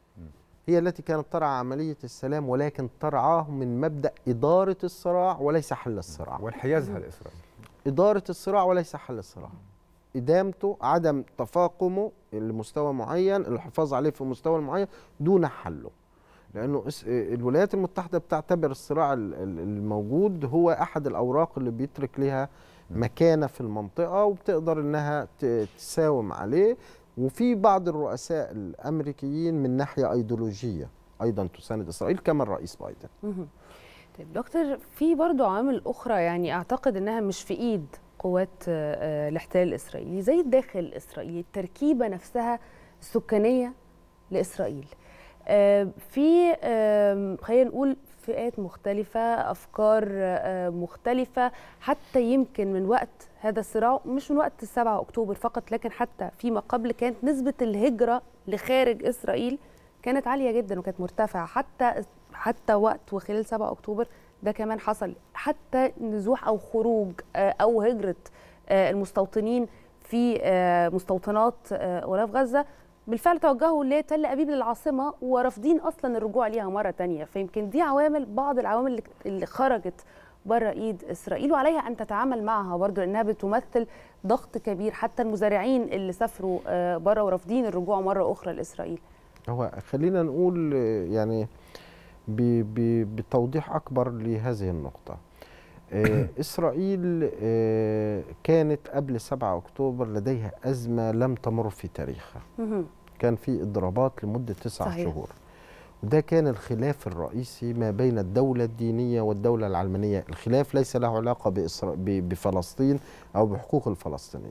هي التي كانت ترعى عملية السلام ولكن ترعاه من مبدأ إدارة الصراع وليس حل الصراع وانحيازها لإسرائيل إدارة الصراع وليس حل الصراع إدامته عدم تفاقمه لمستوى معين الحفاظ عليه في مستوى معين دون حله لأنه اس- الولايات المتحدة بتعتبر الصراع ال- ال- الموجود هو أحد الأوراق اللي بيترك لها مكانة في المنطقة وبتقدر إنها ت- تساوم عليه وفي بعض الرؤساء الأمريكيين من ناحية أيديولوجية أيضا تساند إسرائيل كما الرئيس بايدن مهم. طيب دكتور في برضو عوامل أخرى يعني أعتقد أنها مش في إيد قوات آه، آه، الاحتلال الإسرائيلي زي الداخل الإسرائيلي التركيبة نفسها السكانية لإسرائيل آه، في آم، خلينا نقول فئات مختلفة أفكار آه، مختلفة حتى يمكن من وقت هذا الصراع مش من وقت السبعة أكتوبر فقط لكن حتى فيما قبل كانت نسبة الهجرة لخارج إسرائيل كانت عالية جدا وكانت مرتفعة حتى حتى وقت وخلال 7 أكتوبر ده كمان حصل حتى نزوح أو خروج آه، أو هجرة آه، المستوطنين في آه، مستوطنات آه، غلاف غزة بالفعل توجهوا لتل أبيب للعاصمة ورافضين أصلا الرجوع ليها مرة تانية فيمكن دي عوامل بعض العوامل اللي- اللي خرجت بره ايد اسرائيل وعليها ان تتعامل معها برضو لانها بتمثل ضغط كبير حتى المزارعين اللي سافروا آه، بره ورافضين الرجوع مره اخرى لاسرائيل هو خلينا نقول آه، يعني ب- ب- بتوضيح أكبر لهذه النقطة آه، إسرائيل آه، كانت قبل 7 أكتوبر لديها أزمة لم تمر في تاريخها مهم. كان في إضرابات لمدة تسع صحيح. شهور وده كان الخلاف الرئيسي ما بين الدولة الدينية والدولة العلمانية الخلاف ليس له علاقة بإسرا... ب... بفلسطين أو بحقوق الفلسطينيين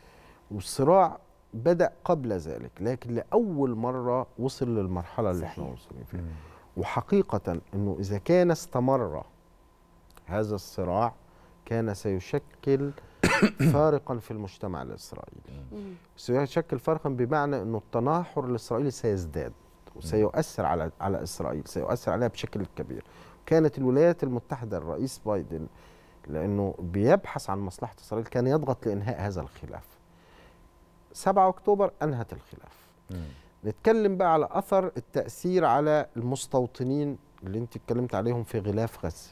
والصراع بدأ قبل ذلك لكن لأول مرة وصل للمرحلة اللي احنا وصلنا فيها وحقيقة أنه إذا كان استمر هذا الصراع كان سيشكل فارقا في المجتمع الإسرائيلي سيشكل فرقا بمعنى أنه التناحر الإسرائيلي سيزداد وسيؤثر على على إسرائيل سيؤثر عليها بشكل كبير كانت الولايات المتحدة الرئيس بايدن لأنه بيبحث عن مصلحة إسرائيل كان يضغط لإنهاء هذا الخلاف 7 أكتوبر أنهت الخلاف نتكلم بقى على أثر التأثير على المستوطنين اللي أنت اتكلمت عليهم في غلاف غزة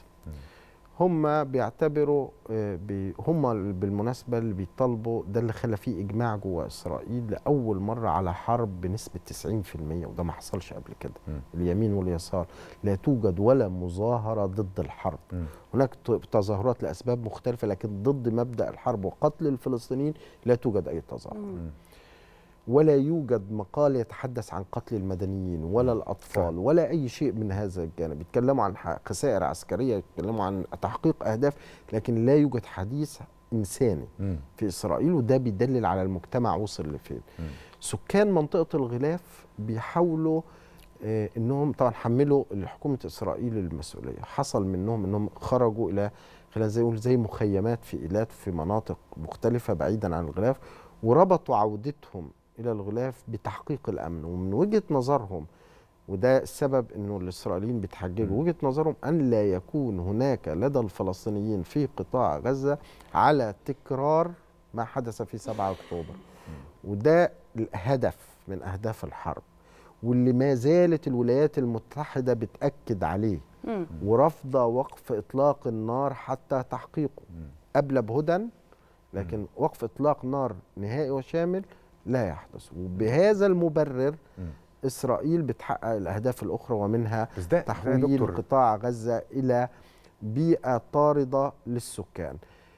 هم بيعتبروا آه، بي هم بالمناسبة اللي بيطالبوا ده اللي خلى فيه إجماع جوه إسرائيل لأول مرة على حرب بنسبة 90% وده ما حصلش قبل كده اليمين واليسار لا توجد ولا مظاهرة ضد الحرب هناك ت- تظاهرات لأسباب مختلفة لكن ضد مبدأ الحرب وقتل الفلسطينيين لا توجد أي تظاهرة ولا يوجد مقال يتحدث عن قتل المدنيين ولا الأطفال ولا أي شيء من هذا الجانب يتكلموا عن ح- خسائر عسكرية يتكلموا عن تحقيق أهداف لكن لا يوجد حديث إنساني في إسرائيل وده بيدلل على المجتمع وصل لفين سكان منطقة الغلاف بيحاولوا آه، انهم طبعا حملوا حكومه اسرائيل المسؤوليه حصل منهم انهم خرجوا الى خلينا زي نقول زي مخيمات في ايلات في مناطق مختلفه بعيدا عن الغلاف وربطوا عودتهم الى الغلاف بتحقيق الامن ومن وجهه نظرهم وده السبب انه الاسرائيليين بيتحججوا وجهه نظرهم ان لا يكون هناك لدى الفلسطينيين في قطاع غزه على تكرار ما حدث في 7 اكتوبر وده الهدف من اهداف الحرب واللي ما زالت الولايات المتحده بتاكد عليه مم. ورافضه وقف اطلاق النار حتى تحقيقه قبل بهدى لكن وقف اطلاق نار نهائي وشامل لا يحدث وبهذا المبرر اسرائيل بتحقق الاهداف الاخرى ومنها بس ده تحويل دكتور- قطاع غزه الى بيئه طارده للسكان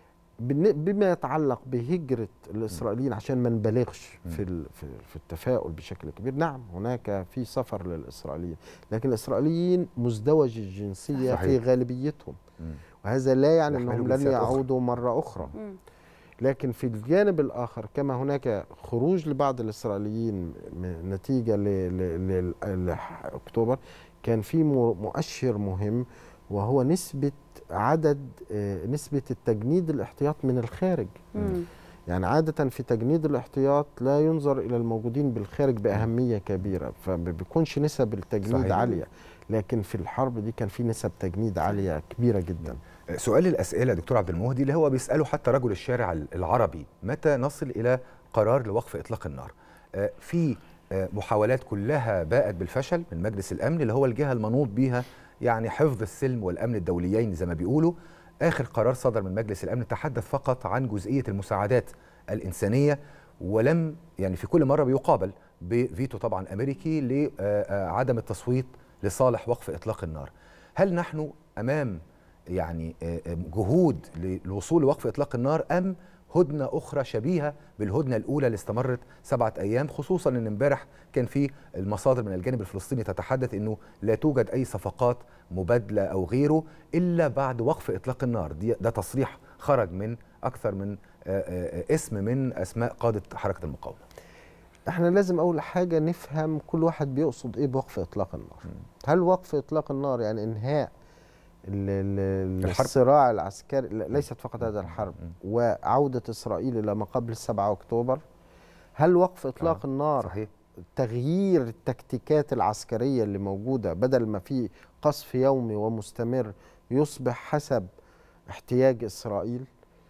بالن- بما يتعلق بهجرة الإسرائيليين عشان ما نبالغش في ال- في في التفاؤل بشكل كبير نعم هناك في سفر للإسرائيليين لكن الإسرائيليين مزدوج الجنسية في صحيح. غالبيتهم مم. وهذا لا يعني يحملوا أنهم لن جنسيات أخرى. يعودوا مرة أخرى لكن في الجانب الآخر كما هناك خروج لبعض الإسرائيليين م- نتيجة ل- ل- ل- لأكتوبر كان في مو- مؤشر مهم وهو نسبة عدد آه، نسبة التجنيد الاحتياط من الخارج مم. يعني عادة في تجنيد الاحتياط لا ينظر إلى الموجودين بالخارج بأهمية كبيرة فما بيكونش نسب التجنيد صحيح. عالية لكن في الحرب دي كان في نسب تجنيد عالية كبيرة جدا سؤال الأسئلة دكتور عبد المهدي اللي هو بيسأله حتى رجل الشارع العربي متى نصل إلى قرار لوقف إطلاق النار آه، في آه، محاولات كلها باءت بالفشل من مجلس الأمن اللي هو الجهة المنوط بيها يعني حفظ السلم والأمن الدوليين زي ما بيقولوا آخر قرار صدر من مجلس الأمن تحدث فقط عن جزئية المساعدات الإنسانية ولم يعني في كل مرة بيقابل بفيتو طبعا أمريكي لعدم التصويت لصالح وقف إطلاق النار هل نحن أمام يعني آه، آه، جهود للوصول لوقف اطلاق النار ام هدنه اخرى شبيهه بالهدنه الاولى اللي استمرت سبعه ايام خصوصا ان امبارح كان في المصادر من الجانب الفلسطيني تتحدث انه لا توجد اي صفقات مبادله او غيره الا بعد وقف اطلاق النار دي ده تصريح خرج من اكثر من آه، آه، آه، اسم من اسماء قاده حركه المقاومه احنا لازم اول حاجه نفهم كل واحد بيقصد ايه بوقف اطلاق النار هل وقف اطلاق النار يعني انهاء ال- ال- الحرب. الصراع العسكري لا، ليست فقط هذا الحرب وعوده اسرائيل الى ما قبل 7 اكتوبر هل وقف اطلاق آه، النار صحيح تغيير التكتيكات العسكريه اللي موجوده بدل ما في قصف يومي ومستمر يصبح حسب احتياج اسرائيل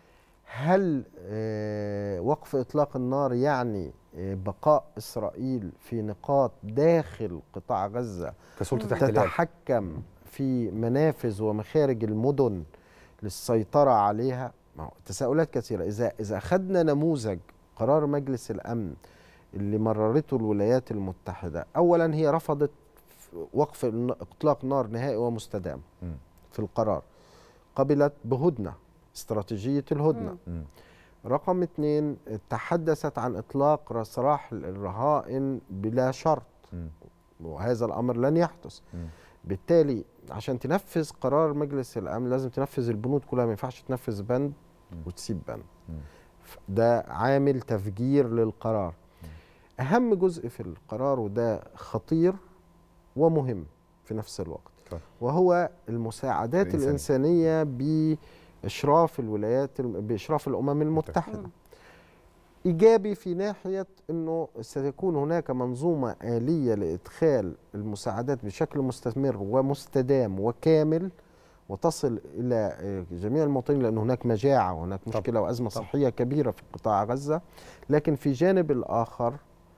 هل آه، وقف اطلاق النار يعني آه، بقاء اسرائيل في نقاط داخل قطاع غزه كسلطه احتلال تتحكم في منافذ ومخارج المدن للسيطره عليها ما هو تساؤلات كثيره اذا اذا اخذنا نموذج قرار مجلس الامن اللي مررته الولايات المتحده اولا هي رفضت وقف الن- اطلاق نار نهائي ومستدام مم. في القرار قبلت بهدنه استراتيجيه الهدنه مم. رقم اثنين تحدثت عن اطلاق سراح الرهائن بلا شرط مم. وهذا الامر لن يحدث مم. بالتالي عشان تنفذ قرار مجلس الامن لازم تنفذ البنود كلها ما ينفعش تنفذ بند وتسيب بند مم. ف- ده عامل تفجير للقرار اهم جزء في القرار وده خطير ومهم في نفس الوقت طيب. وهو المساعدات الإنسانية. الإنسانية بإشراف الولايات بإشراف الأمم المتحدة إيجابي في ناحية أنه ستكون هناك منظومة آلية لإدخال المساعدات بشكل مستمر ومستدام وكامل وتصل إلى آه، جميع المواطنين لأن هناك مجاعة وهناك طبعاً. مشكلة وأزمة طبعاً. صحية كبيرة في قطاع غزة لكن في جانب الآخر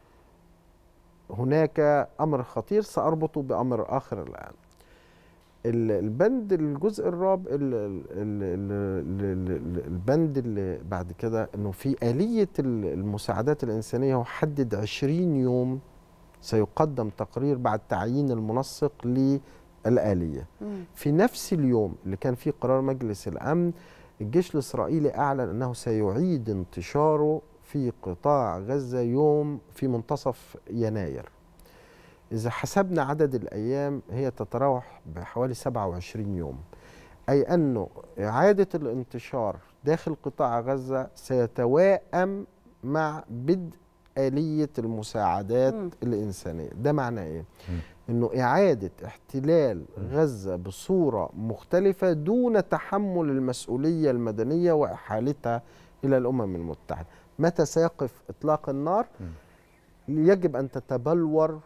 هناك أمر خطير سأربطه بأمر آخر الآن ال- البند الجزء الرابع ال- ال- ال- ال- ال- البند اللي بعد كده انه في آلية ال- المساعدات الإنسانية هو حدد 20 يوم سيقدم تقرير بعد تعيين المنسق للآلية مم. في نفس اليوم اللي كان فيه قرار مجلس الأمن الجيش الإسرائيلي أعلن أنه سيعيد انتشاره في قطاع غزة يوم في منتصف يناير إذا حسبنا عدد الأيام هي تتراوح بحوالي 27 يوم أي أنه إعادة الانتشار داخل قطاع غزة سيتوائم مع بدء آلية المساعدات مم. الإنسانية ده معناه إيه؟ مم. انه اعاده احتلال غزه بصوره مختلفه دون تحمل المسؤوليه المدنيه واحالتها الى الامم المتحده متى سيقف اطلاق النار يجب ان تتبلور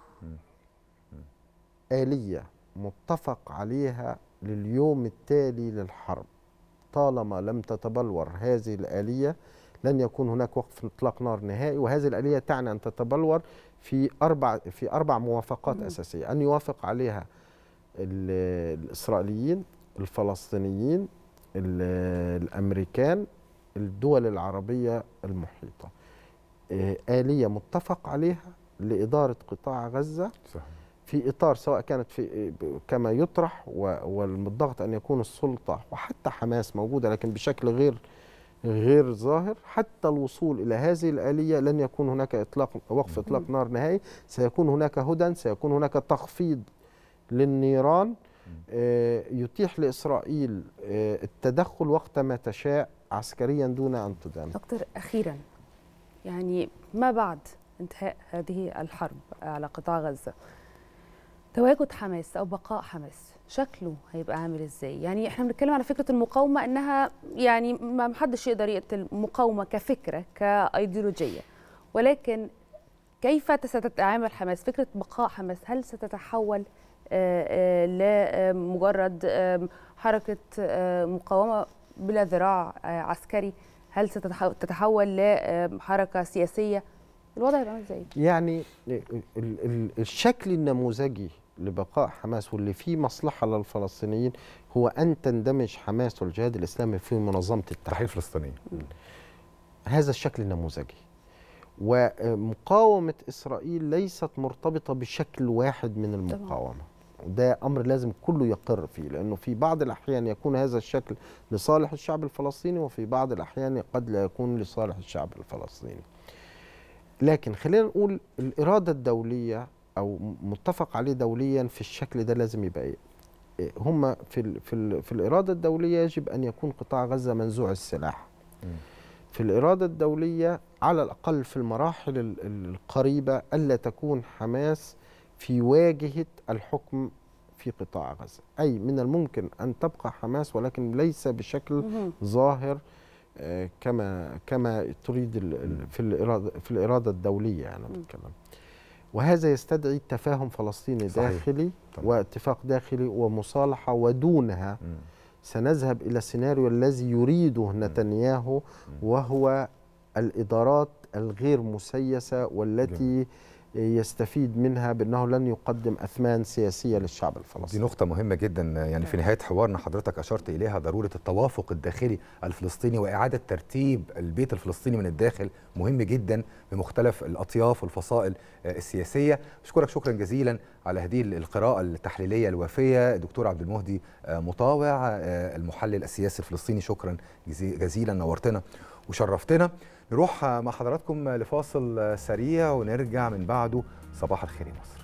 اليه متفق عليها لليوم التالي للحرب طالما لم تتبلور هذه الاليه لن يكون هناك وقف اطلاق نار نهائي وهذه الاليه تعني ان تتبلور في اربع في اربع موافقات مم. اساسيه ان يوافق عليها ال- الاسرائيليين الفلسطينيين ال- الامريكان الدول العربيه المحيطه آه، اليه متفق عليها لاداره قطاع غزه صحيح. في اطار سواء كانت في كما يطرح و- والضغط ان يكون السلطه وحتى حماس موجوده لكن بشكل غير غير ظاهر حتى الوصول الى هذه الاليه لن يكون هناك اطلاق وقف اطلاق نار نهائي سيكون هناك هدى سيكون هناك تخفيض للنيران آه، يتيح لاسرائيل آه، التدخل وقت ما تشاء عسكريا دون ان تدان دكتور اخيرا يعني ما بعد انتهاء هذه الحرب على قطاع غزه تواجد حماس او بقاء حماس شكله هيبقى عامل ازاي يعني احنا بنتكلم على فكره المقاومه انها يعني ما حدش يقدر يقتل المقاومه كفكره كايديولوجيه ولكن كيف ستتعامل حماس فكره بقاء حماس هل ستتحول آه، آه، لمجرد آه، حركه آه، مقاومه بلا ذراع آه، عسكري هل ستتحول لحركه سياسيه الوضع هيبقى عامل ازاي يعني ال- ال- الشكل النموذجي لبقاء حماس واللي فيه مصلحه للفلسطينيين هو ان تندمج حماس والجهاد الاسلامي في منظمه التحرير التحرير الفلسطيني هذا الشكل النموذجي ومقاومه اسرائيل ليست مرتبطه بشكل واحد من المقاومه وده امر لازم كله يقر فيه لانه في بعض الاحيان يكون هذا الشكل لصالح الشعب الفلسطيني وفي بعض الاحيان قد لا يكون لصالح الشعب الفلسطيني لكن خلينا نقول الاراده الدوليه او متفق عليه دوليا في الشكل ده لازم يبقى ايه إيه، هم في ال في ال في الاراده الدوليه يجب ان يكون قطاع غزه منزوع السلاح في الإرادة الدولية على الأقل في المراحل ال- ال- القريبة ألا تكون حماس في واجهة الحكم في قطاع غزة أي من الممكن أن تبقى حماس ولكن ليس بشكل مهم. ظاهر آه، كما كما تريد ال- ال- في الإرادة في الإرادة الدولية يعني بتكلم وهذا يستدعي تفاهم فلسطيني صحيح. داخلي واتفاق داخلي ومصالحة ودونها سنذهب إلى السيناريو الذي يريده نتنياهو وهو الإدارات الغير مسيسة والتي يستفيد منها بأنه لن يقدم أثمان سياسية للشعب الفلسطيني دي نقطة مهمة جدا يعني في نهاية حوارنا حضرتك أشرت إليها ضرورة التوافق الداخلي الفلسطيني وإعادة ترتيب البيت الفلسطيني من الداخل مهم جدا بمختلف الأطياف والفصائل آه، السياسية أشكرك شكرا جزيلا على هذه القراءة التحليلية الوافية دكتور عبد المهدي آه، مطاوع آه، المحلل السياسي الفلسطيني شكرا جزي- جزيلا نورتنا وشرفتنا نروح آه، مع حضراتكم لفاصل آه، سريع ونرجع من بعده صباح الخير يا مصر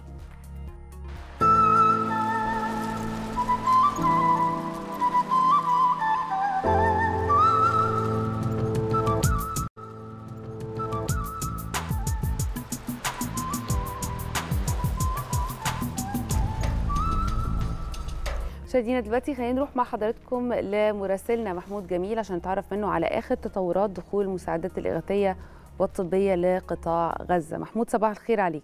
مشاهدينا دلوقتي خلينا نروح مع حضراتكم لمراسلنا محمود جميل عشان نتعرف منه على اخر تطورات دخول المساعدات الاغاثيه والطبيه لقطاع غزه محمود صباح الخير عليك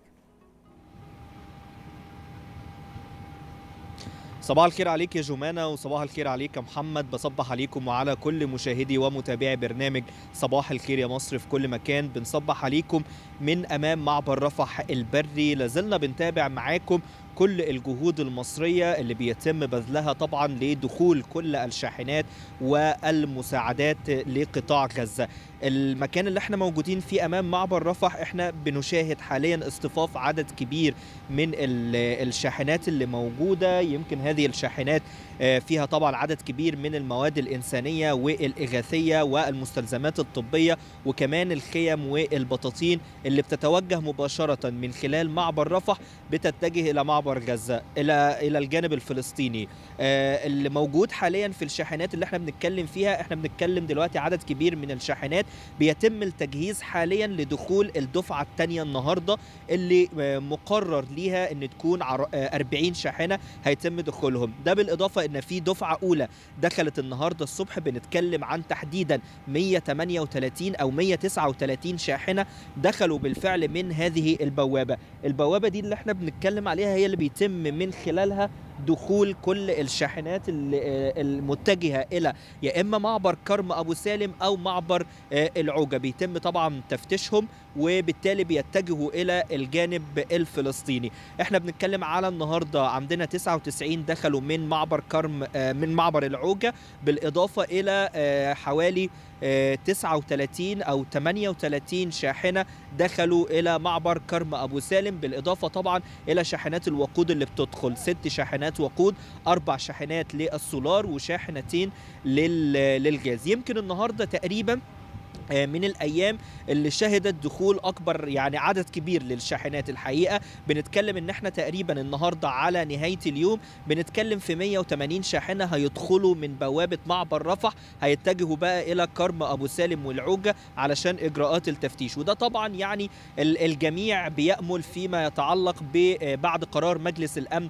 صباح الخير عليك يا جمانة وصباح الخير عليك يا محمد بصبح عليكم وعلى كل مشاهدي ومتابعي برنامج صباح الخير يا مصر في كل مكان بنصبح عليكم من أمام معبر رفح البري لازلنا بنتابع معاكم كل الجهود المصرية اللي بيتم بذلها طبعا لدخول كل الشاحنات والمساعدات لقطاع غزة المكان اللي احنا موجودين فيه امام معبر رفح احنا بنشاهد حاليا اصطفاف عدد كبير من ال- الشاحنات اللي موجوده يمكن هذه الشاحنات آه، فيها طبعا عدد كبير من المواد الانسانيه والاغاثيه والمستلزمات الطبيه وكمان الخيم والبطاطين اللي بتتوجه مباشره من خلال معبر رفح بتتجه الى معبر غزه الى الى الجانب الفلسطيني آه، اللي موجود حاليا في الشاحنات اللي احنا بنتكلم فيها احنا بنتكلم دلوقتي عدد كبير من الشاحنات بيتم التجهيز حاليا لدخول الدفعه الثانيه النهارده اللي آه، مقرر ليها ان تكون عر- آه، 40 شاحنه هيتم دخولهم ده بالاضافه ان في دفعه اولى دخلت النهارده الصبح بنتكلم عن تحديدا 138 او 139 شاحنه دخلوا بالفعل من هذه البوابه البوابه دي اللي احنا بنتكلم عليها هي اللي بيتم من خلالها دخول كل الشاحنات ال- آه، المتجهه الى يا اما معبر كرم ابو سالم او معبر آه، العوجه بيتم طبعا تفتيشهم وبالتالي بيتجهوا الى الجانب الفلسطيني احنا بنتكلم على النهارده عندنا 99 دخلوا من معبر كرم آه، من معبر العوجه بالاضافه الى آه، حوالي آه، 39 او 38 شاحنه دخلوا الى معبر كرم ابو سالم بالاضافه طبعا الى شاحنات الوقود اللي بتدخل ست شاحنات شاحنات وقود اربع شاحنات للسولار وشاحنتين لل- للغاز يمكن النهارده تقريبا آه، من الايام اللي شهدت دخول اكبر يعني عدد كبير للشاحنات الحقيقه بنتكلم ان احنا تقريبا النهارده على نهايه اليوم بنتكلم في 180 شاحنه هيدخلوا من بوابه معبر رفح هيتجهوا بقى الى كرم ابو سالم والعوجه علشان اجراءات التفتيش وده طبعا يعني ال- الجميع بيامل فيما يتعلق ب- آه، بعد قرار مجلس الامن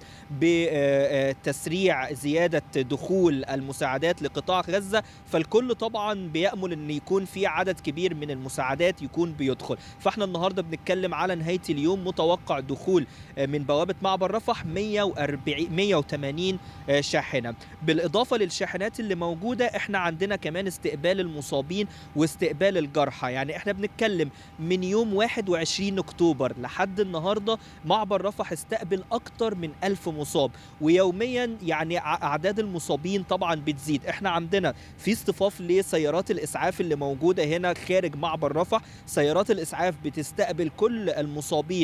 بتسريع زياده دخول المساعدات لقطاع غزه فالكل طبعا بيامل ان يكون في عدد كبير من المساعدات يكون بيدخل فاحنا النهارده بنتكلم على نهايه اليوم متوقع دخول آه، من بوابه معبر رفح 140 180 آه، شاحنه بالاضافه للشاحنات اللي موجوده احنا عندنا كمان استقبال المصابين واستقبال الجرحى يعني احنا بنتكلم من يوم 21 اكتوبر لحد النهارده معبر رفح استقبل اكتر من 1000 مصاب ويوميا يعني ع- اعداد المصابين طبعا بتزيد احنا عندنا في اصطفاف لسيارات الاسعاف اللي موجوده هنا خارج معبر رفح سيارات الاسعاف بتستقبل كل المصابين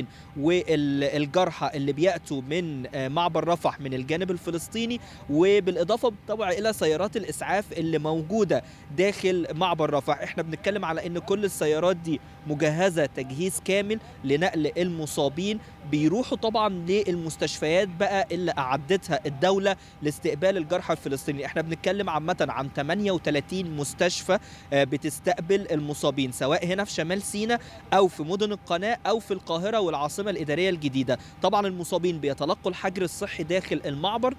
والجرحى اللي بياتوا من آه، معبر رفح من الجانب الفلسطيني وبالاضافه بالطبع الى سيارات الاسعاف اللي موجوده داخل معبر رفح احنا بنتكلم على ان كل السيارات دي مجهزه تجهيز كامل لنقل المصابين بيروحوا طبعا للمستشفيات بقى اللي اعدتها الدوله لاستقبال الجرحى الفلسطينيين احنا بنتكلم عامه عن 38 مستشفى آه، بتستقبل المصابين سواء هنا في شمال سيناء او في مدن القناه او في القاهره والعاصمه الاداريه الجديده طبعا المصابين بيتلقوا الحجر الصحي داخل المعبر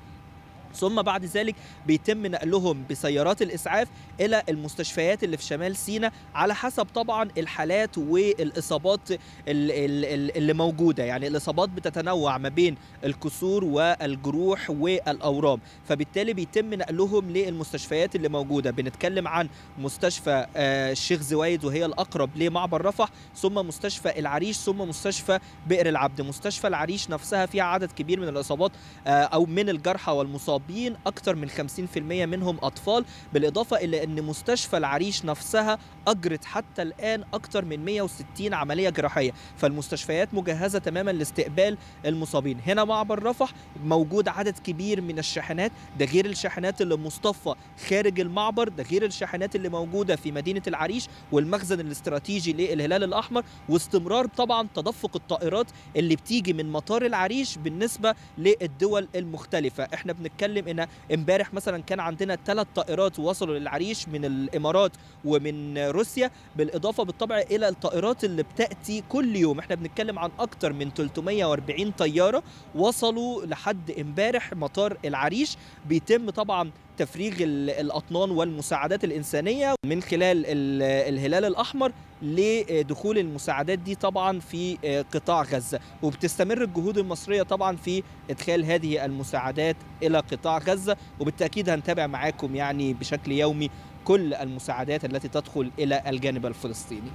ثم بعد ذلك بيتم نقلهم بسيارات الاسعاف الى المستشفيات اللي في شمال سيناء على حسب طبعا الحالات والاصابات ال- ال- ال- اللي موجوده يعني الاصابات بتتنوع ما بين الكسور والجروح والاورام فبالتالي بيتم نقلهم للمستشفيات اللي موجوده بنتكلم عن مستشفى آه، الشيخ زويد وهي الاقرب لمعبر رفح ثم مستشفى العريش ثم مستشفى بئر العبد مستشفى العريش نفسها فيها عدد كبير من الاصابات آه، او من الجرحى والمصابين اكثر من 50% منهم اطفال بالاضافه الى ان مستشفى العريش نفسها اجرت حتى الان اكثر من 160 عمليه جراحيه فالمستشفيات مجهزه تماما لاستقبال المصابين هنا معبر رفح موجود عدد كبير من الشاحنات ده غير الشاحنات اللي مصطفى خارج المعبر ده غير الشاحنات اللي موجوده في مدينه العريش والمخزن الاستراتيجي للهلال الاحمر واستمرار طبعا تدفق الطائرات اللي بتيجي من مطار العريش بالنسبه للدول المختلفه احنا بنتكلم ان امبارح مثلا كان عندنا ثلاث طائرات وصلوا للعريش من الامارات ومن روسيا بالاضافه بالطبع الى الطائرات اللي بتاتي كل يوم احنا بنتكلم عن اكتر من 340 طياره وصلوا لحد امبارح مطار العريش بيتم طبعا تفريغ ال- الاطنان والمساعدات الانسانيه من خلال ال- الهلال الاحمر لدخول المساعدات دي طبعا في آه، قطاع غزه وبتستمر الجهود المصريه طبعا في ادخال هذه المساعدات الى قطاع غزه وبالتاكيد هنتابع معاكم يعني بشكل يومي كل المساعدات التي تدخل الى الجانب الفلسطيني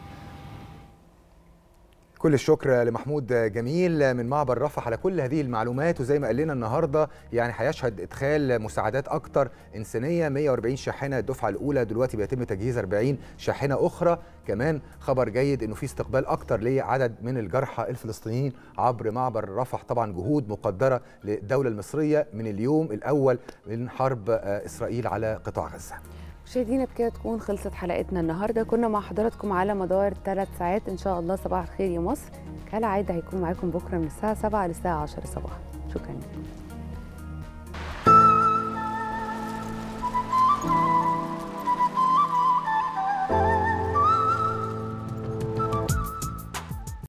كل الشكر لمحمود جميل من معبر رفح على كل هذه المعلومات وزي ما قال لنا النهارده يعني هيشهد ادخال مساعدات اكتر انسانيه 140 شاحنه الدفعه الاولى دلوقتي بيتم تجهيز 40 شاحنه اخرى كمان خبر جيد انه في استقبال اكتر لعدد من الجرحى الفلسطينيين عبر معبر رفح طبعا جهود مقدره للدوله المصريه من اليوم الاول من حرب آه، اسرائيل على قطاع غزه مشاهدينا بكده تكون خلصت حلقتنا النهارده كنا مع حضراتكم على مدار ثلاث ساعات ان شاء الله صباح الخير يا مصر كالعاده هيكون معاكم بكره من الساعه 7 للساعه 10 صباحا شكرا لكم